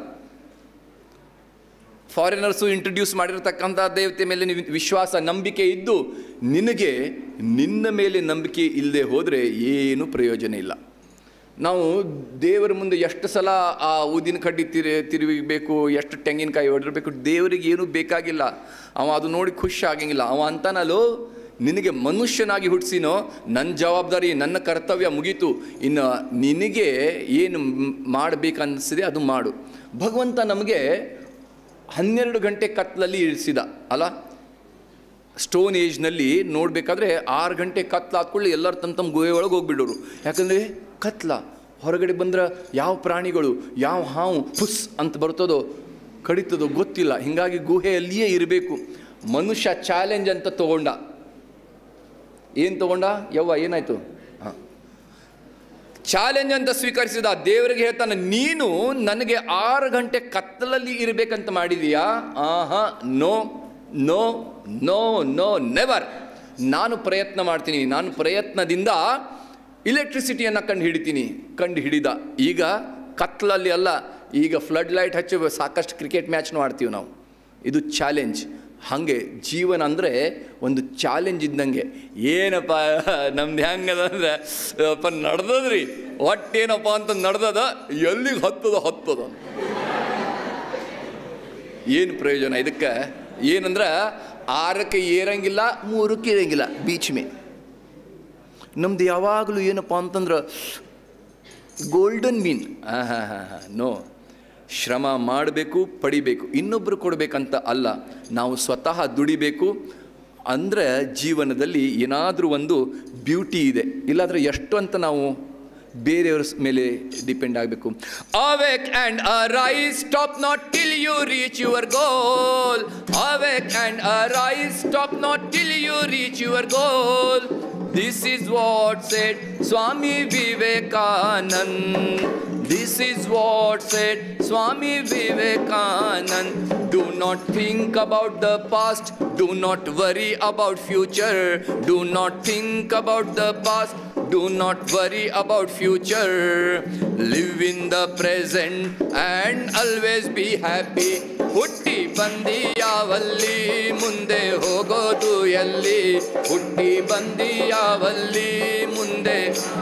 ಫಾರಿನರ್ಸು ಇಂಟ್ರೊಡ್ಯೂಸ್ ಮಾಡಿರ್ತಕ್ಕಂಥ ದೇವತೆ ಮೇಲೆ ನೀವು ವಿಶ್ವಾಸ ನಂಬಿಕೆ ಇದ್ದು ನಿನಗೆ ನಿನ್ನ ಮೇಲೆ ನಂಬಿಕೆ ಇಲ್ಲದೆ ಹೋದರೆ ಏನು ಪ್ರಯೋಜನ ಇಲ್ಲ ನಾವು ದೇವರ ಮುಂದೆ ಎಷ್ಟು ಸಲ ಆ ಊದಿನ ಕಡ್ಡಿ ತಿರು ತಿರುಗಬೇಕು ಎಷ್ಟು ತೆಂಗಿನಕಾಯಿ ಹೊಡಿರ್ಬೇಕು ದೇವರಿಗೆ ಏನೂ ಬೇಕಾಗಿಲ್ಲ ಅವ ಅದು ನೋಡಿ ಖುಷಿ ಆಗಂಗಿಲ್ಲ ಅವ ಅಂತಾನಲ್ಲೋ ನಿನಗೆ ಮನುಷ್ಯನಾಗಿ ಹುಟ್ಟಿಸಿನೋ ನನ್ನ ಜವಾಬ್ದಾರಿ ನನ್ನ ಕರ್ತವ್ಯ ಮುಗೀತು ಇನ್ನು ನಿನಗೆ ಏನು ಮಾಡಬೇಕನ್ನಿಸಿದೆ ಅದು ಮಾಡು ಭಗವಂತ ನಮಗೆ ಹನ್ನೆರಡು ಗಂಟೆ ಕತ್ಲಲ್ಲಿ ಇಳಿಸಿದ ಅಲ್ಲ ಸ್ಟೋನ್ ಏಜ್ನಲ್ಲಿ ನೋಡಬೇಕಾದ್ರೆ ಆರು ಗಂಟೆ ಕತ್ಲ ಹಾಕ್ಕೊಳ್ಳಿ ಎಲ್ಲರ ತಮ್ಮ ತಮ್ಮ ಗುಹೆ ಒಳಗೆ ಹೋಗ್ಬಿಡೋರು ಯಾಕಂದರೆ ಕತ್ಲ ಹೊರಗಡೆ ಬಂದ್ರೆ ಯಾವ ಪ್ರಾಣಿಗಳು ಯಾವ ಹಾವು ಫುಸ್ ಅಂತ ಬರ್ತದೋ ಕಡಿತದೋ ಗೊತ್ತಿಲ್ಲ ಹೀಗಾಗಿ ಗುಹೆಯಲ್ಲಿಯೇ ಇರಬೇಕು ಮನುಷ್ಯ ಚಾಲೆಂಜ್ ಅಂತ ತಗೊಂಡ ಏನು ತಗೊಂಡ ಯವ್ವ ಏನಾಯ್ತು ಹಾಂ ಚಾಲೆಂಜ್ ಅಂತ ಸ್ವೀಕರಿಸಿದ ದೇವರಿಗೆ ಹೇಳ್ತಾನೆ ನೀನು ನನಗೆ ಆರು ಗಂಟೆ ಕತ್ತಲಲ್ಲಿ ಇರಬೇಕಂತ ಮಾಡಿದೀಯಾ ಆಹಾ no no no no never ನಾನು ಪ್ರಯತ್ನ ಮಾಡ್ತೀನಿ ನಾನು ಪ್ರಯತ್ನದಿಂದ ಇಲೆಕ್ಟ್ರಿಸಿಟಿಯನ್ನು ಕಂಡು ಹಿಡಿತೀನಿ ಕಂಡು ಹಿಡಿದ ಈಗ ಕತ್ಲಲ್ಲಿ ಅಲ್ಲ ಈಗ ಫ್ಲಡ್ ಲೈಟ್ ಹಚ್ಚಿ ಸಾಕಷ್ಟು ಕ್ರಿಕೆಟ್ ಮ್ಯಾಚ್ನು ಆಡ್ತೀವಿ ನಾವು ಇದು ಚಾಲೆಂಜ್ ಹಾಗೆ ಜೀವನ ಅಂದರೆ ಒಂದು ಚಾಲೆಂಜ್ ಇದ್ದಂಗೆ ಏನಪ್ಪ ನಮ್ದು ಹೆಂಗದ ಅಂದ್ರೆ ಅಪ್ಪ ನಡ್ದದ್ರಿ ಒಟ್ಟೇನಪ್ಪ ಅಂತ ನಡ್ದದ ಎಲ್ಲಿಗೆ ಹತ್ತದ ಹತ್ತದ ಏನು ಪ್ರಯೋಜನ ಇದಕ್ಕೆ ಏನಂದ್ರೆ ಆರಕ್ಕೆ ಏರಂಗಿಲ್ಲ ಮೂರಕ್ಕೆ ಇರಂಗಿಲ್ಲ ಬೀಚ್ ಮೇ ನಮ್ದು ಯಾವಾಗಲೂ ಏನಪ್ಪ ಅಂತಂದ್ರೆ ಗೋಲ್ಡನ್ ಮೀನ್ ಹಾಂ ಹಾಂ ಹಾಂ ಹಾಂ ನೋ ಶ್ರಮ ಮಾಡಬೇಕು ಪಡಿಬೇಕು ಇನ್ನೊಬ್ಬರು ಕೊಡಬೇಕಂತ ಅಲ್ಲ ನಾವು ಸ್ವತಃ ದುಡಿಬೇಕು ಅಂದರೆ ಜೀವನದಲ್ಲಿ ಏನಾದರೂ ಒಂದು ಬ್ಯೂಟಿ ಇದೆ ಇಲ್ಲಾಂದರೆ ಎಷ್ಟು ಅಂತ ನಾವು ಬೇರೆಯವ್ರ ಸ್- ಮೇಲೆ ಡಿಪೆಂಡ್ ಆಗಬೇಕು awake and arise stop not till you reach your goal awake and arise stop not till you reach your goal this is what said Swami Vivekanand This is what said Swami Vivekanand. Do not think about the past. Do not worry about future. Do not think about the past. Do not worry about future. Live in the present and always be happy. ಹುಟ್ಟಿ ಬಂದಿಯಾವಲ್ಲಿ ಮುಂದೆ ಹೋಗೋದು ಎಲ್ಲಿ ಹುಟ್ಟಿ ಬಂದಿಯಾವಲ್ಲಿ ಮುಂದೆ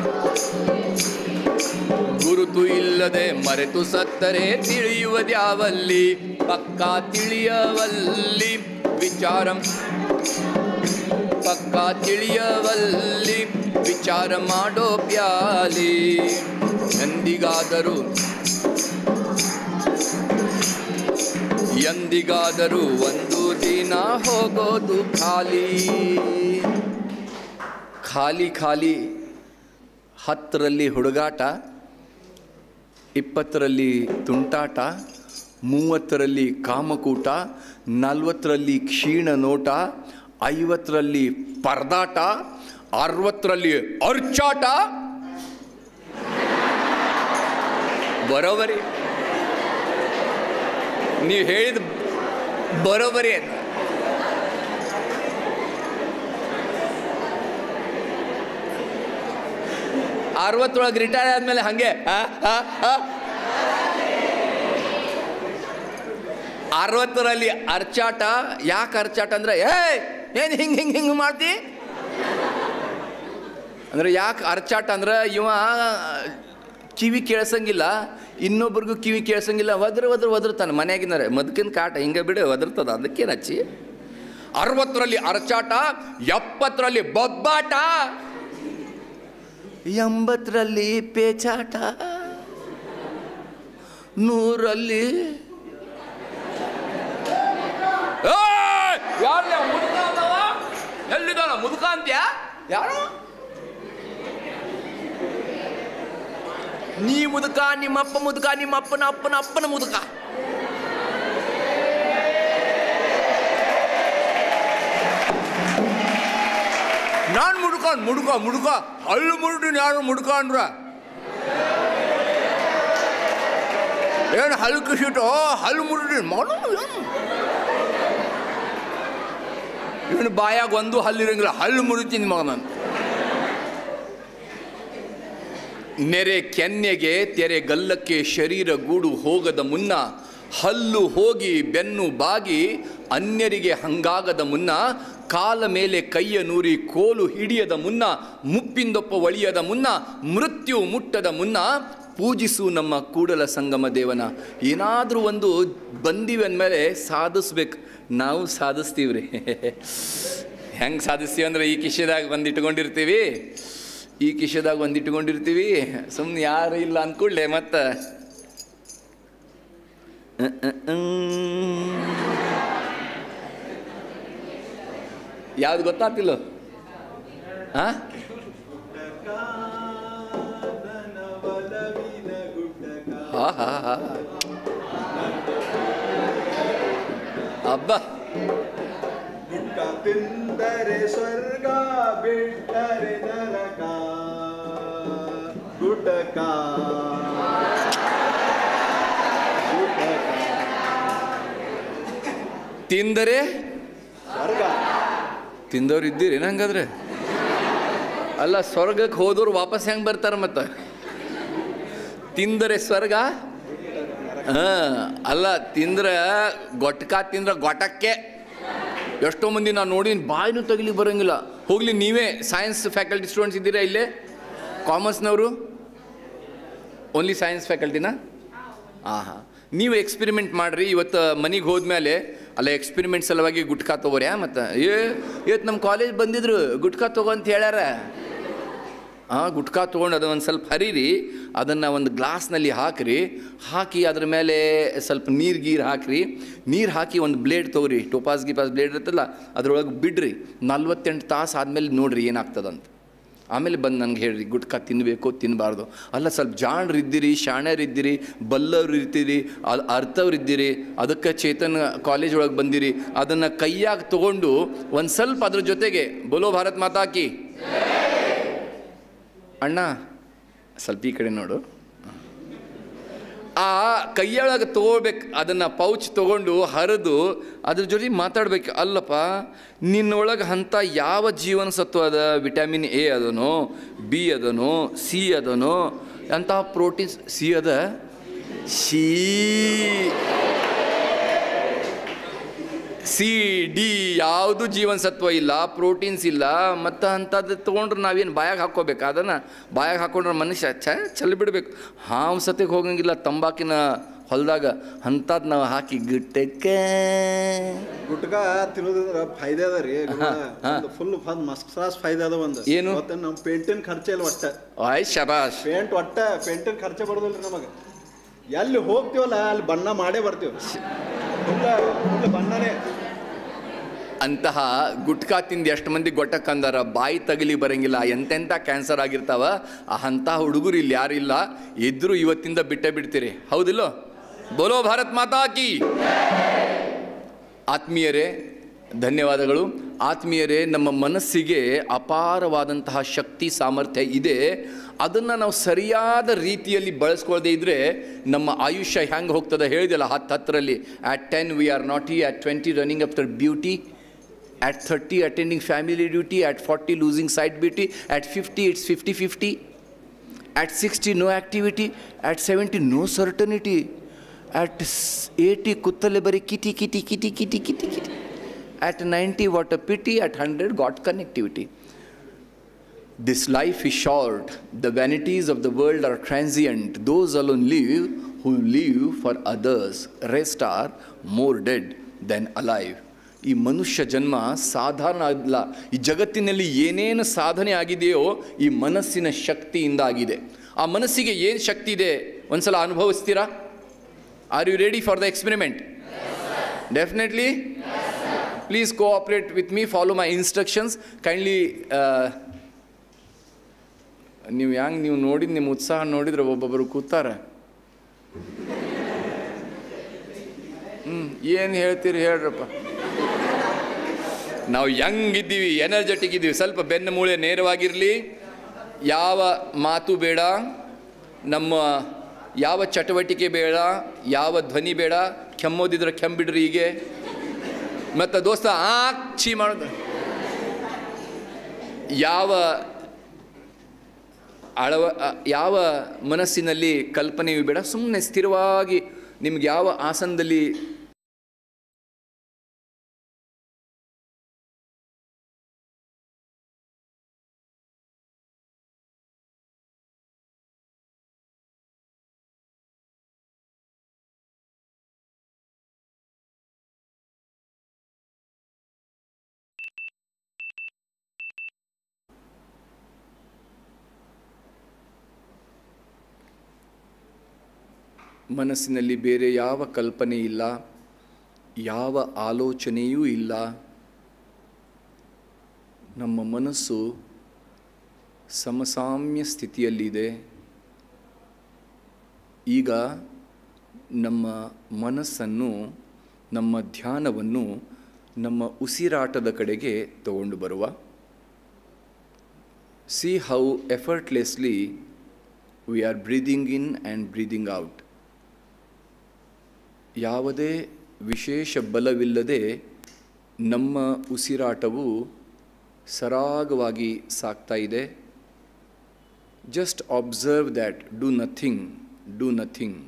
ಗುರುತು ಇಲ್ಲದೆ ಮರೆತು ಸತ್ತರೆ ತಿಳಿಯುವುದ್ಯಾವಲ್ಲಿ ಪಕ್ಕ ತಿಳಿಯವಲ್ಲಿ ವಿಚಾರ ಪಕ್ಕ ತಿಳಿಯವಲ್ಲಿ ವಿಚಾರ ಮಾಡೋ ಪ್ಯಾಲಿ ಎಂದಿಗಾದರೂ ಎಂದಿಗಾದರೂ ಒಂದು ದಿನ ಹೋಗೋದು ಖಾಲಿ ಖಾಲಿ ಖಾಲಿ ಹತ್ತರಲ್ಲಿ ಹುಡುಗಾಟ ಇಪ್ಪತ್ತರಲ್ಲಿ ತುಂಟಾಟ ಮೂವತ್ತರಲ್ಲಿ ಕಾಮಕೂಟ ನಲ್ವತ್ತರಲ್ಲಿ ಕ್ಷೀಣ ನೋಟ ಐವತ್ತರಲ್ಲಿ ಪರದಾಟ ಅರವತ್ತರಲ್ಲಿ ಅರ್ಚಾಟ ಬರೋಬರಿ ನೀವು ಹೇಳಿದ ಬರೋಬರಿ ಅಂತ ಅರವತ್ತೊಳಗೆ ರಿಟೈರ್ ಆದಮೇಲೆ ಹಾಗೆ ಆ, ಆ, ಆ. ಅರವತ್ತರಲ್ಲಿ ಅರ್ಚಾಟ ಯಾಕೆ ಅರ್ಚಾಟ ಅಂದ್ರೆ ಏ ಏನು ಹಿಂಗೆ ಹಿಂಗೆ ಹಿಂಗೆ ಮಾಡ್ತಿ ಅಂದ್ರೆ ಯಾಕೆ ಅರ್ಚಾಟ ಅಂದ್ರೆ ಇವ ಕಿವಿ ಕೇಳ್ಸಂಗಿಲ್ಲ ಇನ್ನೊಬ್ರಿಗೂ ಕಿವಿ ಕೇಳ್ಸಂಗಿಲ್ಲ ಒದ್ರ ಒದ್ರ ಒದರ್ತಾನೆ ಮನ್ಯಾಗಿದ್ದಾರೆ ಮದ್ಕಿನ ಕಾಟ ಹಿಂಗೆ ಬಿಡು ಒದರ್ತದ ಅದಕ್ಕೇನು ಹಚ್ಚಿ ಅರವತ್ತರಲ್ಲಿ ಅರ್ಚಾಟ ಎಪ್ಪತ್ತರಲ್ಲಿ ಬೊಬ್ಬಾಟ ಎಂಬತ್ತರಲ್ಲಿ ಪೇಚಾಟ ನೂರಲ್ಲಿ ಯಾರಲ್ಲ ಮುದುಕ ಅಂದವ ಎಲ್ಲಿದ್ದಾನ ಮುದುಕ ಅಂತ್ಯಾ ಯಾರು ನೀ ಮುದುಕ ನಿಮ್ಮಪ್ಪ ಮುದುಕ ನಿಮ್ಮಪ್ಪನ ಅಪ್ಪನ ಅಪ್ಪನ ಮುದುಕ ನಾನು ಮುಡುಕ ಮುಡುಕ ಮುಡುಕ ಹಲ್ಲು ಮುರುಡಿನ ಯಾರು ಮುಡುಕ ಅಂದ್ರ ಏನು ಹಲ್ಲು ಕಿಸಿಟು ಹಲ್ಲು ಮುರುಡಿನ ಮಾಡು ಏನು ಇವನು ಬಾಯಾಗ ಒಂದು ಹಲ್ಲಿರಂಗಿಲ್ಲ ಹಲ್ಲು ಮುರಿತೀನಿ ಮಗ ನಾನು ನೆರೆ ಕೆನ್ನೆಗೆ ತೆರೆ ಗಲ್ಲಕ್ಕೆ ಶರೀರ ಗೂಡು ಹೋಗದ ಮುನ್ನ ಹಲ್ಲು ಹೋಗಿ ಬೆನ್ನು ಬಾಗಿ ಅನ್ಯರಿಗೆ ಹಂಗಾಗದ ಮುನ್ನ ಕಾಲ ಮೇಲೆ ಕೈಯ ನೂರಿ ಕೋಲು ಹಿಡಿಯದ ಮುನ್ನ ಮುಪ್ಪಿಂದೊಪ್ಪ ಒಳಿಯದ ಮುನ್ನ ಮೃತ್ಯು ಮುಟ್ಟದ ಮುನ್ನ ಪೂಜಿಸು ನಮ್ಮ ಕೂಡಲ ಸಂಗಮ ದೇವನ ಏನಾದರೂ ಒಂದು ಬಂದಿವೆ ಅಂದಮೇಲೆ ಸಾಧಿಸ್ಬೇಕು ನಾವು ಸಾಧಿಸ್ತೀವಿ ರೀ ಹೆಂಗೆ ಸಾಧಿಸ್ತೀವಿ ಅಂದ್ರೆ ಈ ಕಿಶೆದಾಗ ಬಂದು ಇಟ್ಕೊಂಡಿರ್ತೀವಿ ಈ ಕಿಶೆದಾಗ ಒಂದು ಇಟ್ಕೊಂಡಿರ್ತೀವಿ ಸುಮ್ಮನೆ ಯಾರು ಇಲ್ಲ ಅಂದ್ಕೊಳ್ಳೆ ಮತ್ತೆ ಯಾವ್ದು ಗೊತ್ತಾಗ್ತಿಲ್ಲ ಹಾ ಹಾ ಹಾ ಹಾ ಅಬ್ಬಾ ಗುಟ್ಕ ತಿಂದರೆ ಸ್ವರ್ಗ ಬಿಟ್ಟರೆ ನರಕ ಗುಟಕ ತಿಂದರೆ ಸ್ವರ್ಗ ತಿಂದವ್ರು ಇದ್ದೀರಿ ಹಂಗಾದ್ರೆ ಅಲ್ಲ ಸ್ವರ್ಗಕ್ಕೆ ಹೋದವ್ರು ವಾಪಸ್ ಹೆಂಗೆ ಬರ್ತಾರೆ ಮತ್ತೆ ತಿಂದರೆ ಸ್ವರ್ಗ ಹಾಂ ಅಲ್ಲ ತಿಂದ್ರೆ ಗೊಟ್ಕ ತಿಂದ್ರೆ ಗೊಟಕ್ಕೆ ಎಷ್ಟೋ ಮಂದಿ ನಾನು ನೋಡಿ ಬಾಯಿನೂ ತಗಲಿ ಬರೋಂಗಿಲ್ಲ ಹೋಗ್ಲಿ ನೀವೇ ಸೈನ್ಸ್ ಫ್ಯಾಕಲ್ಟಿ ಸ್ಟೂಡೆಂಟ್ಸ್ ಇದ್ದೀರಾ ಇಲ್ಲೇ ಕಾಮರ್ಸ್ನವರು ಓನ್ಲಿ ಸೈನ್ಸ್ ಫ್ಯಾಕಲ್ಟಿನಾ ಹಾಂ ಹಾಂ ನೀವು ಎಕ್ಸ್ಪೆರಿಮೆಂಟ್ ಮಾಡಿರಿ ಇವತ್ತು ಮನೆಗೆ ಹೋದ್ಮೇಲೆ ಅಲ್ಲ ಎಕ್ಸ್ಪೆರಿಮೆಂಟ್ ಸಲುವಾಗಿ ಗುಟ್ಕಾ ತೊಗೋರ್ಯಾ ಮತ್ತು ಏ ಇವತ್ತು ನಮ್ಮ ಕಾಲೇಜ್ ಬಂದಿದ್ರು ಗುಟ್ಕಾ ತಗೋ ಅಂತ ಹೇಳ್ಯಾರ ಆ ಗುಟ್ಕಾ ತೊಗೊಂಡು ಅದನ್ನು ಒಂದು ಸ್ವಲ್ಪ ಹರಿರಿ ಅದನ್ನು ಒಂದು ಗ್ಲಾಸ್ನಲ್ಲಿ ಹಾಕಿರಿ ಹಾಕಿ ಅದ್ರ ಮೇಲೆ ಸ್ವಲ್ಪ ನೀರು ಗೀರು ಹಾಕಿರಿ ನೀರು ಹಾಕಿ ಒಂದು ಬ್ಲೇಡ್ ತೊಗೊರಿ ಟೋಪಾಸ್ ಗಿಪಾಸ್ ಬ್ಲೇಡ್ ಇರುತ್ತಲ್ಲ ಅದ್ರೊಳಗೆ ಬಿಡ್ರಿ ನಲ್ವತ್ತೆಂಟು ತಾಸು ಆದಮೇಲೆ ನೋಡ್ರಿ ಏನಾಗ್ತದಂತ ಆಮೇಲೆ ಬಂದು ನನಗೆ ಹೇಳ್ರಿ ಗುಟ್ಕಾ ತಿನ್ನಬೇಕು ತಿನ್ನಬಾರ್ದು ಅಲ್ಲ ಸ್ವಲ್ಪ ಜಾಣ್ರು ಇದ್ದೀರಿ ಶಾಣ್ಯರು ಇದ್ದೀರಿ ಬಲ್ಲವ್ರು ಇರ್ತೀರಿ ಅ- ಅರ್ಥವ್ರು ಇದ್ದೀರಿ ಅದಕ್ಕೆ ಚೇತನ್ ಕಾಲೇಜ್ ಒಳಗೆ ಬಂದಿರಿ ಅದನ್ನು ಕೈಯಾಗಿ ತೊಗೊಂಡು ಒಂದು ಸ್ವಲ್ಪ ಅದ್ರ ಜೊತೆಗೆ ಬೋಲೋ ಭಾರತ್ ಮಾತಾಕಿ ಅಣ್ಣ ಸ್ವಲ್ಪ ಈ ಕಡೆ ನೋಡು ಆ ಕೈಯೊಳಗೆ ತೊಗೋಬೇಕು ಅದನ್ನು ಪೌಚ್ ತೊಗೊಂಡು ಹರಿದು ಅದ್ರ ಜೊತೆ ಮಾತಾಡ್ಬೇಕು ಅಲ್ಲಪ್ಪ ನಿನ್ನೊಳಗೆ ಅಂಥ ಯಾವ ಜೀವನ ಸತ್ವ ಅದ ವಿಟಮಿನ್ ಎ ಅದನೋ ಬಿ ಅದನೋ ಸಿ ಅದನೋ ಅಂತಹ ಪ್ರೋಟೀನ್ಸ್ ಸಿ ಅದ ಶೀ ಸಿ ಡಿ ಯಾವುದು ಜೀವನ ಸತ್ವ ಇಲ್ಲ ಪ್ರೋಟೀನ್ಸ್ ಇಲ್ಲ ಮತ್ತು ಅಂಥದ್ದು ತೊಗೊಂಡ್ರೆ ನಾವೇನು ಬಾಯಾಗ ಹಾಕ್ಕೋಬೇಕು ಅದನ್ನು ಬಾಯಾಗ ಹಾಕೊಂಡ್ರೆ ಮನುಷ್ಯ ಛ ಚಲ್ ಬಿಡಬೇಕು ಹಾವು ಸತ್ಯಕ್ಕೆ ಹೋಗಂಗಿಲ್ಲ ತಂಬಾಕಿನ ಹೊಲದಾಗ ಅಂಥದ್ದು ನಾವು ಹಾಕಿ ಗಿಟ್ಟಕ್ಕೆ ಗುಟ್ಕ ತಿನ್ನೋದ್ರ ಫಾಯ್ದೆ ಅದ ರೀ ಫುಲ್ ಮಸ್ತ್ ಕ್ಲಾಸ್ ಫಾಯ್ದೆ ಅದ ಒಂದು ಏನು? ಮತ್ತೆ ನಮ್ಮ ಪೇಂಟಿನ ಖರ್ಚೆ ಇಲ್ಲ ಒಟ್ಟ ಆಯ್ ಶಬಾಷ್ ಪೇಂಟ್ ಒಟ್ಟ ಪೇಂಟಿನ ಖರ್ಚೆ ಬರೋದಿಲ್ರಿ ನಮಗೆ ಎಲ್ಲಿ ಹೋಗ್ತೀವಲ್ಲ ಅಲ್ಲಿ ಬಣ್ಣ ಮಾಡೇ ಬರ್ತೀವಿ ಫುಲ್ಲ ಫುಲ್ ಬಣ್ಣನೇ ಅಂತಹ ಗುಟ್ಕಾ ತಿಂದು ಎಷ್ಟು ಮಂದಿ ಗೊಟ್ಟಕ್ಕಂದಾರ ಬಾಯಿ ತಗಲಿ ಬರಂಗಿಲ್ಲ ಎಂತೆಂಥ ಕ್ಯಾನ್ಸರ್ ಆಗಿರ್ತಾವ ಆ ಅಂಥ ಹುಡುಗರು ಇಲ್ಲಿ ಯಾರಿಲ್ಲ ಇದ್ರೂ ಇವತ್ತಿಂದ ಬಿಟ್ಟೇ ಬಿಡ್ತೀರಿ ಹೌದಿಲ್ಲೋ ಬೋಲೋ ಭಾರತ್ ಮಾತಾ ಕಿ ಆತ್ಮೀಯರೇ ಧನ್ಯವಾದಗಳು ಆತ್ಮೀಯರೇ ನಮ್ಮ ಮನಸ್ಸಿಗೆ ಅಪಾರವಾದಂತಹ ಶಕ್ತಿ ಸಾಮರ್ಥ್ಯ ಇದೆ ಅದನ್ನು ನಾವು ಸರಿಯಾದ ರೀತಿಯಲ್ಲಿ ಬಳಸ್ಕೊಳ್ಳದೆ ಇದ್ದರೆ ನಮ್ಮ ಆಯುಷ್ಯ ಹೆಂಗೆ ಹೋಗ್ತದೆ ಹೇಳಿದೆಲ್ಲ ಹತ್ತು ಹತ್ತರಲ್ಲಿ at ten we are not ಈ at twenty running after beauty at thirty attending family duty at forty losing side beauty at fifty it's fifty fifty At 60, no activity. At 70, no certainty. At s- 80, kuttale bari kitty, kitty, kitty, kitty, kitty, kitty. At 90, what a pity. At 100, got connectivity. This life is short. The vanities of the world are transient. Those alone live who live for others. Rest are more dead than alive. ಈ ಮನುಷ್ಯ ಜನ್ಮ ಸಾಧಾರಣ ಅಲ್ಲ ಈ ಜಗತ್ತಿನಲ್ಲಿ ಏನೇನು ಸಾಧನೆ ಆಗಿದೆಯೋ ಈ ಮನಸ್ಸಿನ ಶಕ್ತಿಯಿಂದ ಆಗಿದೆ ಆ ಮನಸ್ಸಿಗೆ ಏನು ಶಕ್ತಿ ಇದೆ ಒಂದ್ಸಲ ಅನುಭವಿಸ್ತೀರಾ are you ready for the experiment definitely please cooperate with me follow my instructions kindly ನೀವು ಹೆಂಗೆ ನೀವು ನೋಡಿದ ನಿಮ್ಮ ಉತ್ಸಾಹ ನೋಡಿದ್ರೆ ಒಬ್ಬೊಬ್ಬರು ಕೂತಾರ ಹ್ಞೂ ಏನು ಹೇಳ್ತೀರಿ ಹೇಳ್ರಪ್ಪ ನಾವು ಯಂಗ್ ಎನರ್ಜೆಟಿಕ್ ಇದ್ದೀವಿ ಸ್ವಲ್ಪ ಬೆನ್ನು ಮೂಳೆ ನೇರವಾಗಿರಲಿ ಯಾವ ಮಾತು ಬೇಡ ನಮ್ಮ ಯಾವ ಚಟುವಟಿಕೆ ಬೇಡ ಯಾವ ಧ್ವನಿ ಬೇಡ ಕೆಮ್ಮೋದಿದ್ರೆ ಕೆಮ್ಬಿಡ್ರಿ ಹೀಗೆ ಮತ್ತು ದೋಸ್ತ ಆಕ್ಷಿ ಮಾಡೋದು ಯಾವ ಅಳವ ಅ- ಯಾವ ಮನಸ್ಸಿನಲ್ಲಿ ಕಲ್ಪನೆಯೂ ಬೇಡ ಸುಮ್ಮನೆ ಸ್ಥಿರವಾಗಿ ನಿಮ್ಗೆ ಯಾವ ಆಸನದಲ್ಲಿ ಮನಸ್ಸಿನಲ್ಲಿ ಬೇರೆ ಯಾವ ಕಲ್ಪನೆ ಇಲ್ಲ ಯಾವ ಆಲೋಚನೆಯೂ ಇಲ್ಲ ನಮ್ಮ ಮನಸ್ಸು ಸಮಸಾಮ್ಯ ಸ್ಥಿತಿಯಲ್ಲಿದೆ ಈಗ ನಮ್ಮ ಮನಸ್ಸನ್ನು ನಮ್ಮ ಧ್ಯಾನವನ್ನು ನಮ್ಮ ಉಸಿರಾಟದ ಕಡೆಗೆ ತಗೊಂಡು ಬರುವ see how effortlessly we are breathing in and breathing out ಯಾವುದೇ ವಿಶೇಷ ಬಲವಿಲ್ಲದೆ ನಮ್ಮ ಉಸಿರಾಟವು ಸರಾಗವಾಗಿ ಸಾಗ್ತಾ ಇದೆ just observe that do nothing do nothing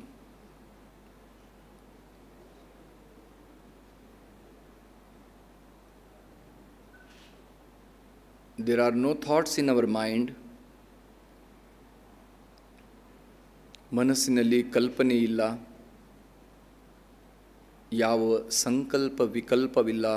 there are no thoughts in our mind ಮನಸ್ಸಿನಲ್ಲಿ ಕಲ್ಪನೆ ಇಲ್ಲ ಯಾವ ಸಂಕಲ್ಪ ವಿಕಲ್ಪವಿಲ್ಲ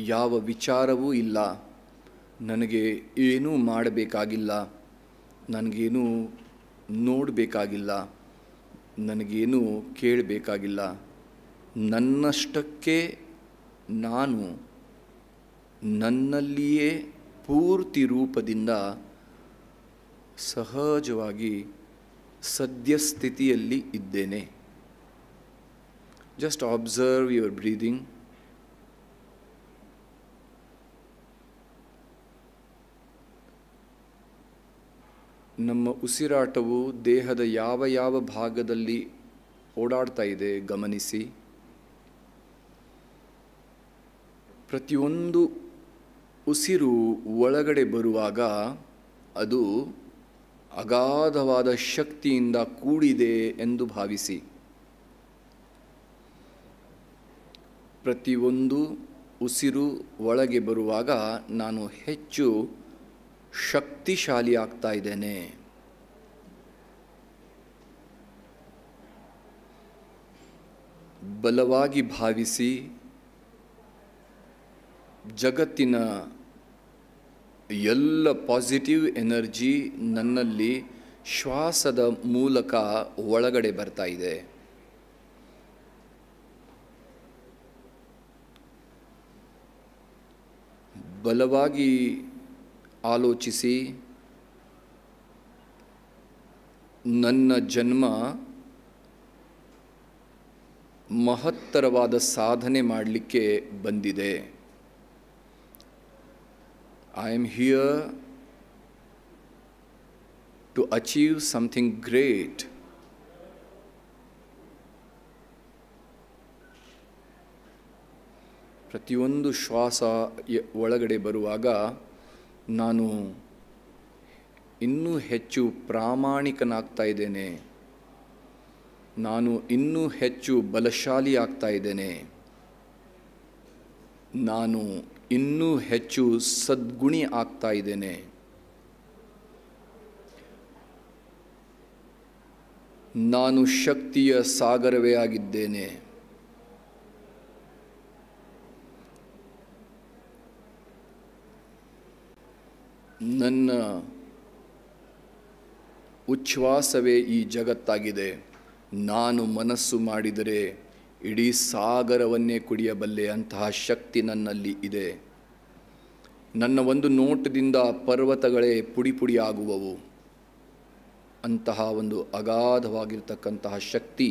ಯಾವ ವಿಚಾರವೂ ಇಲ್ಲ ನನಗೆ ಏನೂ ಮಾಡಬೇಕಾಗಿಲ್ಲ ನನಗೇನು ನೋಡಬೇಕಾಗಿಲ್ಲ ನನಗೇನು ಕೇಳಬೇಕಾಗಿಲ್ಲ ನನ್ನಷ್ಟಕ್ಕೆ ನಾನು ನನ್ನಲ್ಲಿಯೇ ಪೂರ್ತಿ ರೂಪದಿಂದ ಸಹಜವಾಗಿ ಸದ್ಯಸ್ಥಿತಿಯಲ್ಲಿ ಇದ್ದೇನೆ ಜಸ್ಟ್ ಅಬ್ಸರ್ವ್ ಯುವರ್ ಬ್ರೀದಿಂಗ್ ನಮ್ಮ ಉಸಿರಾಟವು ದೇಹದ ಯಾವ ಯಾವ ಭಾಗದಲ್ಲಿ ಓಡಾಡ್ತಾ ಇದೆ ಗಮನಿಸಿ ಪ್ರತಿಯೊಂದು ಉಸಿರು ಒಳಗಡೆ ಬರುವಾಗ ಅದು ಅಗಾಧವಾದ ಶಕ್ತಿಯಿಂದ ಕೂಡಿದೆ ಎಂದು ಭಾವಿಸಿ ಪ್ರತಿಯೊಂದು ಉಸಿರು ಒಳಗೆ ಬರುವಾಗ ನಾನು ಹೆಚ್ಚು ಶಕ್ತಿಶಾಲಿ ಆಗ್ತಾ ಇದ್ದೇನೆ ಬಲವಾಗಿ ಭಾವಿಸಿ ಜಗತ್ತಿನ ಎಲ್ಲ ಪಾಸಿಟಿವ್ ಎನರ್ಜಿ ನನ್ನಲ್ಲಿ ಶ್ವಾಸದ ಮೂಲಕ ಒಳಗಡೆ ಬರ್ತಾ ಇದೆ ಬಲವಾಗಿ ಆಲೋಚಿಸಿ ನನ್ನ ಜನ್ಮ ಮಹತ್ತರವಾದ ಸಾಧನೆ ಮಾಡಲಿಕ್ಕೆ ಬಂದಿದೆ I am here to achieve something great ಪ್ರತಿಯೊಂದು ಶ್ವಾಸ ಯ- ಒಳಗಡೆ ಬರುವಾಗ ನಾನು ಇನ್ನೂ ಹೆಚ್ಚು ಪ್ರಾಮಾಣಿಕನಾಗ್ತಾ ಇದ್ದೇನೆ ನಾನು ಇನ್ನೂ ಹೆಚ್ಚು ಬಲಶಾಲಿ ಆಗ್ತಾ ಇದ್ದೇನೆ ನಾನು ಇನ್ನೂ ಹೆಚ್ಚು ಸದ್ಗುಣಿ ಆಗ್ತಾ ಇದ್ದೇನೆ ನಾನು ಶಕ್ತಿಯ ಸಾಗರವೇ ಆಗಿದ್ದೇನೆ ನನ್ನ ಉಚ್ಛ್ವಾಸವೇ ಈ ಜಗತ್ತಾಗಿದೆ ನಾನು ಮನಸ್ಸು ಮಾಡಿದರೆ ಇಡೀ ಸಾಗರವನ್ನೇ ಕುಡಿಯಬಲ್ಲೆ ಅಂತಹ ಶಕ್ತಿ ನನ್ನಲ್ಲಿ ಇದೆ ನನ್ನ ಒಂದು ನೋಟದಿಂದ ಪರ್ವತಗಳೇ ಪುಡಿ ಪುಡಿ ಆಗುವವು ಅಂತಹ ಒಂದು ಅಗಾಧವಾಗಿರ್ತಕ್ಕಂತಹ ಶಕ್ತಿ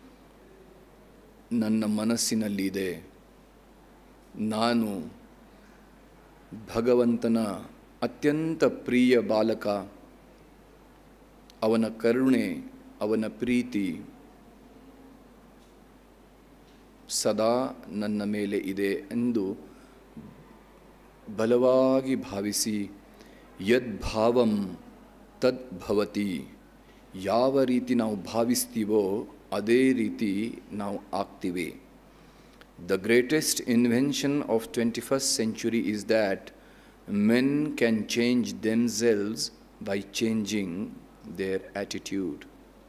ನನ್ನ ಮನಸ್ಸಿನಲ್ಲಿ ಇದೆ ನಾನು ಭಗವಂತನ ಅತ್ಯಂತ ಪ್ರಿಯ ಬಾಲಕ ಅವನ ಕರುಣೆ ಅವನ ಪ್ರೀತಿ ಸದಾ ನನ್ನ ಮೇಲೆ ಇದೆ ಎಂದು ಬಲವಾಗಿ ಭಾವಿಸಿ ಯದ್ಭಾವಂ ತದ್ಭವತಿ ಯಾವ ರೀತಿ ನಾವು ಭಾವಿಸ್ತೀವೋ ಅದೇ ರೀತಿ ನಾವು ಆಗ್ತೀವಿ The greatest invention of 21st century is that men can change themselves by changing their attitude.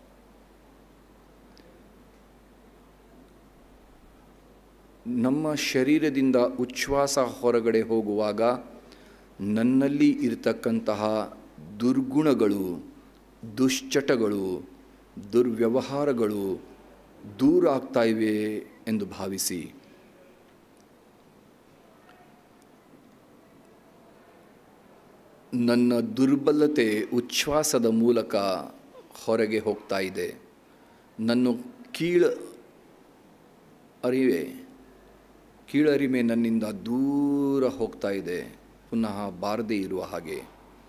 ನಮ್ಮ ಶರೀರದಿಂದ ಉಚ್ಛ್ವಾಸ ಹೊರಗಡೆ ಹೋಗುವಾಗ ನನ್ನಲ್ಲಿ ಇರತಕ್ಕಂತಹ ದುರ್ಗುಣಗಳು ದುಶ್ಚಟಗಳು ದುರ್ವ್ಯವಹಾರಗಳು ದೂರ ಆಗ್ತಾ ಇವೆ ಎಂದು ಭಾವಿಸಿ ನನ್ನ ದುರ್ಬಲತೆ ಉಚ್ಛ್ವಾಸದ ಮೂಲಕ ಹೊರಗೆ ಹೋಗ್ತಾ ಇದೆ ನನ್ನ ಕೀಳ ಅರಿವೆ ಕೀಳರಿಮೆ ನನ್ನಿಂದ ದೂರ ಹೋಗ್ತಾ ಇದೆ ಪುನಃ ಬಾರದೇ ಇರುವ ಹಾಗೆ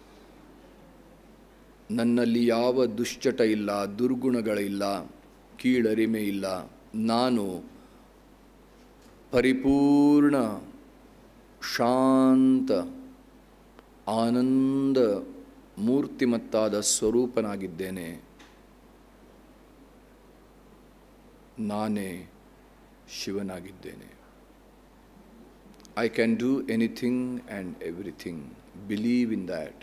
ನನ್ನಲ್ಲಿ ಯಾವ ದುಶ್ಚಟ ಇಲ್ಲ ದುರ್ಗುಣಗಳಿಲ್ಲ ಕೀಳರಿಮೆ ಇಲ್ಲ ನಾನು ಪರಿಪೂರ್ಣ ಶಾಂತ ಆನಂದ ಮೂರ್ತಿಮತ್ತಾದ ಸ್ವರೂಪನಾಗಿದ್ದೇನೆ ನಾನೇ ಶಿವನಾಗಿದ್ದೇನೆ I can do anything and everything believe in that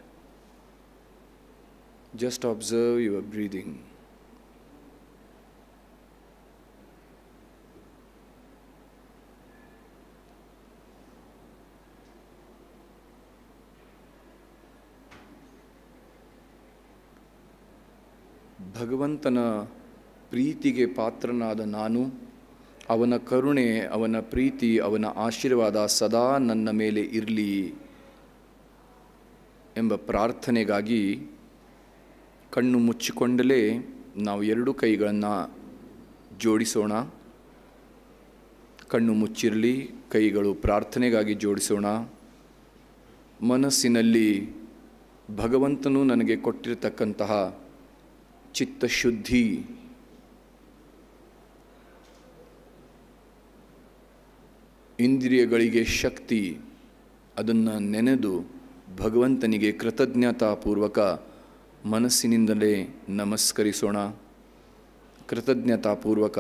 just observe your breathing ಭಗವಂತನ ಪ್ರೀತಿಗೆ ಪಾತ್ರನಾದ ನಾನು ಅವನ ಕರುಣೆ ಅವನ ಪ್ರೀತಿ ಅವನ ಆಶೀರ್ವಾದ ಸದಾ ನನ್ನ ಮೇಲೆ ಇರಲಿ ಎಂಬ ಪ್ರಾರ್ಥನೆಗಾಗಿ ಕಣ್ಣು ಮುಚ್ಚಿಕೊಂಡಲೇ ನಾವು ಎರಡು ಕೈಗಳನ್ನು ಜೋಡಿಸೋಣ ಕಣ್ಣು ಮುಚ್ಚಿರಲಿ ಕೈಗಳು ಪ್ರಾರ್ಥನೆಗಾಗಿ ಜೋಡಿಸೋಣ ಮನಸ್ಸಿನಲ್ಲಿ ಭಗವಂತನು ನನಗೆ ಕೊಟ್ಟಿರತಕ್ಕಂತಹ ಚಿತ್ತಶುದ್ಧಿ ಇಂದ್ರಿಯಗಳಿಗೆ ಶಕ್ತಿ ಅದನ್ನು ನೆನೆದು ಭಗವಂತನಿಗೆ ಕೃತಜ್ಞತಾಪೂರ್ವಕ ಮನಸ್ಸಿನಿಂದಲೇ ನಮಸ್ಕರಿಸೋಣ ಕೃತಜ್ಞತಾಪೂರ್ವಕ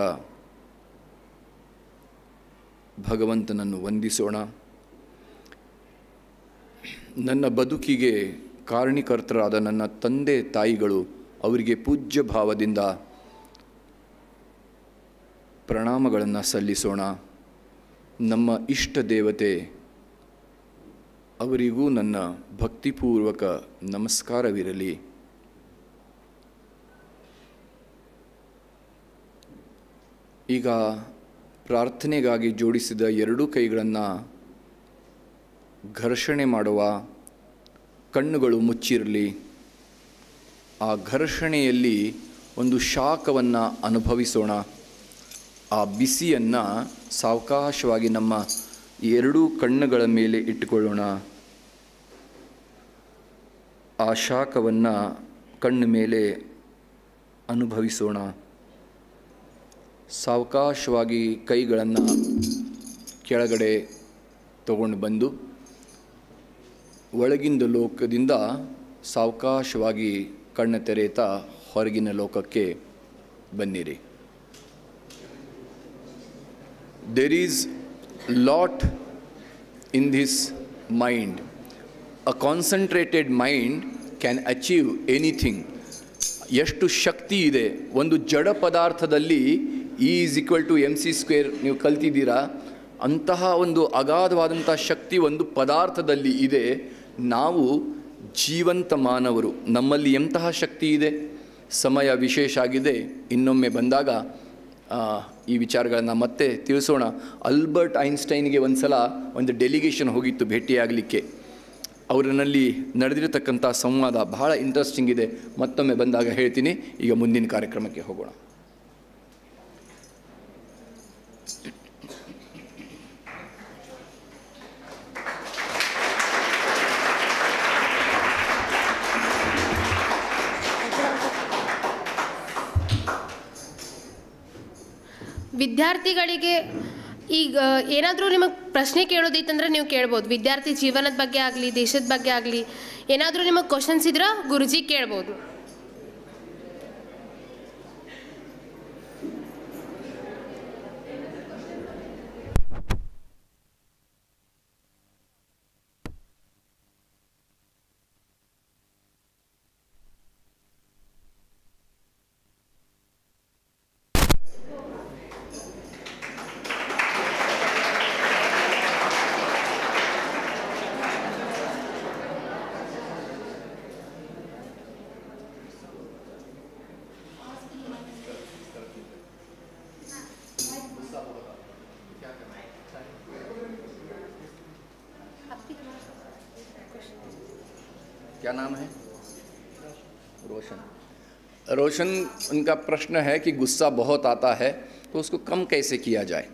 ಭಗವಂತನನ್ನು ವಂದಿಸೋಣ ನನ್ನ ಬದುಕಿಗೆ ಕಾರಣೀಕರ್ತರಾದ ನನ್ನ ತಂದೆ ತಾಯಿಗಳು ಅವರಿಗೆ ಪೂಜ್ಯ ಭಾವದಿಂದ ಪ್ರಣಾಮಗಳನ್ನು ಸಲ್ಲಿಸೋಣ ನಮ್ಮ ಇಷ್ಟ ದೇವತೆ ಅವರಿಗೂ ನನ್ನ ಭಕ್ತಿಪೂರ್ವಕ ನಮಸ್ಕಾರವಿರಲಿ ಈಗ ಪ್ರಾರ್ಥನೆಗಾಗಿ ಜೋಡಿಸಿದ ಎರಡೂ ಕೈಗಳನ್ನು ಘರ್ಷಣೆ ಮಾಡುವ ಕಣ್ಣುಗಳು ಮುಚ್ಚಿರಲಿ ಆ ಘರ್ಷಣೆಯಲ್ಲಿ ಒಂದು ಶಾಖವನ್ನು ಅನುಭವಿಸೋಣ ಆ ಬಿಸಿಯನ್ನು ಸಾವಕಾಶವಾಗಿ ನಮ್ಮ ಎರಡೂ ಕಣ್ಣುಗಳ ಮೇಲೆ ಇಟ್ಟುಕೊಳ್ಳೋಣ ಆ ಶಾಖವನ್ನು ಕಣ್ಣು ಮೇಲೆ ಅನುಭವಿಸೋಣ ಸಾವಕಾಶವಾಗಿ ಕೈಗಳನ್ನು ಕೆಳಗಡೆ ತಗೊಂಡು ಬಂದು ಒಳಗಿಂದ ಲೋಕದಿಂದ ಸಾವಕಾಶವಾಗಿ ಕಣ್ಣು ತೆರೆಯುತ್ತಾ ಹೊರಗಿನ ಲೋಕಕ್ಕೆ ಬನ್ನಿರಿ there is lot in this mind a concentrated mind can achieve anything ಎಷ್ಟು ಶಕ್ತಿ ಇದೆ ಒಂದು ಜಡ ಪದಾರ್ಥದಲ್ಲಿ E is equal to M C square ನೀವು ಕಲ್ತಿದ್ದೀರಾ ಅಂತಹ ಒಂದು ಅಗಾಧವಾದಂಥ ಶಕ್ತಿ ಒಂದು ಪದಾರ್ಥದಲ್ಲಿ ಇದೆ ನಾವು ಜೀವಂತ ಮಾನವರು ನಮ್ಮಲ್ಲಿ ಎಂತಹ ಶಕ್ತಿ ಇದೆ ಸಮಯ ವಿಶೇಷ ಆಗಿದೆ ಇನ್ನೊಮ್ಮೆ ಬಂದಾಗ ಆ, ಈ ವಿಚಾರಗಳನ್ನು ಮತ್ತೆ ತಿಳಿಸೋಣ ಅಲ್ಬರ್ಟ್ ಐನ್ಸ್ಟೈನ್ಗೆ ಒಂದು ಸಲ ಒಂದು ಡೆಲಿಗೇಷನ್ ಹೋಗಿತ್ತು ಭೇಟಿಯಾಗಲಿಕ್ಕೆ ಅವರಲ್ಲಿ ನಡೆದಿರತಕ್ಕಂಥ ಸಂವಾದ ಬಹಳ ಇಂಟ್ರೆಸ್ಟಿಂಗ್ ಇದೆ ಮತ್ತೊಮ್ಮೆ ಬಂದಾಗ ಹೇಳ್ತೀನಿ ಈಗ ಮುಂದಿನ ಕಾರ್ಯಕ್ರಮಕ್ಕೆ ಹೋಗೋಣ ವಿದ್ಯಾರ್ಥಿಗಳಿಗೆ ಈಗ ಏನಾದರೂ ನಿಮಗೆ ಪ್ರಶ್ನೆ ಕೇಳೋದಿತ್ತಂದ್ರೆ ನೀವು ಕೇಳ್ಬೋದು ವಿದ್ಯಾರ್ಥಿ ಜೀವನದ ಬಗ್ಗೆ ಆಗಲಿ ದೇಶದ ಬಗ್ಗೆ ಆಗಲಿ ಏನಾದರೂ ನಿಮಗೆ ಕ್ವಶನ್ಸ್ ಇದ್ರೆ ಗುರುಜಿ ಕೇಳ್ಬೋದು क्या नाम है रोशन रोशन उनका प्रश्न है कि गुस्सा बहुत आता है तो उसको कम कैसे किया जाए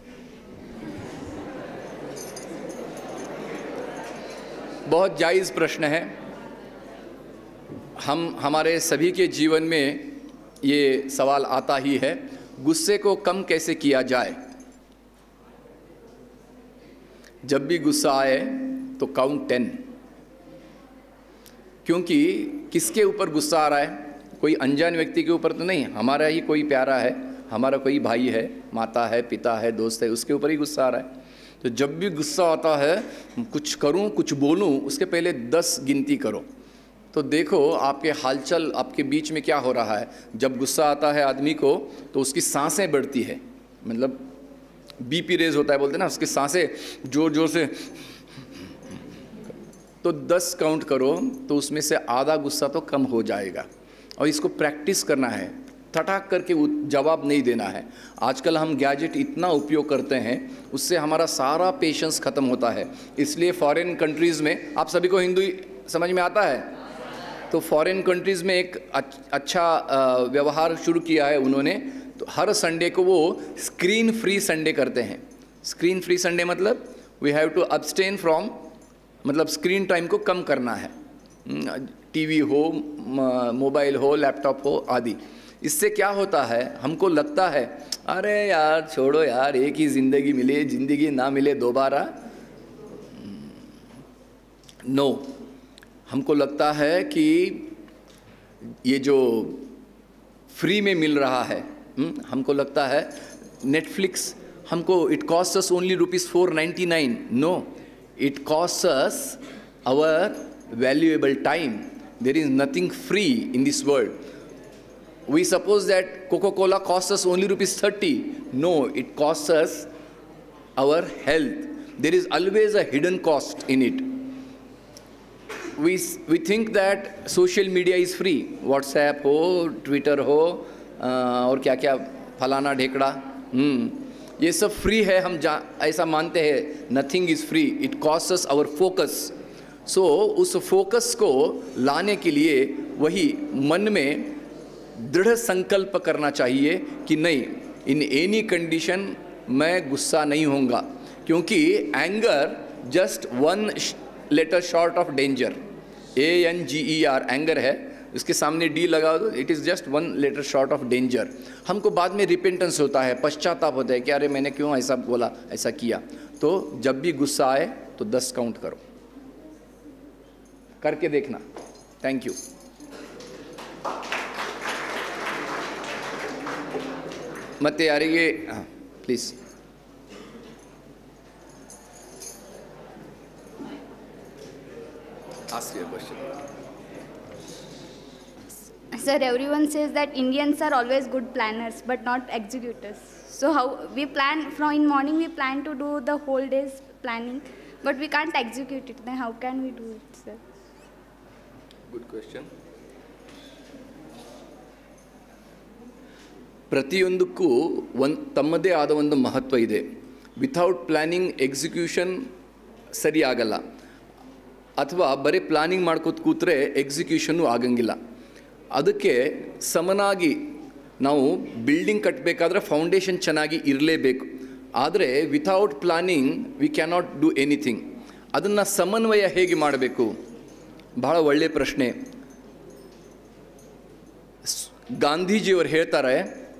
बहुत जायज़ प्रश्न है हम हमारे सभी के जीवन में ये सवाल आता ही है गुस्से को कम कैसे किया जाए जब भी गुस्सा आए तो काउंट टेन क्योंकि किसके ऊपर गुस्सा आ रहा है कोई अनजान व्यक्ति के ऊपर तो नहीं हमारा ही कोई प्यारा है हमारा कोई भाई है माता है पिता है दोस्त है उसके ऊपर ही गुस्सा आ रहा है तो जब भी गुस्सा आता है कुछ करूं कुछ बोलूं उसके पहले दस गिनती करो तो देखो आपके हालचल आपके बीच में क्या हो रहा है जब गुस्सा आता है आदमी को तो उसकी सांसें बढ़ती है मतलब बीपी रेज होता है बोलते हैं ना उसकी सांसें जोर जोर से तो दस काउंट करो तो उसमें से आधा गुस्सा तो कम हो जाएगा और इसको प्रैक्टिस करना है ठटाक करके उ- जवाब नहीं देना है आजकल हम गैजेट इतना उपयोग करते हैं उससे हमारा सारा पेशेंस ख़त्म होता है इसलिए फॉरेन कंट्रीज़ में आप सभी को हिंदू समझ में आता है तो फॉरेन कंट्रीज़ में एक अच- अच्छा अ, व्यवहार शुरू किया है उन्होंने तो हर संडे को वो स्क्रीन फ्री संडे करते हैं स्क्रीन फ्री संडे मतलब we have to abstain from मतलब स्क्रीन टाइम को कम करना है टीवी हो म- मोबाइल हो लैपटॉप हो आदि इससे क्या होता है हमको लगता है अरे यार छोड़ो यार एक ही ज़िंदगी मिले ज़िंदगी ना मिले दोबारा नो हमको लगता है कि ये जो फ्री में मिल रहा है हम्म, हमको लगता है नेटफ्लिक्स हमको it cost us only rupees four ninety nine no it cost us our valuable time there is nothing free in this world we suppose that coca-cola costs us only rupees 30 no it costs us our health there is always a hidden cost in it we we think that social media is free whatsapp हो twitter हो अ, और क्या क्या फलाना ढेकड़ा हम्म ये सब free है हम जा ऐसा मानते हैं nothing is free it cost us our focus so उस फोकस को लाने के लिए वही मन में दृढ़ संकल्प करना चाहिए कि नहीं इन एनी कंडीशन मैं गुस्सा नहीं होऊंगा क्योंकि anger just one letter short of danger A N G E R anger है इसके सामने डी लगा दो it is just one letter short of danger हमको बाद में रिपेंटेंस होता है पश्चाताप होता है कि अरे मैंने क्यों ऐसा बोला ऐसा किया तो जब भी गुस्सा आए तो दस काउंट करो करके देखना थैंक यू ಮತ್ತೆ ಯಾರಿಗೆ please ask your question Sir, everyone says that Indians are always good planners but not executors. So how we plan from in morning we plan to do the whole day's planning, but we can't execute it. Then how can we do it, sir? Good question ಪ್ರತಿಯೊಂದಕ್ಕೂ ಒಂದು ತಮ್ಮದೇ ಆದ ಒಂದು ಮಹತ್ವ ಇದೆ without planning execution ಸರಿ ಆಗಲ್ಲ ಅಥವಾ ಬರೀ ಪ್ಲಾನಿಂಗ್ ಮಾಡ್ಕೋತ ಕೂತ್ರೆ ಎಕ್ಸಿಕ್ಯೂಷನ್ನು ಆಗಂಗಿಲ್ಲ ಅದಕ್ಕೆ ಸಮನಾಗಿ ನಾವು ಬಿಲ್ಡಿಂಗ್ ಕಟ್ಟಬೇಕಾದ್ರೆ ಫೌಂಡೇಶನ್ ಚೆನ್ನಾಗಿ ಇರಲೇಬೇಕು ಆದರೆ without planning we cannot do anything ಅದನ್ನು ಸಮನ್ವಯ ಹೇಗೆ ಮಾಡಬೇಕು ಬಹಳ ಒಳ್ಳೆಯ ಪ್ರಶ್ನೆ ಸ್- ಗಾಂಧೀಜಿಯವರು ಹೇಳ್ತಾರೆ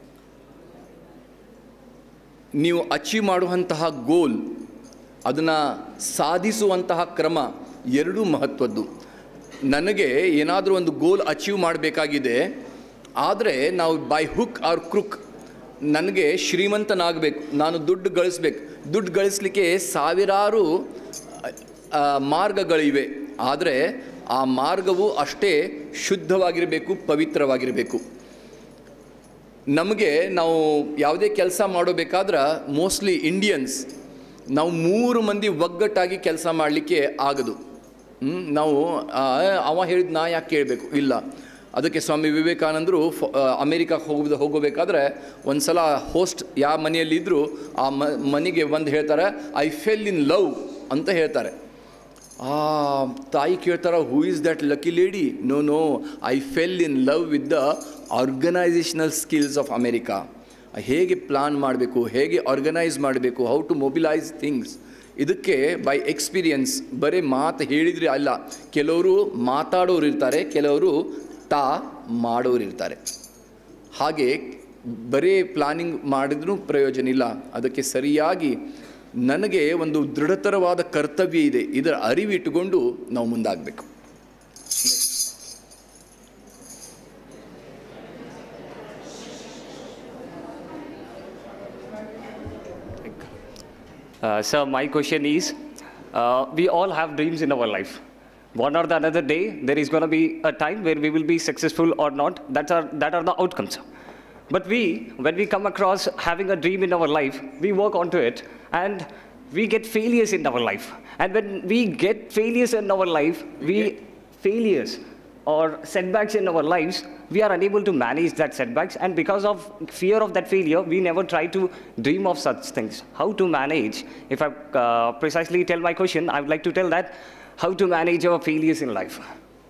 ನೀವು ಅಚೀವ್ ಮಾಡುವಂತಹ ಗೋಲ್ ಅದನ್ನು ಸಾಧಿಸುವಂತಹ ಕ್ರಮ ಎರಡೂ ಮಹತ್ವದ್ದು ನನಗೆ ಏನಾದರೂ ಒಂದು ಗೋಲ್ ಅಚೀವ್ ಮಾಡಬೇಕಾಗಿದೆ ಆದರೆ ನಾವು ಬೈ ಹುಕ್ ಆರ್ ಕ್ರುಕ್ ನನಗೆ ಶ್ರೀಮಂತನಾಗಬೇಕು ನಾನು ದುಡ್ಡು ಗಳಿಸ್ಬೇಕು ದುಡ್ಡು ಗಳಿಸ್ಲಿಕ್ಕೆ ಸಾವಿರಾರು ಆ, ಮಾರ್ಗಗಳಿವೆ ಆದರೆ ಆ ಮಾರ್ಗವು ಅಷ್ಟೇ ಶುದ್ಧವಾಗಿರಬೇಕು ಪವಿತ್ರವಾಗಿರಬೇಕು ನಮಗೆ ನಾವು ಯಾವುದೇ ಕೆಲಸ ಮಾಡೋಬೇಕಾದ್ರೆ ಮೋಸ್ಟ್ಲಿ ಇಂಡಿಯನ್ಸ್ ನಾವು ಮೂರು ಮಂದಿ ಒಗ್ಗಟ್ಟಾಗಿ ಕೆಲಸ ಮಾಡಲಿಕ್ಕೆ ಆಗದು ಹ್ಮ್? ನಾವು ಆ, ಅವ ಹೇಳಿದ ನಾ ಯಾಕೆ ಕೇಳಬೇಕು ಇಲ್ಲ ಅದಕ್ಕೆ ಸ್ವಾಮಿ ವಿವೇಕಾನಂದರು ಫ- ಆ, ಅಮೇರಿಕಕ್ಕೆ ಹೋಗೋದು ಹೋಗಬೇಕಾದ್ರೆ ಒಂದು ಸಲ ಹೋಸ್ಟ್ ಯಾವ ಮನೆಯಲ್ಲಿದ್ದರೂ ಆ ಮ ಮನೆಗೆ ಬಂದು ಹೇಳ್ತಾರೆ ಐ ಫೆಲ್ ಇನ್ ಲವ್ ಅಂತ ಹೇಳ್ತಾರೆ ಆ ತಾಯಿ ಕೇಳ್ತಾರ who is that lucky lady no no I fell in love with the organisational skills of America ಹೇಗೆ ಪ್ಲಾನ್ ಮಾಡಬೇಕು ಹೇಗೆ ಆರ್ಗನೈಸ್ ಮಾಡಬೇಕು ಹೌ ಟು ಮೊಬಿಲೈಸ್ ಥಿಂಗ್ಸ್ ಇದಕ್ಕೆ ಬೈ ಎಕ್ಸ್ಪೀರಿಯನ್ಸ್ ಬರೀ ಮಾತು ಹೇಳಿದರೆ ಅಲ್ಲ ಕೆಲವರು ಮಾತಾಡೋರು ಇರ್ತಾರೆ ಕೆಲವರು ತಾ ಮಾಡೋರು ಇರ್ತಾರೆ ಹಾಗೆ ಬರೀ ಪ್ಲಾನಿಂಗ್ ಮಾಡಿದ್ರೂ ಪ್ರಯೋಜನ ಇಲ್ಲ ಅದಕ್ಕೆ ಸರಿಯಾಗಿ ನನಗೆ ಒಂದು ದೃಢತರವಾದ ಕರ್ತವ್ಯ ಇದೆ ಇದರ ಅರಿವಿಟ್ಟುಕೊಂಡು ನಾವು ಮುಂದಾಗಬೇಕು Uh, sir, my question is uh, we all have dreams in our life. One or the another day, there is going to be a time where we will be successful or not. That's our, that are the outcomes. But we, when we come across having a dream in our life, we work onto it and we get failures in our life. And when we get failures in our life, we failures. or setbacks in our lives, we are unable to manage that setbacks. And because of fear of that failure, we never try to dream of such things. How to manage? If I uh, precisely tell my question, I would like to tell that how to manage our failures in life.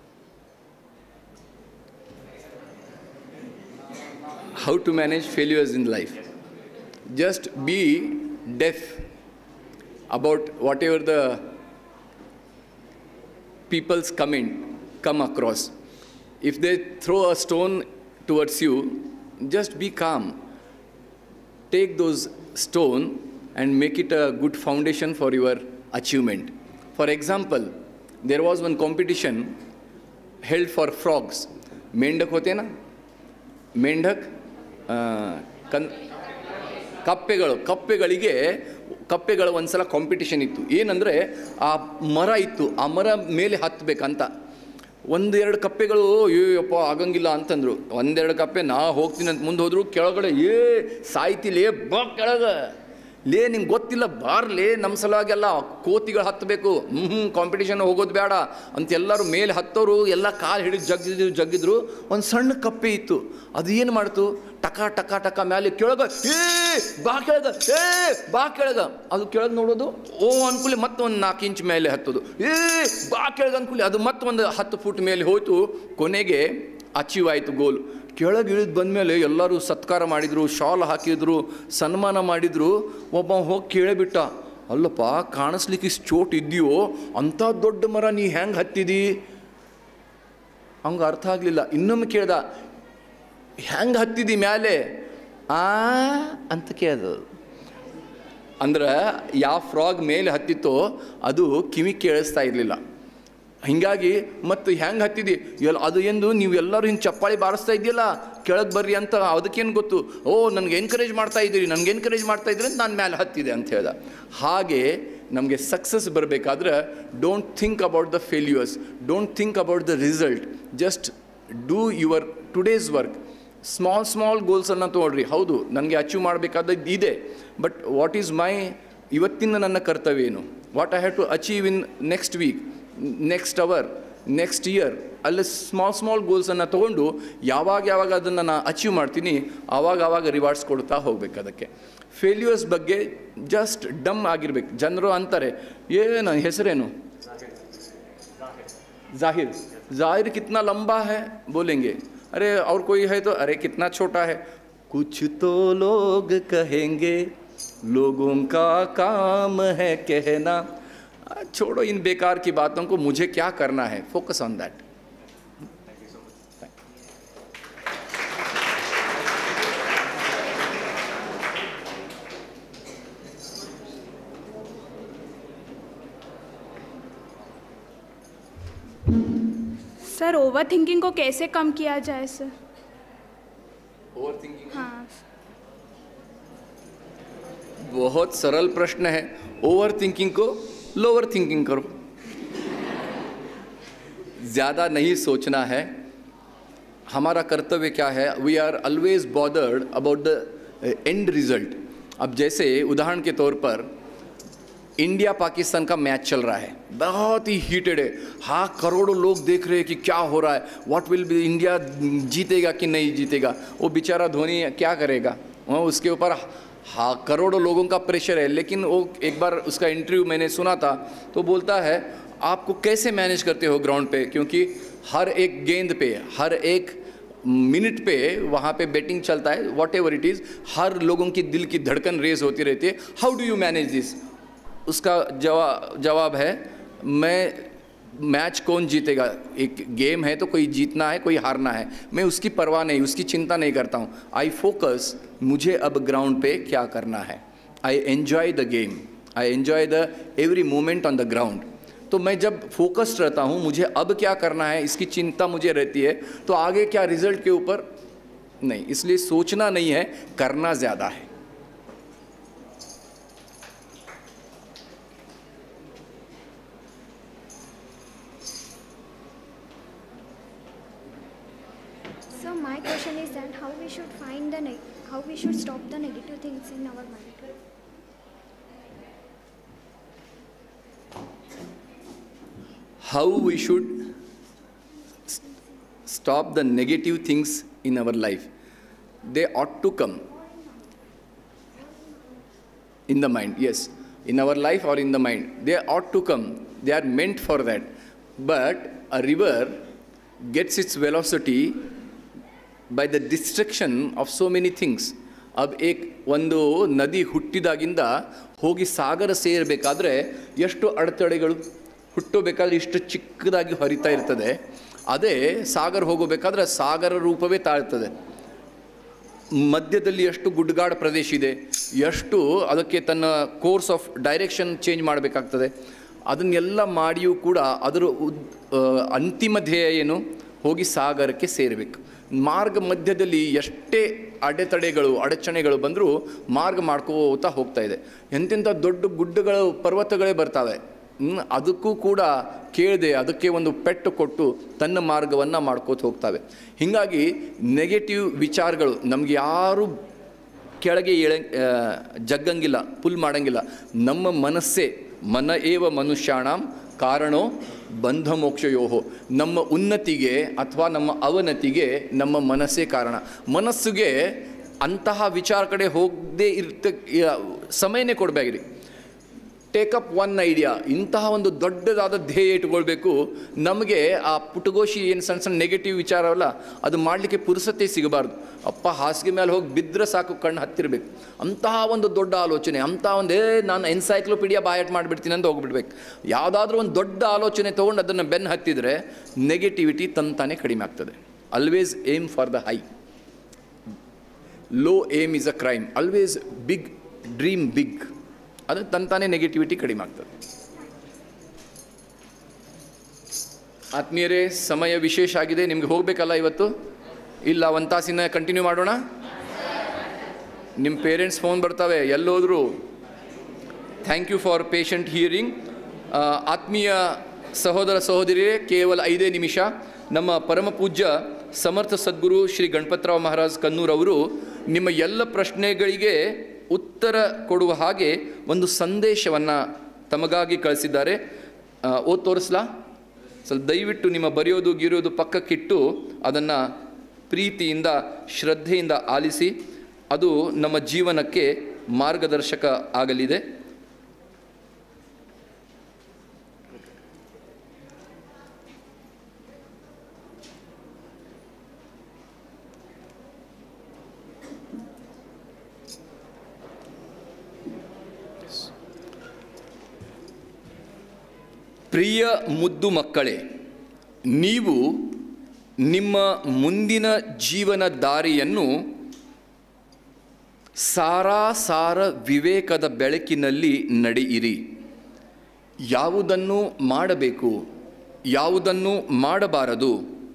how to manage failures in life. Just be deaf about whatever the people's comment come across. If they throw a stone towards you, just be calm. Take those stone and make it a good foundation for your achievement. For example, there was one competition held for frogs. मेंढक होते ना मेंढक ಆ, ಕನ್ ಕಪ್ಪೆಗಳು ಕಪ್ಪೆಗಳಿಗೆ ಕಪ್ಪೆಗಳ ಒಂದ್ಸಲ competition ಇತ್ತು ಏನಂದರೆ ಆ ಮರ ಇತ್ತು ಆ ಮರ ಮೇಲೆ ಹತ್ತಬೇಕಂತ ಒಂದೆರಡು ಕಪ್ಪೆಗಳು ಅಯ್ಯಪ್ಪ ಆಗಂಗಿಲ್ಲ ಅಂತಂದ್ರು ಒಂದೆರಡು ಕಪ್ಪೆ ನಾ ಹೋಗ್ತೀನಿ ಅಂತ ಮುಂದೆ ಹೋದ್ರು ಕೆಳಗಡೆ ಏ ಸಾಯ್ತಿಲೇ ಬಾ ಕೆಳಗ ಲೇ ನಿಂಗೆ ಗೊತ್ತಿಲ್ಲ ಬಾರ್ಲೇ ನಮ್ಮ ಸಲುವಾಗೆಲ್ಲ ಕೋತಿಗಳು ಹತ್ತಬೇಕು ಹ್ಞೂ ಕಾಂಪಿಟಿಷನ್ ಹೋಗೋದು ಬೇಡ ಅಂತ ಎಲ್ಲರೂ ಮೇಲೆ ಹತ್ತೋರು ಎಲ್ಲ ಕಾಲು ಹಿಡಿದು ಜಗ್ಗಿದ್ರು ಜಗ್ಗಿದ್ರು ಒಂದು ಸಣ್ಣ ಕಪ್ಪೆ ಇತ್ತು ಅದು ಏನು ಮಾಡ್ತು ಟಕ ಟಕ ಟಕ ಮೇಲೆ ಕೆಳಗ ಏ ಬಾ ಕೆಳಗ ಏ ಬಾ ಕೆಳಗ ಅದು ಕೆಳಗೆ ನೋಡೋದು ಓ ಅನ್ಕೂಲಿ ಮತ್ತೊಂದು ನಾಲ್ಕು ಇಂಚ್ ಮೇಲೆ ಹತ್ತೋದು ಏ ಬಾ ಕೆಳಗೆ ಅನ್ಕೂಲಿ ಅದು ಮತ್ತೊಂದು ಹತ್ತು ಫುಟ್ ಮೇಲೆ ಹೋಯ್ತು ಕೊನೆಗೆ ಅಚೀವ್ ಆಯಿತು ಗೋಲ್ ಕೆಳಗೆ ಇಳಿದು ಬಂದಮೇಲೆ ಎಲ್ಲರೂ ಸತ್ಕಾರ ಮಾಡಿದರು ಶಾಲ್ ಹಾಕಿದ್ರು ಸನ್ಮಾನ ಮಾಡಿದರು ಒಬ್ಬ ಹೋಗಿ ಕೇಳಿಬಿಟ್ಟ ಅಲ್ಲಪ್ಪ ಕಾಣಿಸ್ಲಿಕ್ಕೆ ಇಷ್ಟು ಚೋಟ್ ಇದೆಯೋ ಅಂಥ ದೊಡ್ಡ ಮರ ನೀ ಹೆಂಗೆ ಹತ್ತಿದಿ ಹಂಗೆ ಅರ್ಥ ಆಗಲಿಲ್ಲ ಇನ್ನೊಮ್ಮೆ ಕೇಳ್ದ ಹೆಂಗೆ ಹತ್ತಿದಿ ಮ್ಯಾಲೆ ಆ ಅಂತ ಕೇಳ್ದು ಅಂದ್ರೆ ಯಾವ ಫ್ರಾಗ್ ಮೇಲೆ ಹತ್ತಿತ್ತೋ ಅದು ಕಿವಿ ಕೇಳಿಸ್ತಾ ಇರಲಿಲ್ಲ ಹಿಂಗಾಗಿ ಮತ್ತು ಹೆಂಗೆ ಹತ್ತಿದಿ ಎಲ್ಲ ಅದು ಎಂದು ನೀವು ಎಲ್ಲರೂ ಹಿಂಗೆ ಚಪ್ಪಾಳಿ ಬಾರಿಸ್ತಾ ಇದೆಯಲ್ಲ ಕೆಳಗೆ ಬರ್ರಿ ಅಂತ ಅದಕ್ಕೇನು ಗೊತ್ತು ಓ ನನಗೆ ಎನ್ಕರೇಜ್ ಮಾಡ್ತಾ ಇದ್ದೀರಿ ನನಗೆ ಎನ್ಕರೇಜ್ ಮಾಡ್ತಾ ಇದ್ದೀರಿ ಅಂತ ನಾನು ಮೇಲೆ ಹತ್ತಿದೆ ಅಂತ ಹೇಳ್ದ ಹಾಗೆ ನಮಗೆ ಸಕ್ಸಸ್ ಬರಬೇಕಾದ್ರೆ don't think about the failures don't think about the result just do your today's work small small ಗೋಲ್ಸನ್ನು ತೊಗೊಳ್ರಿ ಹೌದು ನನಗೆ ಅಚೀವ್ ಮಾಡಬೇಕಾದದ್ದು ಇದೆ ಬಟ್ ವಾಟ್ ಈಸ್ ಮೈ ಇವತ್ತಿನ ನನ್ನ ಕರ್ತವ್ಯ ಏನು what I have to achieve in next week next hour next year ಅಲ್ಲಿ ಸ್ಮಾಲ್ ಸ್ಮಾಲ್ ಗೋಲ್ಸನ್ನು ತೊಗೊಂಡು ಯಾವಾಗ ಯಾವಾಗ ಅದನ್ನು ನಾನು ಅಚೀವ್ ಮಾಡ್ತೀನಿ ಆವಾಗ ಆವಾಗ ರಿವಾರ್ಡ್ಸ್ ಕೊಡ್ತಾ ಹೋಗ್ಬೇಕು ಅದಕ್ಕೆ ಫೇಲ್ಯೂರ್ಸ್ ಬಗ್ಗೆ ಜಸ್ಟ್ ಡಮ್ ಆಗಿರ್ಬೇಕು ಜನರು ಅಂತಾರೆ ಏನು ಹೆಸರೇನು जाहिर जाहिर कितना लंबा है बोलेंगे अरे और कोई है तो अरे कितना छोटा है कुछ तो लोग कहेंगे लोगों का काम है कहना आ, छोड़ो इन बेकार की बातों को मुझे क्या करना है focus on that sir over thinking को कैसे कम किया जाए सर ओवर थिंकिंग हाँ बहुत सरल प्रश्न है ओवर थिंकिंग को लोअर थिंकिंग करो ज़्यादा नहीं सोचना है हमारा कर्तव्य क्या है we are always bothered about the end result अब जैसे उदाहरण के तौर पर इंडिया पाकिस्तान का मैच चल रहा है बहुत ही हीटेड है हाँ करोड़ों लोग देख रहे हैं कि क्या हो रहा है व्हाट विल बी इंडिया जीतेगा कि नहीं जीतेगा वो बेचारा धोनी क्या करेगा वो उसके ऊपर हाँ करोड़ों लोगों का प्रेशर है लेकिन वो एक बार उसका इंटरव्यू मैंने सुना था तो बोलता है आपको कैसे मैनेज करते हो ग्राउंड पे क्योंकि हर एक गेंद पे हर एक मिनट पे वहाँ पे बैटिंग चलता है वॉट एवर इट इज़ हर लोगों की दिल की धड़कन रेज होती रहती है how do you manage this उसका जवाब जवाब है मैं मैच कौन जीतेगा एक गेम है तो कोई जीतना है कोई हारना है मैं उसकी परवाह नहीं उसकी चिंता नहीं करता हूँ आई फोकस मुझे अब ग्राउंड पे क्या करना है I enjoy the game I enjoy the every moment on the ground तो मैं जब फोकस्ड रहता हूँ मुझे अब क्या करना है इसकी चिंता मुझे रहती है तो आगे क्या रिजल्ट के ऊपर नहीं इसलिए सोचना नहीं है करना ज़्यादा है So my question is that how we should find the neg- how we should stop the negative things in our mind. how we should stop the negative things in our life. They ought to come in the mind, yes, in our life or in the mind. They ought to come. They are meant for that. But a river gets its velocity by the destruction of so many things. ಅಬ್ ಏಕ್ ಒಂದು ನದಿ ಹುಟ್ಟಿದಾಗಿಂದ ಹೋಗಿ ಸಾಗರ ಸೇರಬೇಕಾದ್ರೆ ಎಷ್ಟು ಅಡೆತಡೆಗಳು ಹುಟ್ಟಬೇಕಾದ್ರೆ ಇಷ್ಟು ಚಿಕ್ಕದಾಗಿ ಹರಿತಾ ಇರ್ತದೆ ಅದೇ ಸಾಗರ ಹೋಗಬೇಕಾದ್ರೆ ಸಾಗರ ರೂಪವೇ ತಾಳ್ತದೆ ಮಧ್ಯದಲ್ಲಿ ಎಷ್ಟು ಗುಡ್ಡಗಾಡು ಪ್ರದೇಶ ಇದೆ ಎಷ್ಟು ಅದಕ್ಕೆ ತನ್ನ ಕೋರ್ಸ್ ಆಫ್ ಡೈರೆಕ್ಷನ್ ಚೇಂಜ್ ಮಾಡಬೇಕಾಗ್ತದೆ ಅದನ್ನೆಲ್ಲ ಮಾಡಿಯೂ ಕೂಡ ಅದರ ಉದ್ ಆ, ಅಂತಿಮ ಧ್ಯೇಯ ಏನು ಹೋಗಿ ಸಾಗರಕ್ಕೆ ಸೇರಬೇಕು ಮಾರ್ಗ ಮಧ್ಯದಲ್ಲಿ ಎಷ್ಟೇ ಅಡೆತಡೆಗಳು ಅಡಚಣೆಗಳು ಬಂದರೂ ಮಾರ್ಗ ಮಾಡ್ಕೋತಾ ಹೋಗ್ತಾ ಇದೆ ಎಂತೆಂಥ ದೊಡ್ಡ ಗುಡ್ಡಗಳು ಪರ್ವತಗಳೇ ಬರ್ತಾವೆ ಹ್ಮ್, ಅದಕ್ಕೂ ಕೂಡ ಕೇಳದೆ ಅದಕ್ಕೆ ಒಂದು ಪೆಟ್ಟು ಕೊಟ್ಟು ತನ್ನ ಮಾರ್ಗವನ್ನು ಮಾಡ್ಕೋತ ಹೋಗ್ತವೆ ಹೀಗಾಗಿ ನೆಗೆಟಿವ್ ವಿಚಾರಗಳು ನಮ್ಗೆ ಯಾರು ಕೆಳಗೆ ಎಳ ಆ, ಜಗ್ಗಂಗಿಲ್ಲ ಪುಲ್ ಮಾಡಂಗಿಲ್ಲ ನಮ್ಮ ಮನಸ್ಸೇ ಮನ ಏವ ಮನುಷ್ಯಾಣಂ ಕಾರಣೋ ಬಂಧ ಮೋಕ್ಷಯೋಹೋ ನಮ್ಮ ಉನ್ನತಿಗೆ ಅಥವಾ ನಮ್ಮ ಅವನತಿಗೆ ನಮ್ಮ ಮನಸ್ಸೇ ಕಾರಣ ಮನಸ್ಸಿಗೆ ಅಂತಹ ವಿಚಾರ ಕಡೆ ಹೋಗದೇ ಇರ್ತ ಸಮಯನೇ ಕೊಡಬೇಕ್ರಿ ಟೇಕಪ್ ಒನ್ ಐಡಿಯಾ ಇಂತಹ ಒಂದು ದೊಡ್ಡದಾದ ಧ್ಯೇಯ ಇಟ್ಕೊಳ್ಬೇಕು ನಮಗೆ ಆ ಪುಟಗೋಶಿ ಏನು ಸಣ್ಣ ಸಣ್ಣ ನೆಗೆಟಿವ್ ವಿಚಾರವಲ್ಲ ಅದು ಮಾಡಲಿಕ್ಕೆ ಪುರುಸತೆ ಸಿಗಬಾರ್ದು ಅಪ್ಪ ಹಾಸಿಗೆ ಮೇಲೆ ಹೋಗಿ ಬಿದ್ದರೆ ಸಾಕು ಕಣ್ಣು ಹತ್ತಿರಬೇಕು ಅಂತಹ ಒಂದು ದೊಡ್ಡ ಆಲೋಚನೆ ಅಂತಹ ಒಂದು ಏ ನಾನು ಎನ್ಸೈಕ್ಲೋಪೀಡಿಯಾ ಬಾಯಟ್ ಮಾಡಿಬಿಡ್ತೀನಿ ಅಂತ ಹೋಗ್ಬಿಡ್ಬೇಕು ಯಾವುದಾದ್ರೂ ಒಂದು ದೊಡ್ಡ ಆಲೋಚನೆ ತೊಗೊಂಡು ಅದನ್ನು ಬೆನ್ನು ಹತ್ತಿದರೆ ನೆಗೆಟಿವಿಟಿ ತಂತಾನೆ ಕಡಿಮೆ ಆಗ್ತದೆ always aim for the high low aim is a crime always big dream big ಅದು ತಂತಾನೆ ನೆಗೆಟಿವಿಟಿ ಕಡಿಮೆ ಆಗ್ತದೆ ಆತ್ಮೀಯರೇ ಸಮಯ ವಿಶೇಷ ಆಗಿದೆ ನಿಮ್ಗೆ ಹೋಗಬೇಕಲ್ಲ ಇವತ್ತು ಇಲ್ಲ ಒಂದು ತಾಸಿನ ಕಂಟಿನ್ಯೂ ಮಾಡೋಣ ನಿಮ್ಮ ಪೇರೆಂಟ್ಸ್ ಫೋನ್ ಬರ್ತವೆ ಎಲ್ಲೋದ್ರು thank you for patient hearing ಆತ್ಮೀಯ ಸಹೋದರ ಸಹೋದರಿಯರೇ ಕೇವಲ ಐದೇ ನಿಮಿಷ ನಮ್ಮ ಪರಮ ಪೂಜ್ಯ ಸಮರ್ಥ ಸದ್ಗುರು ಶ್ರೀ ಗಣಪತರಾವ್ ಮಹಾರಾಜ್ ಕನ್ನೂರ್ ಅವರು ನಿಮ್ಮ ಎಲ್ಲ ಪ್ರಶ್ನೆಗಳಿಗೆ ಉತ್ತರ ಕೊಡುವ ಹಾಗೆ ಒಂದು ಸಂದೇಶವನ್ನು ತಮಗಾಗಿ ಕಳಿಸಿದ್ದಾರೆ ಆ, ಓದ್ ತೋರಿಸ್ಲಾ ಸ್ವಲ್ಪ ದಯವಿಟ್ಟು ನಿಮ್ಮ ಬರೆಯೋದು ಗಿರೋದು ಪಕ್ಕಕ್ಕಿಟ್ಟು ಅದನ್ನು ಪ್ರೀತಿಯಿಂದ ಶ್ರದ್ಧೆಯಿಂದ ಆಲಿಸಿ ಅದು ನಮ್ಮ ಜೀವನಕ್ಕೆ ಮಾರ್ಗದರ್ಶಕ ಆಗಲಿದೆ ಪ್ರಿಯ ಮುದ್ದು ಮಕ್ಕಳೇ ನೀವು ನಿಮ್ಮ ಮುಂದಿನ ಜೀವನ ದಾರಿಯನ್ನು ಸಾರಾಸಾರ ವಿವೇಕದ ಬೆಳಕಿನಲ್ಲಿ ನಡೆಯಿರಿ ಯಾವುದನ್ನು ಮಾಡಬೇಕು ಯಾವುದನ್ನು ಮಾಡಬಾರದು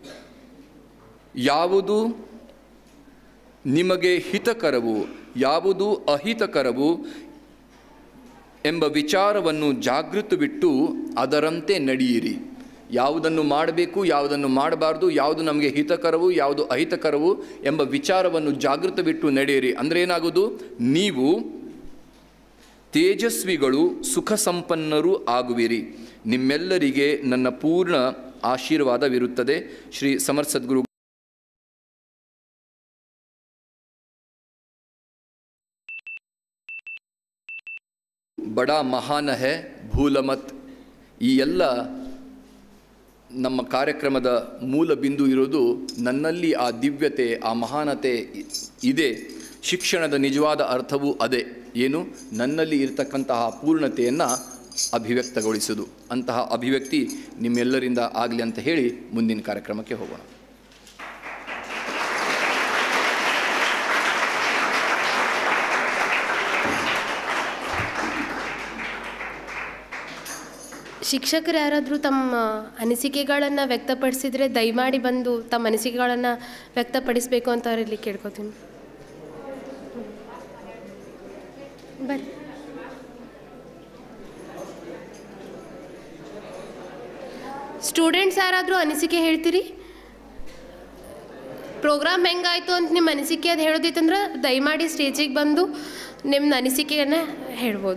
ಯಾವುದು ನಿಮಗೆ ಹಿತಕರವು ಯಾವುದು ಅಹಿತಕರವು ಎಂಬ ವಿಚಾರವನ್ನು ಜಾಗೃತವಿಟ್ಟು ಅದರಂತೆ ನಡೆಯಿರಿ ಯಾವುದನ್ನು ಮಾಡಬೇಕು ಯಾವುದನ್ನು ಮಾಡಬಾರ್ದು ಯಾವುದು ನಮಗೆ ಹಿತಕರವು ಯಾವುದು ಅಹಿತಕರವು ಎಂಬ ವಿಚಾರವನ್ನು ಜಾಗೃತವಿಟ್ಟು ನಡೆಯಿರಿ ಅಂದರೆ ಏನಾಗೋದು ನೀವು ತೇಜಸ್ವಿಗಳು ಸುಖ ಸಂಪನ್ನರೂ ಆಗುವಿರಿ ನಿಮ್ಮೆಲ್ಲರಿಗೆ ನನ್ನ ಪೂರ್ಣ ಆಶೀರ್ವಾದವಿರುತ್ತದೆ ಶ್ರೀ ಸಮರ್ ಸದ್ಗುರು ಬಡ ಮಹಾನ ಹೇ ಭೂಲಮತ್ ಈ ಎಲ್ಲ ನಮ್ಮ ಕಾರ್ಯಕ್ರಮದ ಮೂಲ ಬಿಂದು ಇರೋದು ನನ್ನಲ್ಲಿ ಆ ದಿವ್ಯತೆ ಆ ಮಹಾನತೆ ಇ- ಇದೆ ಶಿಕ್ಷಣದ ನಿಜವಾದ ಅರ್ಥವೂ ಅದೇ ಏನು ನನ್ನಲ್ಲಿ ಇರತಕ್ಕಂತಹ ಪೂರ್ಣತೆಯನ್ನು ಅಭಿವ್ಯಕ್ತಗೊಳಿಸೋದು ಅಂತಹ ಅಭಿವ್ಯಕ್ತಿ ನಿಮ್ಮೆಲ್ಲರಿಂದ ಆಗಲಿ ಅಂತ ಹೇಳಿ ಮುಂದಿನ ಕಾರ್ಯಕ್ರಮಕ್ಕೆ ಹೋಗೋಣ ಶಿಕ್ಷಕರು ಯಾರಾದರೂ ತಮ್ಮ ಅನಿಸಿಕೆಗಳನ್ನು ವ್ಯಕ್ತಪಡಿಸಿದರೆ ದಯಮಾಡಿ ಬಂದು ತಮ್ಮ ಅನಿಸಿಕೆಗಳನ್ನು ವ್ಯಕ್ತಪಡಿಸಬೇಕು ಅಂತ ಅವರಲ್ಲಿ ಕೇಳ್ಕೊತೀನಿ ಬರ್ರಿ ಸ್ಟೂಡೆಂಟ್ಸ್ ಯಾರಾದರೂ ಅನಿಸಿಕೆ ಹೇಳ್ತೀರಿ ಪ್ರೋಗ್ರಾಮ್ ಹೆಂಗಾಯ್ತು ಅಂತ ನಿಮ್ಮ ಅನಿಸಿಕೆ ಅದು ಹೇಳೋದಿತ್ತಂದ್ರೆ ದಯಮಾಡಿ ಸ್ಟೇಜಿಗೆ ಬಂದು ನಿಮ್ಮ ಅನಿಸಿಕೆಯನ್ನು ಹೇಳ್ಬೋದು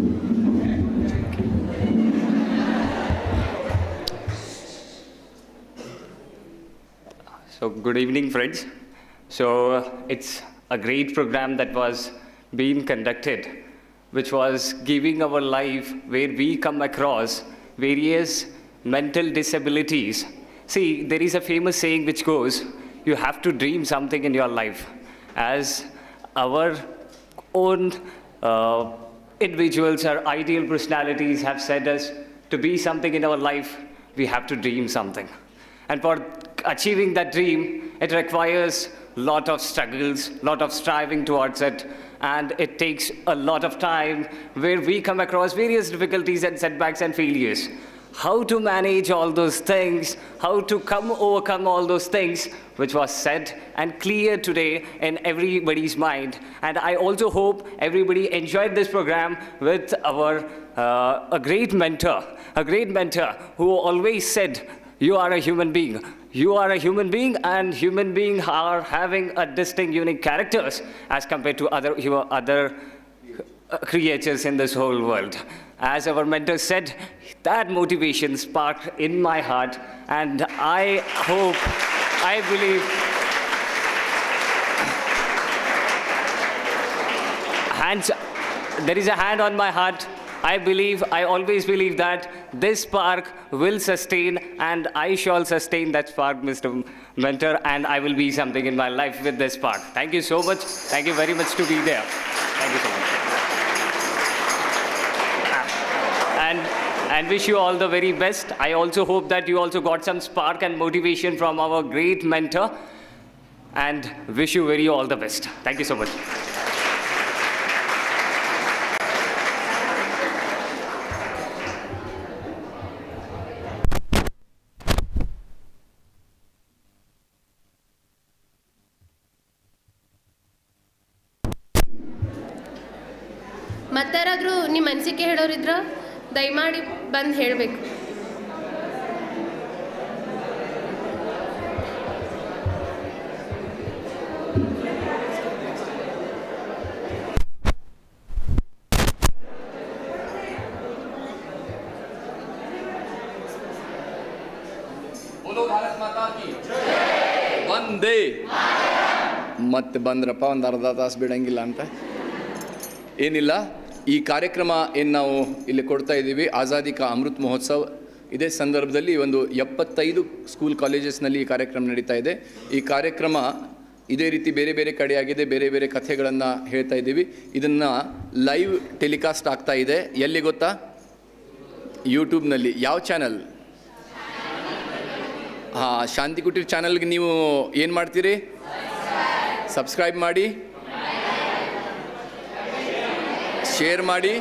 So, good evening, friends. So, uh, it's a great program that was being conducted, which was giving our life where we come across various mental disabilities. See, there is a famous saying which goes, you have to dream something in your life. As our own uh, individuals or ideal personalities have said us to be something in our life, we have to dream something. And for achieving that dream, it requires a lot of struggles, lot of striving towards it, and it takes a lot of time where we come across various difficulties and setbacks and failures. How to manage all those things, how to come overcome all those things, which was said and clear today in everybody's mind. And I also hope everybody enjoyed this program with our uh, a great mentor, a great mentor who always said, "You are a human being. You are a human being, and human beings are having a distinct, unique characters as compared to other hu- other uh, creatures in this whole world." As our mentor said, that motivation sparked in my heart, and I hope, I believe. Hands, there is a hand on my heart. I believe, I always believe that this spark will sustain, and I shall sustain that spark, Mr. Mentor, and I will be something in my life with this spark. Thank you so much. Thank you very much to be there. Thank you so much. and and wish you all the very best. I also hope that you also got some spark and motivation from our great mentor and wish you very all the best. Thank you so much. ಮತ್ತಾರಾದ್ರೂ ನಿಮ್ಮ ಅನಿಸಿಕೆ ಹೇಳೋರಿದ್ರ ದಯಮಾಡಿ ಬಂದು ಹೇಳಬೇಕು ಬಂದೇ ಮತ್ತೆ ಬಂದ್ರಪ್ಪ ಒಂದು ಅರ್ಧ ತಾಸು ಬಿಡಂಗಿಲ್ಲ ಅಂತ ಏನಿಲ್ಲ ಈ ಕಾರ್ಯಕ್ರಮ ಏನು ನಾವು ಇಲ್ಲಿ ಕೊಡ್ತಾ ಇದ್ದೀವಿ ಆಜಾದಿ ಕಾ ಅಮೃತ್ ಮಹೋತ್ಸವ್ ಇದೇ ಸಂದರ್ಭದಲ್ಲಿ ಒಂದು ಎಪ್ಪತ್ತೈದು ಸ್ಕೂಲ್ ಕಾಲೇಜಸ್ನಲ್ಲಿ ಈ ಕಾರ್ಯಕ್ರಮ ನಡೀತಾ ಇದೆ ಈ ಕಾರ್ಯಕ್ರಮ ಇದೇ ರೀತಿ ಬೇರೆ ಬೇರೆ ಕಡೆಯಾಗಿದೆ ಬೇರೆ ಬೇರೆ ಕಥೆಗಳನ್ನು ಹೇಳ್ತಾ ಇದ್ದೀವಿ ಇದನ್ನು ಲೈವ್ ಟೆಲಿಕಾಸ್ಟ್ ಆಗ್ತಾ ಇದೆ ಎಲ್ಲಿ ಗೊತ್ತಾ ಯೂಟ್ಯೂಬ್ನಲ್ಲಿ ಯಾವ ಚಾನಲ್ ಹಾಂ ಶಾಂತಿ ಕುಟೀರ್ ಚಾನಲ್ಗೆ ನೀವು ಏನು ಮಾಡ್ತೀರಿ ಸಬ್ಸ್ಕ್ರೈಬ್ ಮಾಡಿ ಶೇರ್ ಮಾಡಿ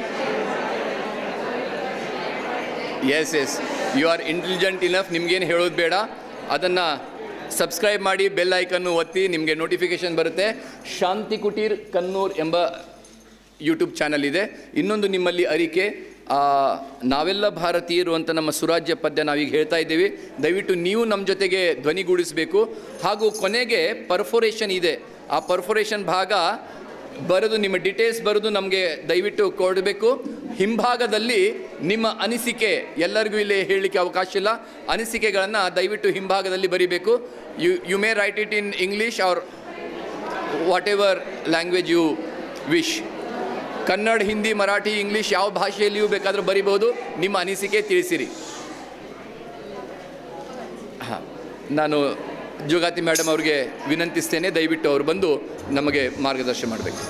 yes yes you are intelligent enough ನಿಮ್ಗೇನು ಹೇಳೋದು ಬೇಡ ಅದನ್ನು ಸಬ್ಸ್ಕ್ರೈಬ್ ಮಾಡಿ ಬೆಲ್ ಐಕನ್ನು ಒತ್ತಿ ನಿಮಗೆ ನೋಟಿಫಿಕೇಶನ್ ಬರುತ್ತೆ ಶಾಂತಿ ಕುಟೀರ್ ಕನ್ನೂರ್ ಎಂಬ ಯೂಟ್ಯೂಬ್ ಚಾನಲ್ ಇದೆ ಇನ್ನೊಂದು ನಿಮ್ಮಲ್ಲಿ ಅರಿಕೆ ಆ, ನಾವೆಲ್ಲ ಭಾರತೀಯರು ಅಂತ ನಮ್ಮ ಸುರಾಜ್ಯ ಪದ್ಯ ನಾವೀಗ ಹೇಳ್ತಾ ಇದ್ದೀವಿ ದಯವಿಟ್ಟು ನೀವು ನಮ್ಮ ಜೊತೆಗೆ ಧ್ವನಿಗೂಡಿಸಬೇಕು ಹಾಗೂ ಕೊನೆಗೆ ಪರ್ಫೋರೇಷನ್ ಇದೆ ಆ ಪರ್ಫೋರೇಷನ್ ಭಾಗ ಬರೆದು ನಿಮ್ಮ ಡೀಟೇಲ್ಸ್ ಬರೆದು ನಮಗೆ ದಯವಿಟ್ಟು ಕೊಡಬೇಕು ಹಿಂಭಾಗದಲ್ಲಿ ನಿಮ್ಮ ಅನಿಸಿಕೆ ಎಲ್ಲರಿಗೂ ಇಲ್ಲಿ ಹೇಳಲಿಕ್ಕೆ ಅವಕಾಶ ಇಲ್ಲ ಅನಿಸಿಕೆಗಳನ್ನು ದಯವಿಟ್ಟು ಹಿಂಭಾಗದಲ್ಲಿ ಬರೀಬೇಕು you you may write it in English or whatever language you wish Kannada Hindi Marathi English ಯಾವ ಭಾಷೆಯಲ್ಲಿಯೂ ಬೇಕಾದರೂ ಬರಿಬೋದು ನಿಮ್ಮ ಅನಿಸಿಕೆ ತಿಳಿಸಿರಿ ಹಾಂ ನಾನು ಜೋಗಾತಿ ಮೇಡಮ್ ಅವ್ರಿಗೆ ವಿನಂತಿಸ್ತೇನೆ ದಯವಿಟ್ಟು ಅವರು ಬಂದು ನಮಗೆ ಮಾರ್ಗದರ್ಶನ ಮಾಡಬೇಕು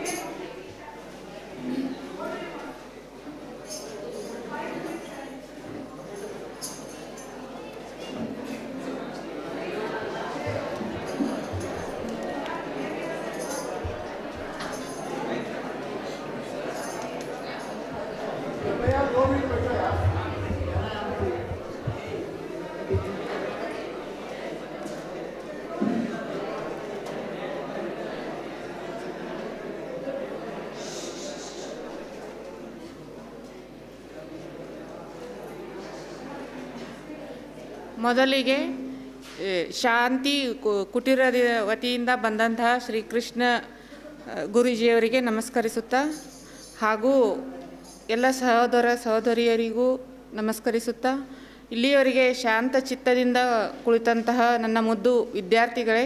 ಮೊದಲಿಗೆ ಏ, ಶಾಂತಿ ಕು- ಕುಟೀರದ ವತಿಯಿಂದ ಬಂದಂತಹ ಶ್ರೀಕೃಷ್ಣ ಆ, ಗುರೂಜಿಯವರಿಗೆ ನಮಸ್ಕರಿಸುತ್ತಾ ಹಾಗೂ ಎಲ್ಲ ಸಹೋದರ ಸಹೋದರಿಯರಿಗೂ ನಮಸ್ಕರಿಸುತ್ತಾ ಇಲ್ಲಿಯವರೆಗೆ ಶಾಂತ ಚಿತ್ತದಿಂದ ಕುಳಿತಂತಹ ನನ್ನ ಮುದ್ದು ವಿದ್ಯಾರ್ಥಿಗಳೇ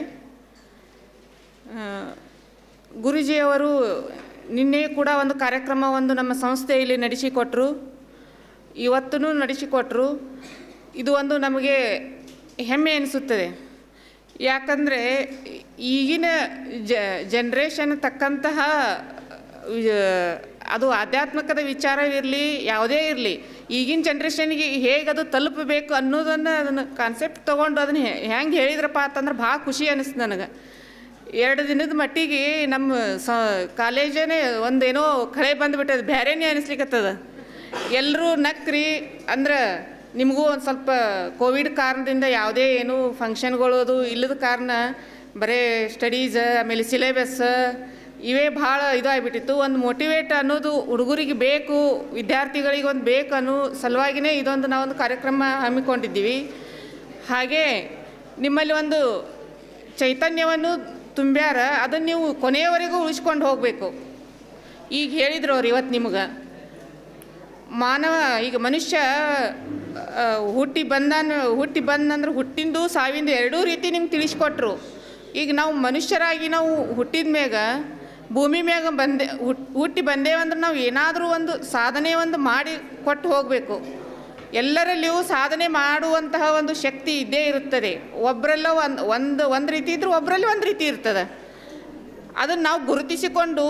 ಆ, ಗುರೂಜಿಯವರು ನಿನ್ನೆ ಕೂಡ ಒಂದು ಕಾರ್ಯಕ್ರಮ ಒಂದು ನಮ್ಮ ಸಂಸ್ಥೆಯಲ್ಲಿ ನಡೆಸಿಕೊಟ್ರು ಇವತ್ತೂ ನಡೆಸಿಕೊಟ್ರು ಇದು ಒಂದು ನಮಗೆ ಹೆಮ್ಮೆ ಅನಿಸುತ್ತದೆ ಯಾಕಂದರೆ ಈಗಿನ ಜ ಜನ್ರೇಷನ್ ತಕ್ಕಂತಹ ಆ, ಅದು ಆಧ್ಯಾತ್ಮಿಕದ ವಿಚಾರವಿರಲಿ ಯಾವುದೇ ಇರಲಿ ಈಗಿನ ಜನ್ರೇಷನ್ಗೆ ಹೇಗೆ ಅದು ತಲುಪಬೇಕು ಅನ್ನೋದನ್ನು ಅದನ್ನು ಕಾನ್ಸೆಪ್ಟ್ ತೊಗೊಂಡು ಅದನ್ನು ಹೆಂಗೆ ಹೇಳಿದ್ರಪ್ಪ ಅಂತಂದ್ರೆ ಭಾಳ ಖುಷಿ ಅನಿಸ್ತು ನನಗೆ ಎರಡು ದಿನದ ಮಟ್ಟಿಗೆ ನಮ್ಮ ಸ ಕಾಲೇಜನೇ ಒಂದೇನೋ ಕಳೆ ಬಂದುಬಿಟ್ಟದ ಬೇರೆನೇ ಅನಿಸ್ಲಿಕ್ಕತ್ತದ ಎಲ್ಲರೂ ನಕ್ರಿ ಅಂದ್ರೆ ನಿಮಗೂ ಒಂದು ಸ್ವಲ್ಪ ಕೋವಿಡ್ ಕಾರಣದಿಂದ ಯಾವುದೇ ಏನು ಫಂಕ್ಷನ್ಗಳು ಅದು ಇಲ್ಲದ ಕಾರಣ ಬರೀ ಸ್ಟಡೀಸ್ ಆಮೇಲೆ ಸಿಲೆಬಸ್ ಇವೇ ಭಾಳ ಇದಾಗ್ಬಿಟ್ಟಿತ್ತು ಒಂದು ಮೋಟಿವೇಟ್ ಅನ್ನೋದು ಹುಡುಗರಿಗೆ ಬೇಕು ವಿದ್ಯಾರ್ಥಿಗಳಿಗೆ ಒಂದು ಬೇಕು ಅನ್ನೋ ಸಲುವಾಗಿಯೇ ಇದೊಂದು ನಾವೊಂದು ಕಾರ್ಯಕ್ರಮ ಹಮ್ಮಿಕೊಂಡಿದ್ದೀವಿ ಹಾಗೆ ನಿಮ್ಮಲ್ಲಿ ಒಂದು ಚೈತನ್ಯವನ್ನು ತುಂಬ್ಯಾರ ಅದನ್ನು ನೀವು ಕೊನೆಯವರೆಗೂ ಉಳಿಸ್ಕೊಂಡು ಹೋಗಬೇಕು ಈಗ ಹೇಳಿದ್ರು ಅವ್ರು ಇವತ್ತು ನಿಮ್ಗೆ ಮಾನವ ಈಗ ಮನುಷ್ಯ ಆ, ಹುಟ್ಟಿ ಬಂದಾನ ಹುಟ್ಟಿ ಬಂದಂದ್ರೆ ಹುಟ್ಟಿಂದು ಸಾವಿಂದು ಎರಡೂ ರೀತಿ ನಿಮ್ಗೆ ತಿಳಿಸ್ಕೊಟ್ರು ಈಗ ನಾವು ಮನುಷ್ಯರಾಗಿ ನಾವು ಹುಟ್ಟಿದ ಮ್ಯಾಗ ಭೂಮಿ ಮ್ಯಾಗ ಬಂದೆ ಹುಟ್ ಹುಟ್ಟಿ ಬಂದೇವಂದ್ರೆ ನಾವು ಏನಾದರೂ ಒಂದು ಸಾಧನೆ ಒಂದು ಮಾಡಿ ಕೊಟ್ಟು ಹೋಗಬೇಕು ಎಲ್ಲರಲ್ಲಿಯೂ ಸಾಧನೆ ಮಾಡುವಂತಹ ಒಂದು ಶಕ್ತಿ ಇದ್ದೇ ಇರುತ್ತದೆ ಒಬ್ಬರೆಲ್ಲ ಒಂದು ಒಂದು ಒಂದು ರೀತಿ ಇದ್ರೂ ಒಬ್ಬರಲ್ಲಿ ಒಂದು ರೀತಿ ಇರ್ತದೆ ಅದನ್ನು ನಾವು ಗುರುತಿಸಿಕೊಂಡು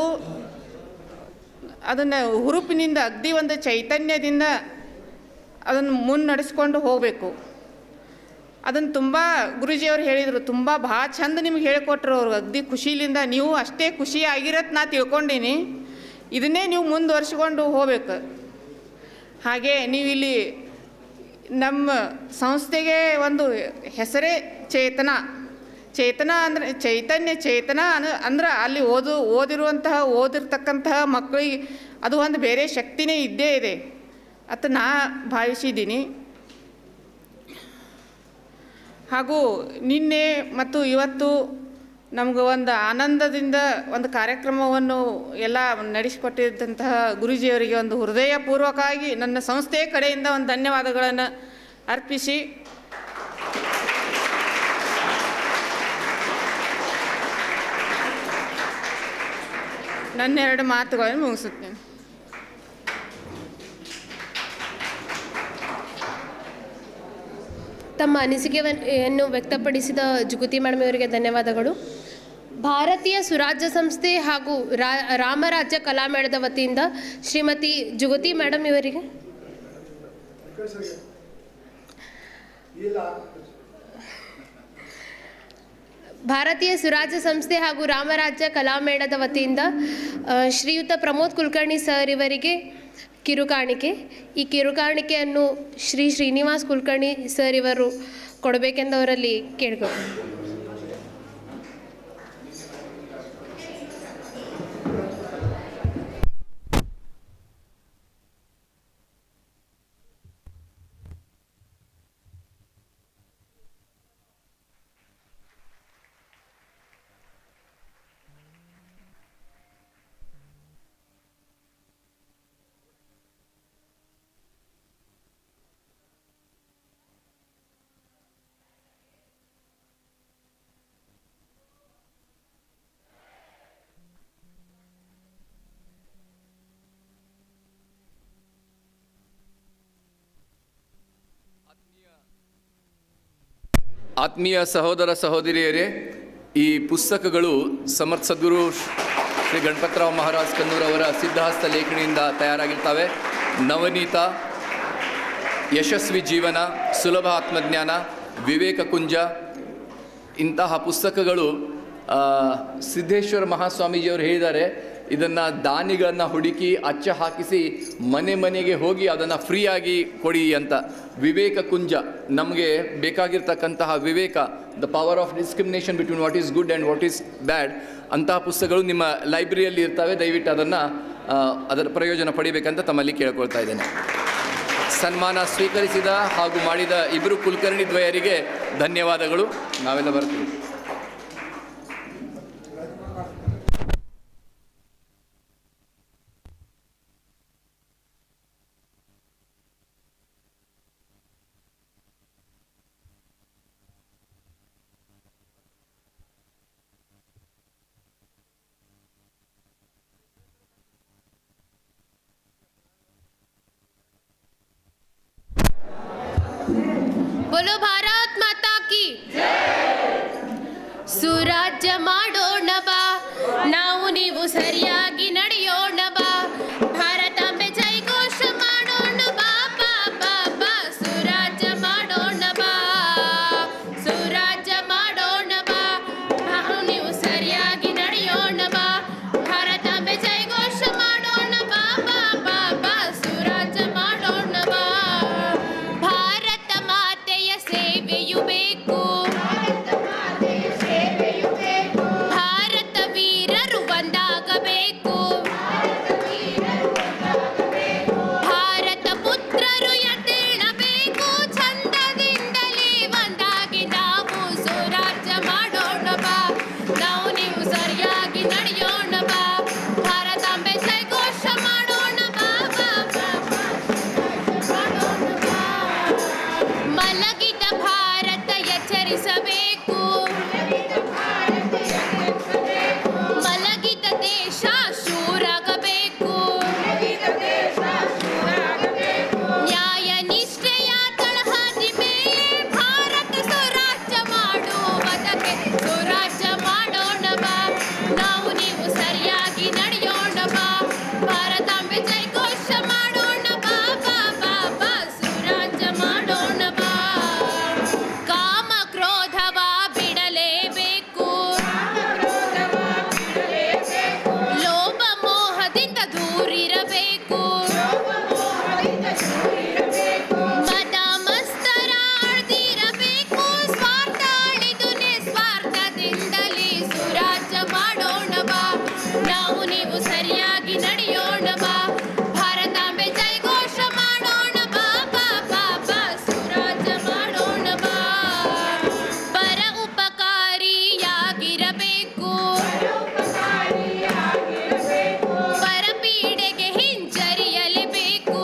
ಅದನ್ನು ಹುರುಪಿನಿಂದ ಅಗ್ದಿ ಒಂದು ಚೈತನ್ಯದಿಂದ ಅದನ್ನು ಮುನ್ನಡೆಸ್ಕೊಂಡು ಹೋಗಬೇಕು ಅದನ್ನು ತುಂಬ ಗುರುಜಿಯವರು ಹೇಳಿದರು ತುಂಬ ಭಾಳ ಚಂದ ನಿಮ್ಗೆ ಹೇಳಿಕೊಟ್ರು ಅವ್ರು ಅಗ್ದಿ ಖುಷಿಲಿಂದ ನೀವು ಅಷ್ಟೇ ಖುಷಿ ಆಗಿರತ್ ನಾ ತಿಳ್ಕೊಂಡೀನಿ ಇದನ್ನೇ ನೀವು ಮುಂದುವರ್ಸ್ಕೊಂಡು ಹೋಗ್ಬೇಕು ಹಾಗೆ ನೀವು ಇಲ್ಲಿ ನಮ್ಮ ಸಂಸ್ಥೆಗೆ ಒಂದು ಹೆಸರೇ ಚೇತನ ಚೇತನ ಅಂದರೆ ಚೈತನ್ಯ ಚೇತನ ಅನ ಅಂದ್ರೆ ಅಲ್ಲಿ ಓದು ಓದಿರುವಂತಹ ಓದಿರ್ತಕ್ಕಂತಹ ಮಕ್ಕಳಿಗೆ ಅದು ಒಂದು ಬೇರೆ ಶಕ್ತಿನೇ ಇದ್ದೇ ಇದೆ ಅಂತ ನಾ ಭಾವಿಸಿದ್ದೀನಿ ಹಾಗೂ ನಿನ್ನೆ ಮತ್ತು ಇವತ್ತು ನಮ್ಗೆ ಒಂದು ಆನಂದದಿಂದ ಒಂದು ಕಾರ್ಯಕ್ರಮವನ್ನು ಎಲ್ಲ ನಡೆಸಿಕೊಟ್ಟಿದ್ದಂತಹ ಗುರೂಜಿಯವರಿಗೆ ಒಂದು ಹೃದಯಪೂರ್ವಕವಾಗಿ ನನ್ನ ಸಂಸ್ಥೆಯ ಕಡೆಯಿಂದ ಒಂದು ಧನ್ಯವಾದಗಳನ್ನು ಅರ್ಪಿಸಿ ನನ್ನೆರಡು ಮಾತುಗಳನ್ನು ಮುಗಿಸುತ್ತೇನೆ ತಮ್ಮ ಅನಿಸಿಕೆಯನ್ನು ವ್ಯಕ್ತಪಡಿಸಿದ ಜುಗುತಿ ಮೇಡಮ್ ಅವರಿಗೆ ಧನ್ಯವಾದಗಳು ಭಾರತೀಯ ಸುರಾಜ್ಯ ಸಂಸ್ಥೆ ಹಾಗೂ ರಾ ರಾಮರಾಜ್ಯ ಕಲಾಮೇಳದ ವತಿಯಿಂದ ಶ್ರೀಮತಿ ಜುಗುತಿ ಮೇಡಮ್ ಇವರಿಗೆ ಭಾರತೀಯ ಸುರಾಜ್ಯ ಸಂಸ್ಥೆ ಹಾಗೂ ರಾಮರಾಜ್ಯ ಕಲಾಮೇಳದ ವತಿಯಿಂದ ಆ, ಶ್ರೀಯುತ ಪ್ರಮೋದ್ ಕುಲಕರ್ಣಿ ಸರ್ ಇವರಿಗೆ ಕಿರುಕಾಣಿಕೆ ಈ ಕಿರುಕಾಣಿಕೆಯನ್ನು ಶ್ರೀ ಶ್ರೀನಿವಾಸ್ ಕುಲಕರ್ಣಿ ಸರ್ ಇವರು ಕೊಡಬೇಕೆಂದವರಲ್ಲಿ ಕೇಳ್ಕೊ ಆತ್ಮೀಯ ಸಹೋದರ ಸಹೋದರಿಯರೇ ಈ ಪುಸ್ತಕಗಳು ಸಮರ್ಥ ಸದ್ಗುರು ಶ್ರೀ ಗಣಪತರಾವ್ ಮಹಾರಾಜ್ ಕನ್ನೂರವರ ಸಿದ್ಧಹಸ್ತ ಲೇಖನಿಯಿಂದ ತಯಾರಾಗಿರ್ತವೆ ನವನೀತ ಯಶಸ್ವಿ ಜೀವನ ಸುಲಭ ಆತ್ಮಜ್ಞಾನ ವಿವೇಕ ಕುಂಜ ಇಂತಹ ಪುಸ್ತಕಗಳು ಆ, ಸಿದ್ದೇಶ್ವರ ಮಹಾಸ್ವಾಮೀಜಿಯವರು ಹೇಳಿದ್ದಾರೆ ಇದನ್ನು ದಾನಿಗಳನ್ನು ಹುಡುಕಿ ಅಚ್ಚ ಹಾಕಿಸಿ ಮನೆ ಮನೆಗೆ ಹೋಗಿ ಅದನ್ನು ಫ್ರೀಯಾಗಿ ಕೊಡಿ ಅಂತ ವಿವೇಕ ಕುಂಜ ನಮಗೆ ಬೇಕಾಗಿರ್ತಕ್ಕಂತಹ ವಿವೇಕ the power of discrimination between what is good and what is bad ಅಂತಹ ಪುಸ್ತಕಗಳು ನಿಮ್ಮ ಲೈಬ್ರರಿಯಲ್ಲಿ ಇರ್ತವೆ ದಯವಿಟ್ಟು ಅದನ್ನು ಅದರ ಪ್ರಯೋಜನ ಪಡಿಬೇಕಂತ ತಮ್ಮಲ್ಲಿ ಕೇಳ್ಕೊಳ್ತಾ ಇದ್ದೇನೆ ಸನ್ಮಾನ ಸ್ವೀಕರಿಸಿದ ಹಾಗೂ ಮಾಡಿದ ಇಬ್ಬರು ಕುಲಕರ್ಣಿ ದ್ವಯರಿಗೆ ಧನ್ಯವಾದಗಳು ನಾವೆಲ್ಲ ಬರ್ತೀವಿ ಬೋಲೋ ಭಾರತ್ ಮಾತಾ ಕಿ ಸುರಾಜ್ಯ ಮಾಡೋಣ ಬಾ ನಾವು ನೀವು ಸರಿಯಾಗಿ ನಡೆಯೋಣ ಬಾ ಭಾರತಾಂಬೆ ಜೈಘೋಷ ಮಾಡೋಣ ಬಾ ಬಾ ಬಾ ಬಾ ಸುರಾಜ್ಯ ಮಾಡೋಣ ಬಾ ಸುರಾಜ್ಯ ಮಾಡೋಣ ಬಾ ನಾವು ನೀವು ಸರಿಯಾಗಿ ನಡೆಯೋಣ ಬಾ ಭಾರತಾಂಬೆ ಜೈಘೋಷ ಮಾಡೋಣ ಬಾ ಬಾ ಬಾ ಬಾ ಸುರಾಜ್ಯ ಮಾಡೋಣ ಬಾ ಭಾರತ ಮಾತೆಯ ಸೇವೆಯು ಬೇಕು ಭಾರತ ವೀರರು ಒಂದಾಗಬೇಕು ಭಾರತ ಪುತ್ರರು ಎದ್ದೇಳಬೇಕು ಚಂದದಿಂದಲೇ ಒಂದಾಗಿ ನಾವು ಸುರಾಜ್ಯ ಮಾಡೋಣ ಬಾ ನಾವು ನೀವು ಸರಿಯಾಗಿ ನಡೆಯೋಣ ಬಾ ಭಾರತಾಂಬೆ ಜೈಘೋಷ ಮಾಡೋಣ ಬಾ ಬಾ ಬಾ ಬಾ. ಮಾಡೋಣ ಬಾ. ಮಲಗಿದ ಭಾರತ ಎಚ್ಚರಿಸಬೇಕು ಮಲಗಿದ ದೇಶ ಶೂರಾಗಬೇಕು ನ್ಯಾಯ ನಿಷ್ಠೆಯ ತಳಹದಿ ಮೇಲೆ ಭಾರತ ಸ್ವರಾಜ್ಯ ಮಾಡುವುದಕ್ಕೆ ಸ್ವರಾಜ್ಯ ಮಾಡೋಣ ಬಾ ನಾವು ನೀವು ಸರಿಯಾಗಿ ನಡೆಯೋಣ ಬಾ ಭಾರತಾಂಬೆ ಜೈಘೋಷ ಮಾಡೋಣ ಬಾ ಬಾ ಬಾ ಬಾ ಸ್ವರಾಜ್ಯ ಮಾಡೋಣ ಬಾ ಕಾಮ ಕ್ರೋಧವ ಬಿಡಲೇಬೇಕು ಲೋಭ ಮೋಹದಿಂದ ದೂರಿರಬೇಕು ಮದ ಮಸ್ತರ ಅಳ್ದಿರಬೇಕು ಸ್ವಾರ್ಥ ಅಳಿದು ನಿಸ್ವಾರ್ಥದಿಂದಲೇ ಸುರಾಜ್ಯ ಮಾಡೋಣ ಬಾ ನಾವು ನೀವು ಸರಿಯಾಗಿ ನಡೆಯೋಣ ಬಾ ಭಾರತಾಂಬೆ ಜೈಘೋಷ ಮಾಡೋಣ ಬಾ ಬಾ ಬಾ ಬಾ ಸುರಾಜ್ಯ ಮಾಡೋಣ ಬಾ ಪರ ಉಪಕಾರಿಯಾಗಿರಬೇಕು ಪರಪೀಡೆಗೆ ಹಿಂಜರಿಯಲೇಬೇಕು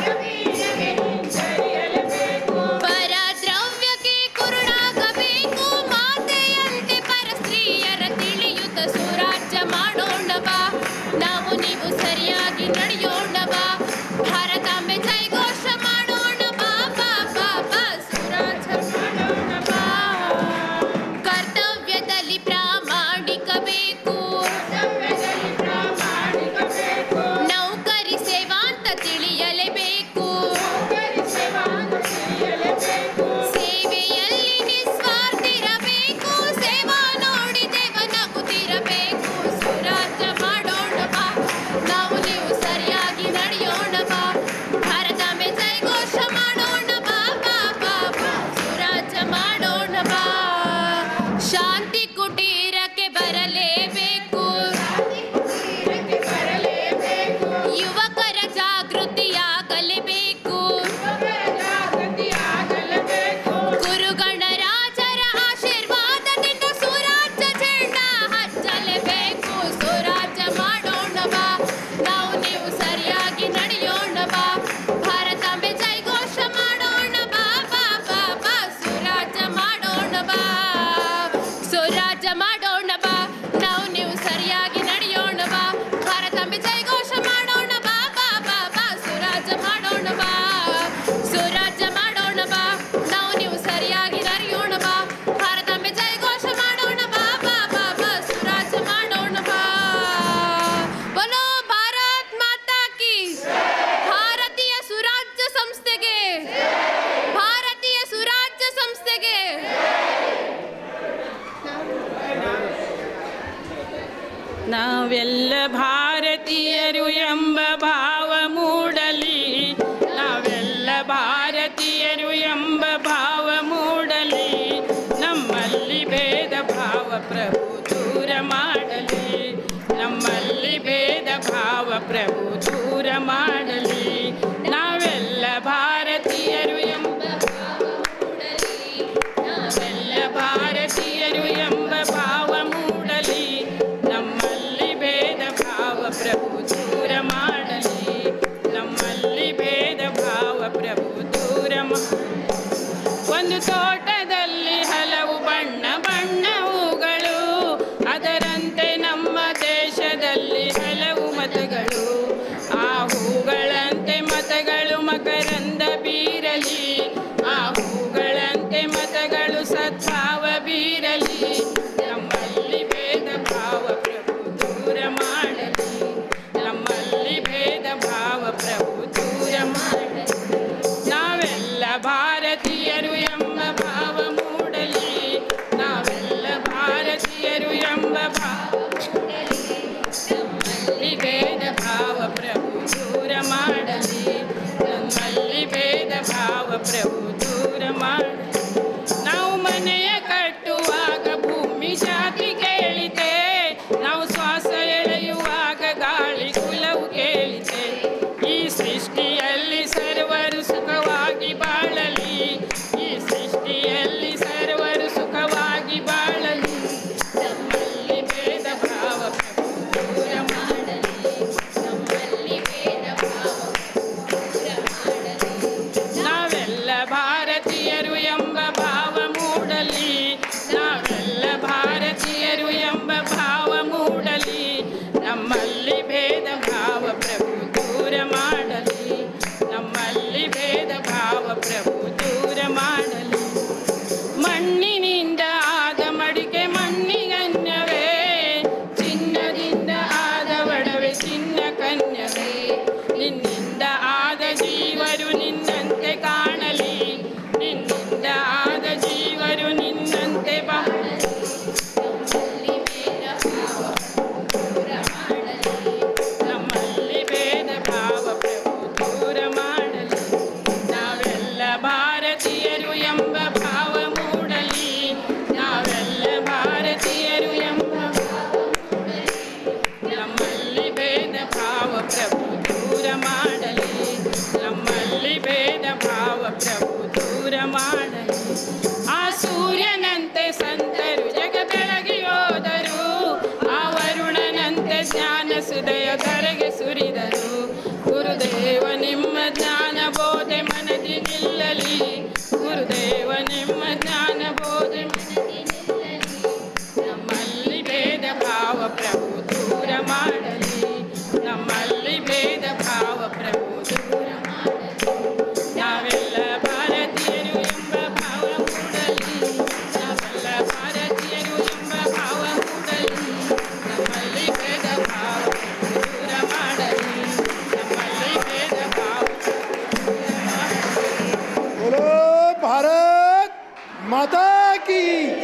ಪರ ದ್ರವ್ಯಕ್ಕೆ ಕುರುಡಾಗಬೇಕು ಮಾತೆಯಂತೆ ಪರ ಸ್ತ್ರೀಯರ ತಿಳಿಯುತ್ತ ಸುರಾಜ್ಯ ಮಾಡೋಣ ಬಾ ನಾವು ನೀವು ಸರಿಯಾಗಿ ನಡೆಯೋಣ ಬಾ ಭಾರತಾಂಬೆ ಜೈಘೋಷ ಮಾಡೋಣ ಬಾ ಬಾ ಬಾ ಬಾ ಸುರಾಜ್ಯ ಮಾಡೋಣ ಬಾ ಕರ್ತವ್ಯದಲ್ಲಿ ಪ್ರಾಮಾಣಿಕ ಬೇಕು ನೌಕರಿ ಸೇವಾ ಅಂತ ತಿಳಿಯಲೇಬೇಕು ಸೇವೆಯಲ್ಲಿ ನಿಸ್ವಾರ್ಥಿರಬೇಕು ಸೇವಾ ನೋಡಿ ದೇವನಗುತ್ತಿರಬೇಕು ಸುರಾಜ್ಯ ಮಾಡೋಣ ಬಾ ನಾವು ನೀವು ಸರಿಯಾಗಿ ನಡೆಯೋಣ ಬಾ ಭಾರತಾಂಬೆ ಜೈಘೋಷ ಮಾಡೋಣ ಬಾ ಬಾ ಬಾ ಬಾ ಸುರಾಜ್ಯ ಮಾಡೋಣ ಬಾ ಶಾಂತಿ ಕುಟೀರಕ್ಕೆ ಬರಲೇಬೇಕು ಯುವಕರ ಜಾಗೃತಿಯಾಗಲೇಬೇಕು ಗುರುಗಣರಾಜರ ಆಶೀರ್ವಾದದಿಂದ ಸುರಾಜ್ಯ ಚೆಂಡ ಹಚ್ಚಲೇಬೇಕು ಸುರಾಜ್ಯ ಮಾಡೋಣ ಬಾ ನಾವು ನೀವು ಸರಿಯಾಗಿ ನಡೆಯೋಣ ಬಾ ಭಾರತಾಂಬೆ ಜೈಘೋಷ ಮಾಡೋಣ ಬಾ ಬಾ ಬಾ ಬಾ ಸುರಾಜ್ಯ ಮಾಡೋಣ ಬಾ ಸುರಾಜ್ಯ ಮಾಡೋಣ ಬಾ ನಾವು ನೀವು ಸರಿಯಾಗಿ ನಡೆಯೋಣ ಬಾ ಭಾರತಾಂಬೆ ಜೈಘೋಷ ಮಾಡೋಣ ಬಾ ಬಾ ಬಾ ಬಾ ಸುರಾಜ್ಯ ಮಾಡೋಣ ಬಾ ಸುರಾಜ್ಯ ಮಾಡೋಣ ಬಾ ನಾವು ನೀವು ಸರಿಯಾಗಿ ನಡೆಯೋಣ ಬಾ ಭಾರತಾಂಬೆ ಜೈಘೋಷ ಮಾಡೋಣ ಬಾ ಬಾ ಬಾ ಬಾ ಸುರಾಜ್ಯ ಮಾಡೋಣ ಬಾ ಬೋಲೋ ಭಾರತ್ ಮಾತಾ ಕಿ ಭಾರತೀಯ ಸುರಾಜ್ಯ ಸಂಸ್ಥೆಗೆ ಭಾರತೀಯ ಸುರಾಜ್ಯ ಸಂಸ್ಥೆಗೆ ನಾವೆಲ್ಲ ಭಾರತೀಯರು ಎಂಬ ಭಾವ ಮೂಡಲಿ ನಾವೆಲ್ಲ ಭಾರತೀಯರು ಎಂಬ ಭಾವ ಮೂಡಲಿ ನಮ್ಮಲ್ಲಿ ಭೇದ ಭಾವ ಪ್ರಭು ದೂರ ಮಾಡಲಿ ನಮ್ಮಲ್ಲಿ ಭೇದ ಭಾವ ಪ್ರಭು ದೂರ ಮಾಡಲಿ ನಾವೆಲ್ಲ ಭಾರತೀಯರು ಎಂಬ ನಾವೆಲ್ಲ ಭಾರತೀಯರು ಎಂಬ ಭಾವ ಮೂಡಲಿ ನಮ್ಮಲ್ಲಿ ಭೇದ ಭಾವ ಪ್ರಭು ದೂರ ಮಾಡಲಿ ನಮ್ಮಲ್ಲಿ ಭೇದ ಭಾವ ಪ್ರಭು ದೂರ ಮಾ- ಒಂದು ತೋಟದಲ್ಲಿ ಹಲವು ಬಣ್ಣ ಬಣ್ಣ ಹೂಗಳು ಅದರಂತೆ ನಮ್ಮ ದೇಶದಲ್ಲಿ ಹಲವು ಮತಗಳು ಆ ಹೂಗಳಂತೆ ಮತಗಳು ಮಕರಂದ ಬೀರಲಿ ಆ ಹೂಗಳಂತೆ ಭಾವ ಪ್ರಭು ದೂರ ಮಾಡಲಿ ನಮ್ಮಲ್ಲಿ ಭೇದ ಭಾವ ಪ್ರಭು ದೂರ ಮಾಡಲಿ ನಾವು ಮನೆಯ ಕಟ್ಟುವಾಗ ಭೂಮಿ ಜಾತಿ ಕೇಳಿತೆ ನಾವು ಶ್ವಾಸ ಎಳೆಯುವಾಗ ಗಾಳಿ ಕುಲವು ಕೇಳಿತೆ ಈ ಸೃಷ್ಟಿಯಲ್ಲಿ ಸರ್ವರು ಸುಖವಾಗಿ ಬಾಳಲಿ ಈ ಸೃಷ್ಟಿಯಲ್ಲಿ ಸರ್ವರು ಸುಖವಾಗಿ ಬಾಳಲಿ ನಮ್ಮಲ್ಲಿ ಭೇದ ಭಾವ ಪ್ರಭು ದೂರ ಮಾಡಲಿ ನಮ್ಮಲ್ಲಿ ಭೇದ ಭಾವ ದೂರ ಮಾಡಲಿ ನಾವೆಲ್ಲ ಭಾರತೀಯರು ಎಂಬ ಭಾವ ಮೂಡಲಿ ನಾವೆಲ್ಲ ಭಾರತೀಯರು ಎಂಬ ಭಾವ ಮೂಡಲಿ ನಮ್ಮಲ್ಲಿ ಭೇದ ಭಾವ ಪ್ರಭು ದೂರ ಮಾಡಲಿ ನಮ್ಮಲ್ಲಿ ಭೇದ ಭಾವ ಪ್ರಭು ದೂರ ಮಾಡಲಿ ಮಣ್ಣಿನಿಂದ ಆದ ಮಡಿಕೆ ಮಣ್ಣಿಗನ್ಯವೇ ಚಿನ್ನದಿಂದ ಆದ ಒಡವೆ ಚಿನ್ನ ಕನ್ಯವೇ ನಿನ್ನಿಂದ ಆದ ಜೀವರು ನಿನ್ನಂತೆ ಕಾಣಲಿ ನಿನ್ನಿಂದ ಆದ ಜೀವರು ನಿನ್ನಂತೆ ಬಾಳಲಿ ನಮ್ಮಲ್ಲಿ ಭೇದ ಭಾವ ದೂರ ಮಾಡಲಿ ನಮ್ಮಲ್ಲಿ ಭೇದ ಭಾವ ಪ್ರಭು ದೂರ ಮಾಡಲಿ ನಾವೆಲ್ಲ ಭಾರತೀಯರು ಎಂಬ ಭಾವ ಮೂಡಲಿ ನಾವೆಲ್ಲ ಭಾರತೀಯರು ಎಂಬ ಭಾವ ಮೂಡಲಿ ನಮ್ಮಲ್ಲಿ ಭೇದ ಭಾವ ಪ್ರಭು ದೂರ ಮಾಡಲಿ ನಮ್ಮಲ್ಲಿ ಭೇದ ಭಾವ ಪ್ರಭು ದೂರ ಮಾಡಲಿ ಆ ಸೂರ್ಯನಂತೆ ಸಂತರು ಜಗ ಬೆಳಗಿ ಹೋದರು ಆ ವರುಣನಂತೆ ಜ್ಞಾನ ಸುದಯ ಧರೆಗೆ ಸುರಿದರು ಗುರುದೇವ ನಿಮ್ಮ ಜ್ಞಾನ ಬೋಧೆ ಮನದಿ ನಿಲ್ಲಲಿ ಗುರುದೇವ ನಿಮ್ಮ ಜ್ಞಾನ ಬೋಧೆ ಮನದಿ ನಿಲ್ಲಲಿ ನಮ್ಮಲ್ಲಿ ಭೇದ ಭಾವ ಪ್ರಭು ದೂರ ಮಾಡಲಿ ನಮ್ಮಲ್ಲಿ ಭೇದ ಭಾವ ಪ್ರಭು ದೂರ ಮಾಡಲಿ ನಾವೆಲ್ಲ ಭಾರತೀಯರು ಎಂಬ ಭಾವ ಮೂಡಲಿ ನಾವೆಲ್ಲ ಭಾರತೀಯರು ಎಂಬ ಭಾವ ಮೂಡಲಿ ನಮ್ಮಲ್ಲಿ ಭೇದ ಭಾವ ದೂರ ಮಾಡಲಿ ನಮ್ಮಲ್ಲಿ ಭೇದ ಭಾವ बोलो भारत माता की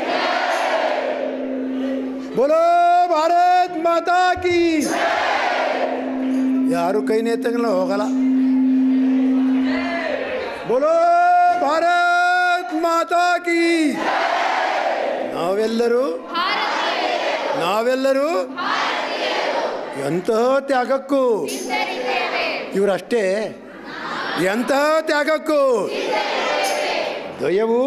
बोलो ಭಾರತ್ ಮಾತಾ ಕಿ ಯಾರು ಕೈನೇ ಎತ್ತಂಗಿಲ್ಲ ಹೋಗಲ್ಲ ಬೋಲೋ ಭಾರತ್ ಮಾತಾ ಕಿ ನಾವೆಲ್ಲರೂ ನಾವೆಲ್ಲರೂ ಎಂತಹ ತ್ಯಾಗಕ್ಕೂ ಇವರಷ್ಟೇ ಎಂತಹ ತ್ಯಾಗಕ್ಕೂ ದಯವು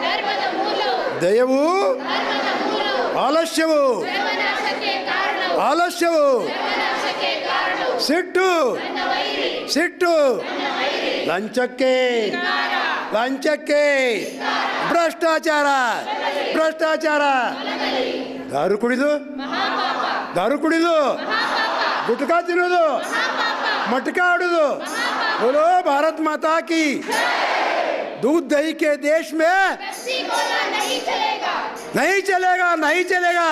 ದಯವು ಆಲಸ್ಯವು ಆಲಸ್ಯವು ಸಿಟ್ಟು ಸಿಟ್ಟು ಲಂಚಕ್ಕೆ ಲಂಚಕ್ಕೆ ಭ್ರಷ್ಟಾಚಾರ ಭ್ರಷ್ಟಾಚಾರ ದಾರು ಕುಡಿದು ದಾರು ಕುಡಿದು ಗುಟ್ಕಾ ತಿನ್ನೋದು ಮಟ್ಕ ಆಡೋದು बोलो भारत माता की दूध दही के देश में नहीं चलेगा नहीं चलेगा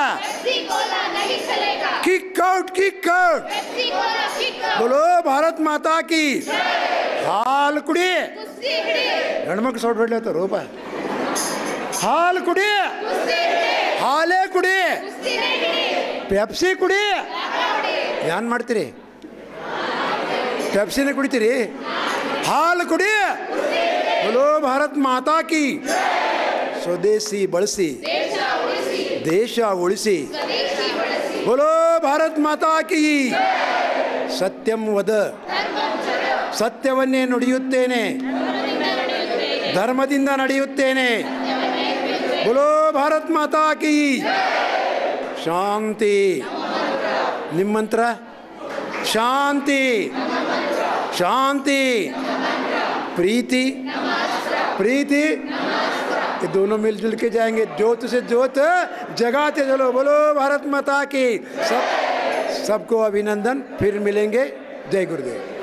किक आउट किक आउट बोलो भारत माता की ಹಾಲು ಕುಡಿ ಹೆಣ್ಮಕ್ಳು ಸೌಟ್ ಹೊಡ್ಲತ್ತ ರೂಪ ಹಾಲು ಕುಡಿ ಹಾಲೇ ಕುಡಿ ಪೆಪ್ಸಿ ಕುಡಿ ಏನ್ ಮಾಡ್ತೀರಿ ಪೆಪ್ಸಿನೇ ಕುಡಿತೀರಿ ಹಾಲು ಕುಡಿ बोलो ಭಾರತ್ ಮಾತಾ ಕಿ ಸ್ವದೇಶಿ ಬಳಸಿ ದೇಶ ಉಳಿಸಿ बोलो ಭಾರತ್ ಮಾತಾ ಕಿ ಸತ್ಯಂ ವದ ಸತ್ಯವನ್ನೇ ನುಡಿಯುತ್ತೇನೆ ಧರ್ಮದಿಂದ ನಡೆಯುತ್ತೇನೆ बोलो ಭಾರತ್ ಮಾತಾ ಕಿ ಶಾಂತಿ ನಿಮ್ಮಂತ್ರ ಶಾಂತಿ शांति प्रीति प्रीति ये दोनों मिलजुल के जाएंगे ज्योत से ज्योत जगाते चलो बोलो भारत माता की सब सबको अभिनंदन फिर मिलेंगे जय गुरुदेव